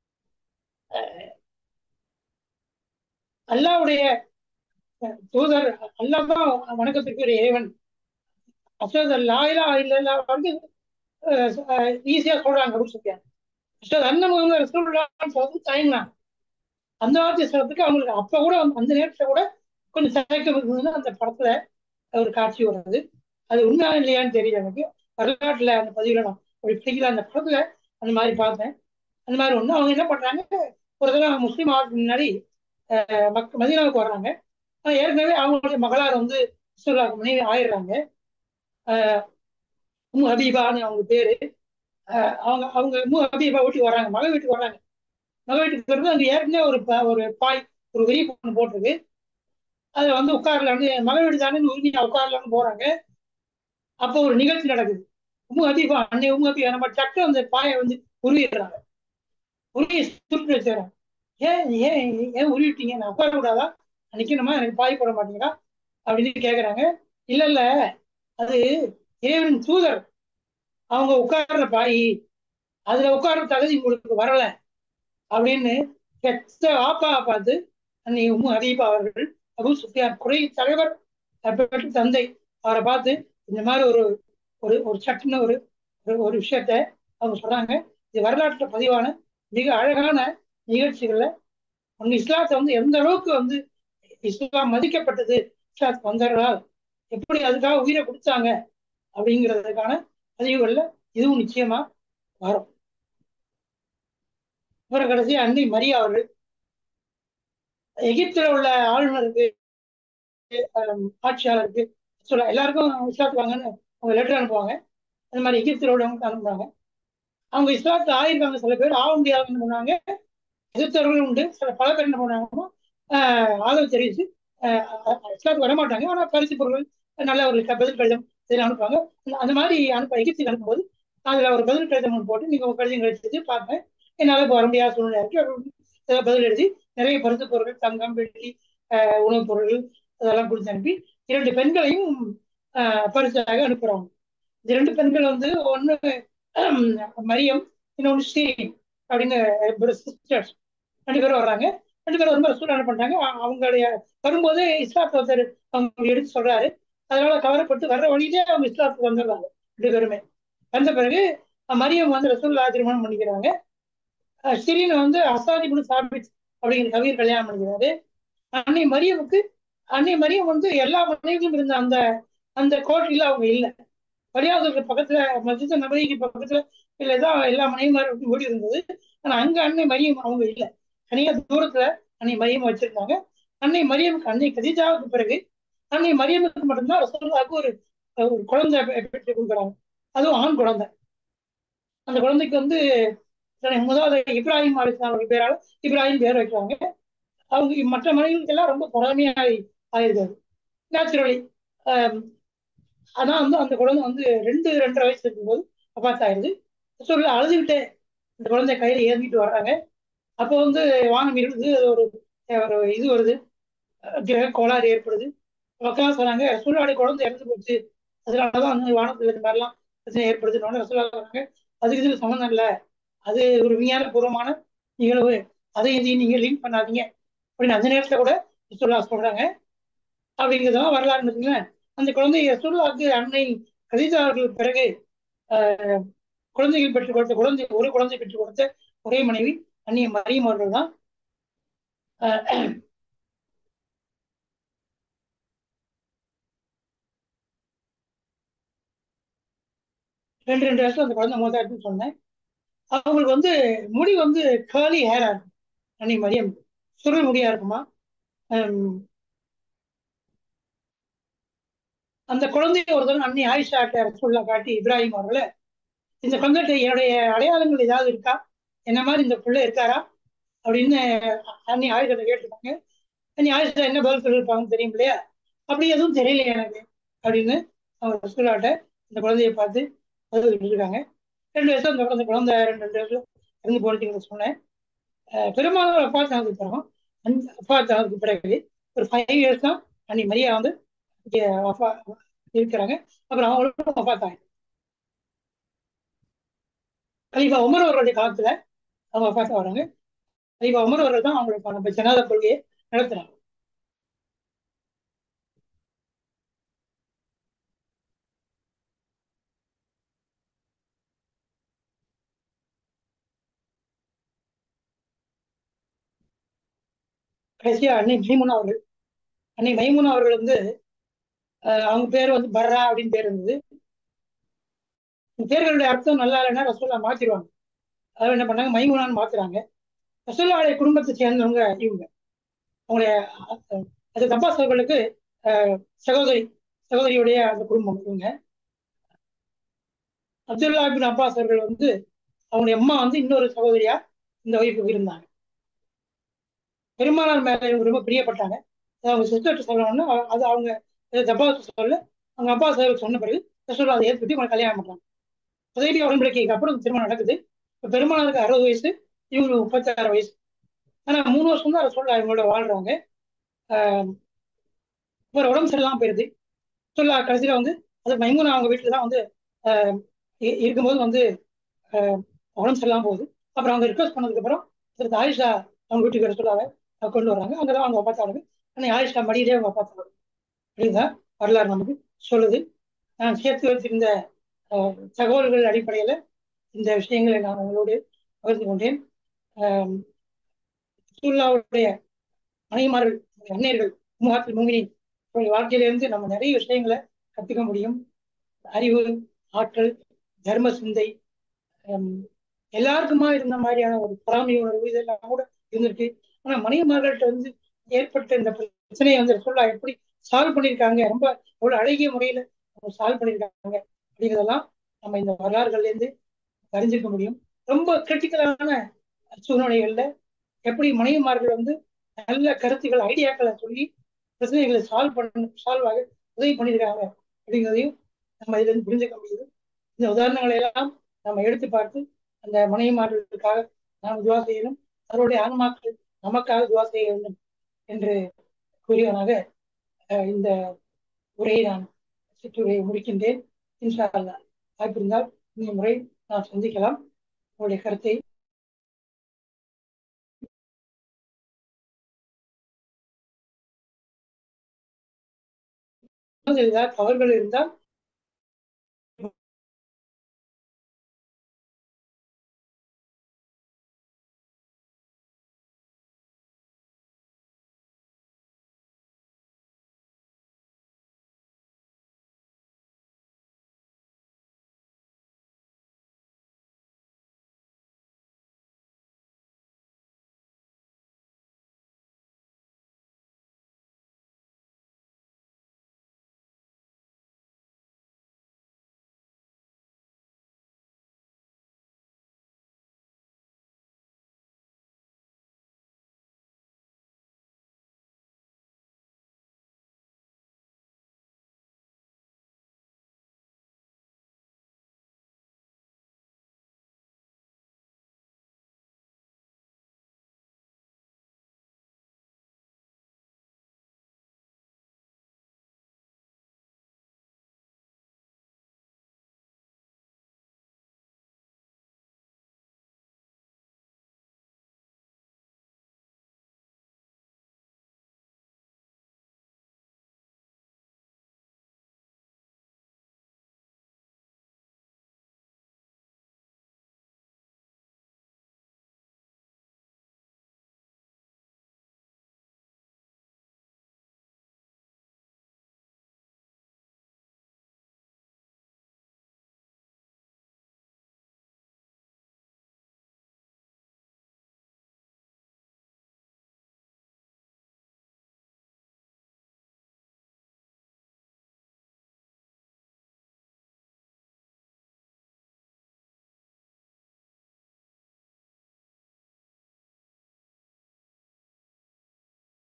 அல்லாவுடைய தூதர் அல்லாஹ் தான் வணக்கத்துக்குரிய இறைவன் அசோத் லாயிலா இல்லல்லா வந்து ஈஸியா சொல்றாங்க அப்படின்னு சொல்லியாங்க அசோத் அண்ணன் முகமது ரசூலுல்லாஹ்னு சொல்றது தயங்கினாங்க அந்த வார்த்தை சொல்றதுக்கு அவங்களுக்கு அப்ப கூட வந்து அந்த நேரத்துல கூட கொஞ்சம் தயக்கம் இருந்ததுன்னு அந்த படத்துல ஒரு காட்சி வருது அது உண்மையா இல்லையான்னு தெரியல எனக்கு வரலாற்றுல அந்த பதிவுல நான் அப்படி பிடிக்கல அந்த படத்துல அந்த மாதிரி பார்த்தேன் அந்த மாதிரி ஒண்ணு அவங்க என்ன பண்றாங்க ஒரு தடவை முஸ்லீம் ஆகிறதுக்கு முன்னாடி அஹ், மக்க மதீனாவுக்கு வர்றாங்க ஆனா ஏற்கனவே அவங்களுடைய மகளார் வந்து ரசூலுல்லாஹ்க்கு மனைவி ஆயிடுறாங்க அஹ், உம்மு ஹபீபான்னு அவங்க பேரு அஹ், அவங்க அவங்க உம்மு ஹபீபா வீட்டுக்கு வர்றாங்க மக வீட்டுக்கு வர்றாங்க மக வீட்டுக்கு வரும்போது அங்க ஏற்கனவே ஒரு ப- ஒரு பாய் ஒரு விரி பொண்ணு போட்டிருக்கு அதுல வந்து உட்காரலான்னு மக வீடு தானே உரிமை உட்காரலான்னு போறாங்க அப்போ ஒரு நிகழ்ச்சி நடக்குது உம்மு ஹபீபா அன்னை உம்மு ஹபீபா நம்ம டக்கு அந்த பாயை வந்து உருவிடுறாங்க உருவி சுருட்டு வச்சுறாங்க ஏன் ஏன் ஏன் உருவிட்டீங்க நான் உட்கார கூடாதா நிக்கணுமா எனக்கு பாய் போட மாட்டீங்களா அப்படின்னு கேக்குறாங்க இல்ல இல்ல அது இறைவனின் தூதர் அவங்க உட்கார்ற பாய் அதுல உட்கார்ற தகுதி உங்களுக்கு வரல அப்படின்னு பெத்த ஆப்பா பார்த்து அன்னை உம்மு ஹபீபா அவர்கள் அபு சுஃபியான் குறை தலைவர் அப்பேற்பட்ட தந்தை அவரை பார்த்து இந்த மாதிரி ஒரு ஒரு ஒரு சட்டுன்னு ஒரு ஒரு- ஒரு விஷயத்த அவங்க சொல்றாங்க இது வரலாற்றுல பதிவான மிக அழகான நிகழ்ச்சிகள்ல அவங்க இஸ்லாத்தை வந்து எந்த அளவுக்கு வந்து இஸ்லாம் மதிக்கப்பட்டது இஸ்லாத்துக்கு வந்தவர்களால் எப்படி அதுக்காக உயிரை கொடுத்தாங்க அப்படிங்கிறதுக்கான பதிவுகள்ல இதுவும் நிச்சயமா வரும் அப்புறம் கடைசி அன்னை மரியா அவர்கள் எகிப்துல உள்ள ஆளுநருக்கு அஹ், ஆட்சியாளருக்கு சொல்ல எல்லாருக்கும் இஸ்லாத்துக்கு வாங்கன்னு அவங்க லெட்டர் அனுப்புவாங்க அந்த மாதிரி எகிப்துல உள்ளவங்களுக்கு அனுப்புறாங்க அவங்க இஸ்லாத்து ஆயிருக்காங்க சில பேர் ஆக முடியாதுன்னு பண்ணாங்க எதிர்த்தவர்களும் உண்டு சில பல பேர் என்ன பண்ணாங்கன்னா ஆஹ் ஆதரவு தெரிவித்து ஆஹ் அஹ் இஸ்லாத்துக்கு வர மாட்டாங்க ஆனா பரிசு பொருட்கள் நல்ல ஒரு க- பதில் கடிதம் இதெல்லாம் அனுப்புவாங்க அந்த- அந்த மாதிரி அனுப்ப எகிப்துக்கு அனுப்பும்போது அதுல ஒரு பதில் கடிதம் ஒன்று போட்டு நீங்க உங்க கடிதம் கழிச்சது பார்ப்பேன் என்னால இப்போ வர முடியாத சூழ்நிலை இருக்கு அப்படி ஏதாவது பதில் எழுதி நிறைய பரிசு பொருட்கள் தங்கம் வெள்ளி ஆஹ் உணவுப் பொருட்கள் அதெல்லாம் கொடுத்து அனுப்பி இரண்டு பெண்களையும் ஆஹ் பரிசாக அனுப்புறாங்க இந்த ரெண்டு பெண்கள் வந்து ஒண்ணு மரியம் இன்னொன்று ஸ்ரீன் அப்படின்னு சிஸ்டர்ஸ் ரெண்டு பேரும் வர்றாங்க ரெண்டு பேரும் ரொம்ப ரசூல் என்ன பண்றாங்க அ- அவங்களுடைய வரும்போது இஸ்லாத்து ஒருத்தர் அவங்க எடுத்து சொல்றாரு அதனால கவரப்பட்டு வர்ற வழியிலே அவங்க இஸ்லாத்துக்கு வந்துடுறாங்க ரெண்டு பேருமே வந்த பிறகு அஹ், மரியம் வந்து ரசூல்லா திருமணம் பண்ணிக்கிறாங்க அஹ், ஷிரீன் வந்து அசாதி குணு சாபித் அப்படிங்கிற கவியர் கல்யாணம் பண்ணிக்கிறாரு அன்னை மரியமுக்கு அன்னை மரியம் வந்து எல்லா மனைவிகளும் இருந்த அந்த அந்த கோட்டையில அவங்க இல்லை பரியாதத்துக்கு பக்கத்துல மஸ்ஜித் நபரிக்கு பக்கத்துல இல்லதான் எல்லா மனைவிமாரும் ஓடி இருந்தது ஆனா அங்க அன்னை மரியம் அவங்க இல்லை தனியா தூரத்துல அன்னை மரியம் வச்சிருந்தாங்க அன்னை மரியமுக்கு அன்னை கதிஜாவுக்கு பிறகு அன்னை மரியமுக்கு மட்டும்தான் ரசூலுல்லாஹ்வுக்கு ஒரு ஒரு குழந்தை பெ- பெற்று கொடுக்குறாங்க அதுவும் ஆண் குழந்தை அந்த குழந்தைக்கு வந்து தன்னை முதலாவது இப்ராஹிம் அலிஸ்லாம் பேரால இப்ராஹிம் பேர் வைக்கிறாங்க அவங்க மற்ற மனைவிகளுக்கெல்லாம் ரொம்ப பொறாமையா ஆயிருக்காது நேச்சுரலி ஆனா வந்து அந்த குழந்தை வந்து ரெண்டு ரெண்டரை வயசு இருக்கும்போது பார்த்தாயிருது சொல்ல அழுதுகிட்டே அந்த குழந்தை கையில ஏந்திட்டு வர்றாங்க அப்போ வந்து வானம் இருளுது அது ஒரு ஒரு இது வருது கிரக கோளாறு ஏற்படுது மக்கள்லாம் சொன்னாங்க ரசூலாடி குழந்தை இறந்து போச்சு அதனாலதான் வந்து வானத்துல இந்த மாதிரிலாம் பிரச்சனை ஏற்படுதுன்னு ரசூலா சொன்னாங்க அதுக்கு இதுக்கு சம்மந்தம் இல்லை அது ஒரு விஞ்ஞான பூர்வமான நிகழ்வு அதை இதையும் நீங்க லிங்க் பண்ணாதீங்க அப்படின்னு அந்த நேரத்துல கூட ரசூலா சொல்றாங்க அப்படிங்கிறதெல்லாம் வரலாறு இருக்குங்களேன் அந்த குழந்தை ரசூல்லாவுக்கு அன்னை கதிதா அவர்களுக்கு பிறகு ஆஹ், குழந்தைகள் பெற்றுக் கொடுத்த குழந்தை ஒரு குழந்தை பெற்றுக் கொடுத்த ஒரே மனைவி அன்னிய மரியம் அவர்கள் தான் ரெண்டு ரெண்டு வருஷம் அந்த குழந்தை மூத்தாட்டுன்னு சொன்னேன் அவங்களுக்கு வந்து முடி வந்து கேர்லி ஹேரா இருக்கும் அன்னை மரியம் சுருள் முடியா இருக்குமா ஹம், அந்த குழந்தைய ஒரு தடவை அன்னை ஆயிஷா ரசூல்லா காட்டி இப்ராஹிம் அவர்களை இந்த குழந்தைகிட்ட என்னுடைய அடையாளங்கள் ஏதாவது இருக்கா என்ன மாதிரி இந்த பிள்ளை இருக்காரா அப்படின்னு அன்னி ஆயிஷா கேட்டிருக்காங்க அன்னி ஆயிஷா என்ன பதில் சொல்லியிருப்பாங்கன்னு தெரியும் இல்லையா அப்படி எதுவும் தெரியல எனக்கு அப்படின்னு அவங்க ரசூல்லாட்ட இந்த குழந்தைய பார்த்து பதில் சொல்லியிருக்காங்க ரெண்டு வருஷம் அந்த குழந்தை குழந்தை ரெண்டு ரெண்டு வருஷம் இறந்து போனதுக்கு சொன்னேன் அஹ் பெரும்பாலும் அப்பா ஆனதுக்கு பிறகு அந்த அப்பா ஆனதுக்கு பிறகு ஒரு ஃபைவ் இயர்ஸ் தான் அன்னி மரியா வந்து இங்க அப்பா இருக்கிறாங்க அப்புறம் அவங்களும் அப்பா தாங்க கலீஃபா உமர் அவர்களுடைய காலத்துல அவங்க பார்த்து வராங்க கலீஃபா உமர் அவர்கள் தான் அவங்களுக்கு நம்ம ஜனாத கொள்கையை நடத்துறாங்க கடைசியா அன்னை மைமுனா அவர்கள் அன்னை மைமுனா அவர்கள் வந்து அஹ், அவங்க பேர் வந்து பர்ரா அப்படின்னு பேர் இருந்தது இந்த பேர்களுடைய அர்த்தம் நல்லா இல்லைன்னா ரசோல்லா மாத்திடுவாங்க அதாவது என்ன பண்ணாங்க மைமுனான்னு மாத்துறாங்க ரசோல்லாவுடைய குடும்பத்தை சேர்ந்தவங்க இவங்க அவங்களுடைய அஹ், அது தப்பாஸ் அவர்களுக்கு அஹ், சகோதரி சகோதரியுடைய அந்த குடும்பம் இவங்க அப்துல்லா பின் அப்பாஸ் அவர்கள் வந்து அவங்களுடைய அம்மா வந்து இன்னொரு சகோதரியா இந்த ஒய்ஃபுக்கு இருந்தாங்க பெருமானார் மேல இவங்க ரொம்ப பிரியப்பட்டாங்க அது அவங்க சிஸ்டர்கிட்ட சொல்லணும்னு அவ- அது அவங்க தப்பா சொல்ல அவங்க அப்பா சார் சொன்ன பிறகு ரசூல்லா அதை ஏற்படுத்தி அவங்க கல்யாணம் பண்றாங்க உதவி உடன்படிக்கைக்கு அப்புறம் இந்த திருமணம் நடக்குது இப்ப பெருமானாருக்கு அறுபது வயசு இவங்களுக்கு முப்பத்தாறு வயசு ஆனா மூணு வருஷம் தான் ரசூல்லா இவங்களோட வாழ்றாங்க ஆஹ் ஒரு உடம்பு சரியில்லாம போயிருது ரசூல்லா கடைசியில வந்து அது மைமூனா அவங்க வீட்டுல தான் வந்து ஆஹ் இ- இருக்கும்போது வந்து ஆஹ் உடம்பு சரியில்லாம போகுது அப்புறம் அவங்க ரிக்வஸ்ட் பண்ணதுக்கு அப்புறம் திரு ஆயிஷா அவங்க வீட்டுக்கு ரசூல்லாவை கொண்டு வர்றாங்க அங்கதான் அவங்க பார்த்தாங்க ஆனால் ஆயிஷா மடியிலே அவங்க பார்த்தாங்க அப்படிதான் வரலாறு நமக்கு சொல்லுது நான் சேர்த்து வச்சிருந்த அஹ், தகவல்கள் அடிப்படையில் இந்த விஷயங்களை நான் உங்களோடு பகிர்ந்து கொண்டேன் ஆஹ், ரசூலுல்லாவுடைய மனைமார்கள் அன்னையர்கள் முகாத்தில் முங்கினின் அவருடைய வாழ்க்கையிலிருந்து நம்ம நிறைய விஷயங்களை கற்றுக்க முடியும் அறிவு ஆற்றல் தர்ம சிந்தை ஹம், எல்லாருக்குமா இருந்த மாதிரியான ஒரு பொறாமை உணர்வு இதெல்லாம் கூட இருந்திருக்கு ஆனா மனைவிமார்கள்ட்ட வந்து ஏற்பட்ட இந்த பிரச்சனையை வந்து ரசூல்லா எப்படி சால்வ் பண்ணியிருக்காங்க ரொம்ப ஒரு அழகிய முறையில சால்வ் பண்ணியிருக்காங்க அப்படிங்கிறதெல்லாம் நம்ம இந்த வரலாறுகள்ல இருந்து அறிஞ்சிக்க முடியும் ரொம்ப கிரிட்டிக்கலான சூழ்நிலைகள்ல எப்படி மனைவிமார்கள் வந்து நல்ல கருத்துக்கள் ஐடியாக்களை சொல்லி பிரச்சனைகளை சால்வ் பண்ண சால்வ் ஆக உதவி பண்ணியிருக்காங்க அப்படிங்கிறதையும் நம்ம இதுல இருந்து புரிஞ்சுக்க முடியுது இந்த உதாரணங்களை எல்லாம் நம்ம எடுத்து பார்த்து அந்த மனைவிமார்களுக்காக நாம் துவா செய்யணும் அவருடைய ஆன்மாக்கள் நமக்காக துவா செய்ய வேண்டும் என்று கூறியவனாக அஹ், இந்த உரையை நான் சிற்றுரையை முடிக்கின்றேன் இன்ஷா அல்லாஹ் வாய்ப்பு இருந்தால் இந்த முறை நாம் சந்திக்கலாம் உங்களுடைய கருத்தை ஏதாவது தவறுகள் இருந்தால்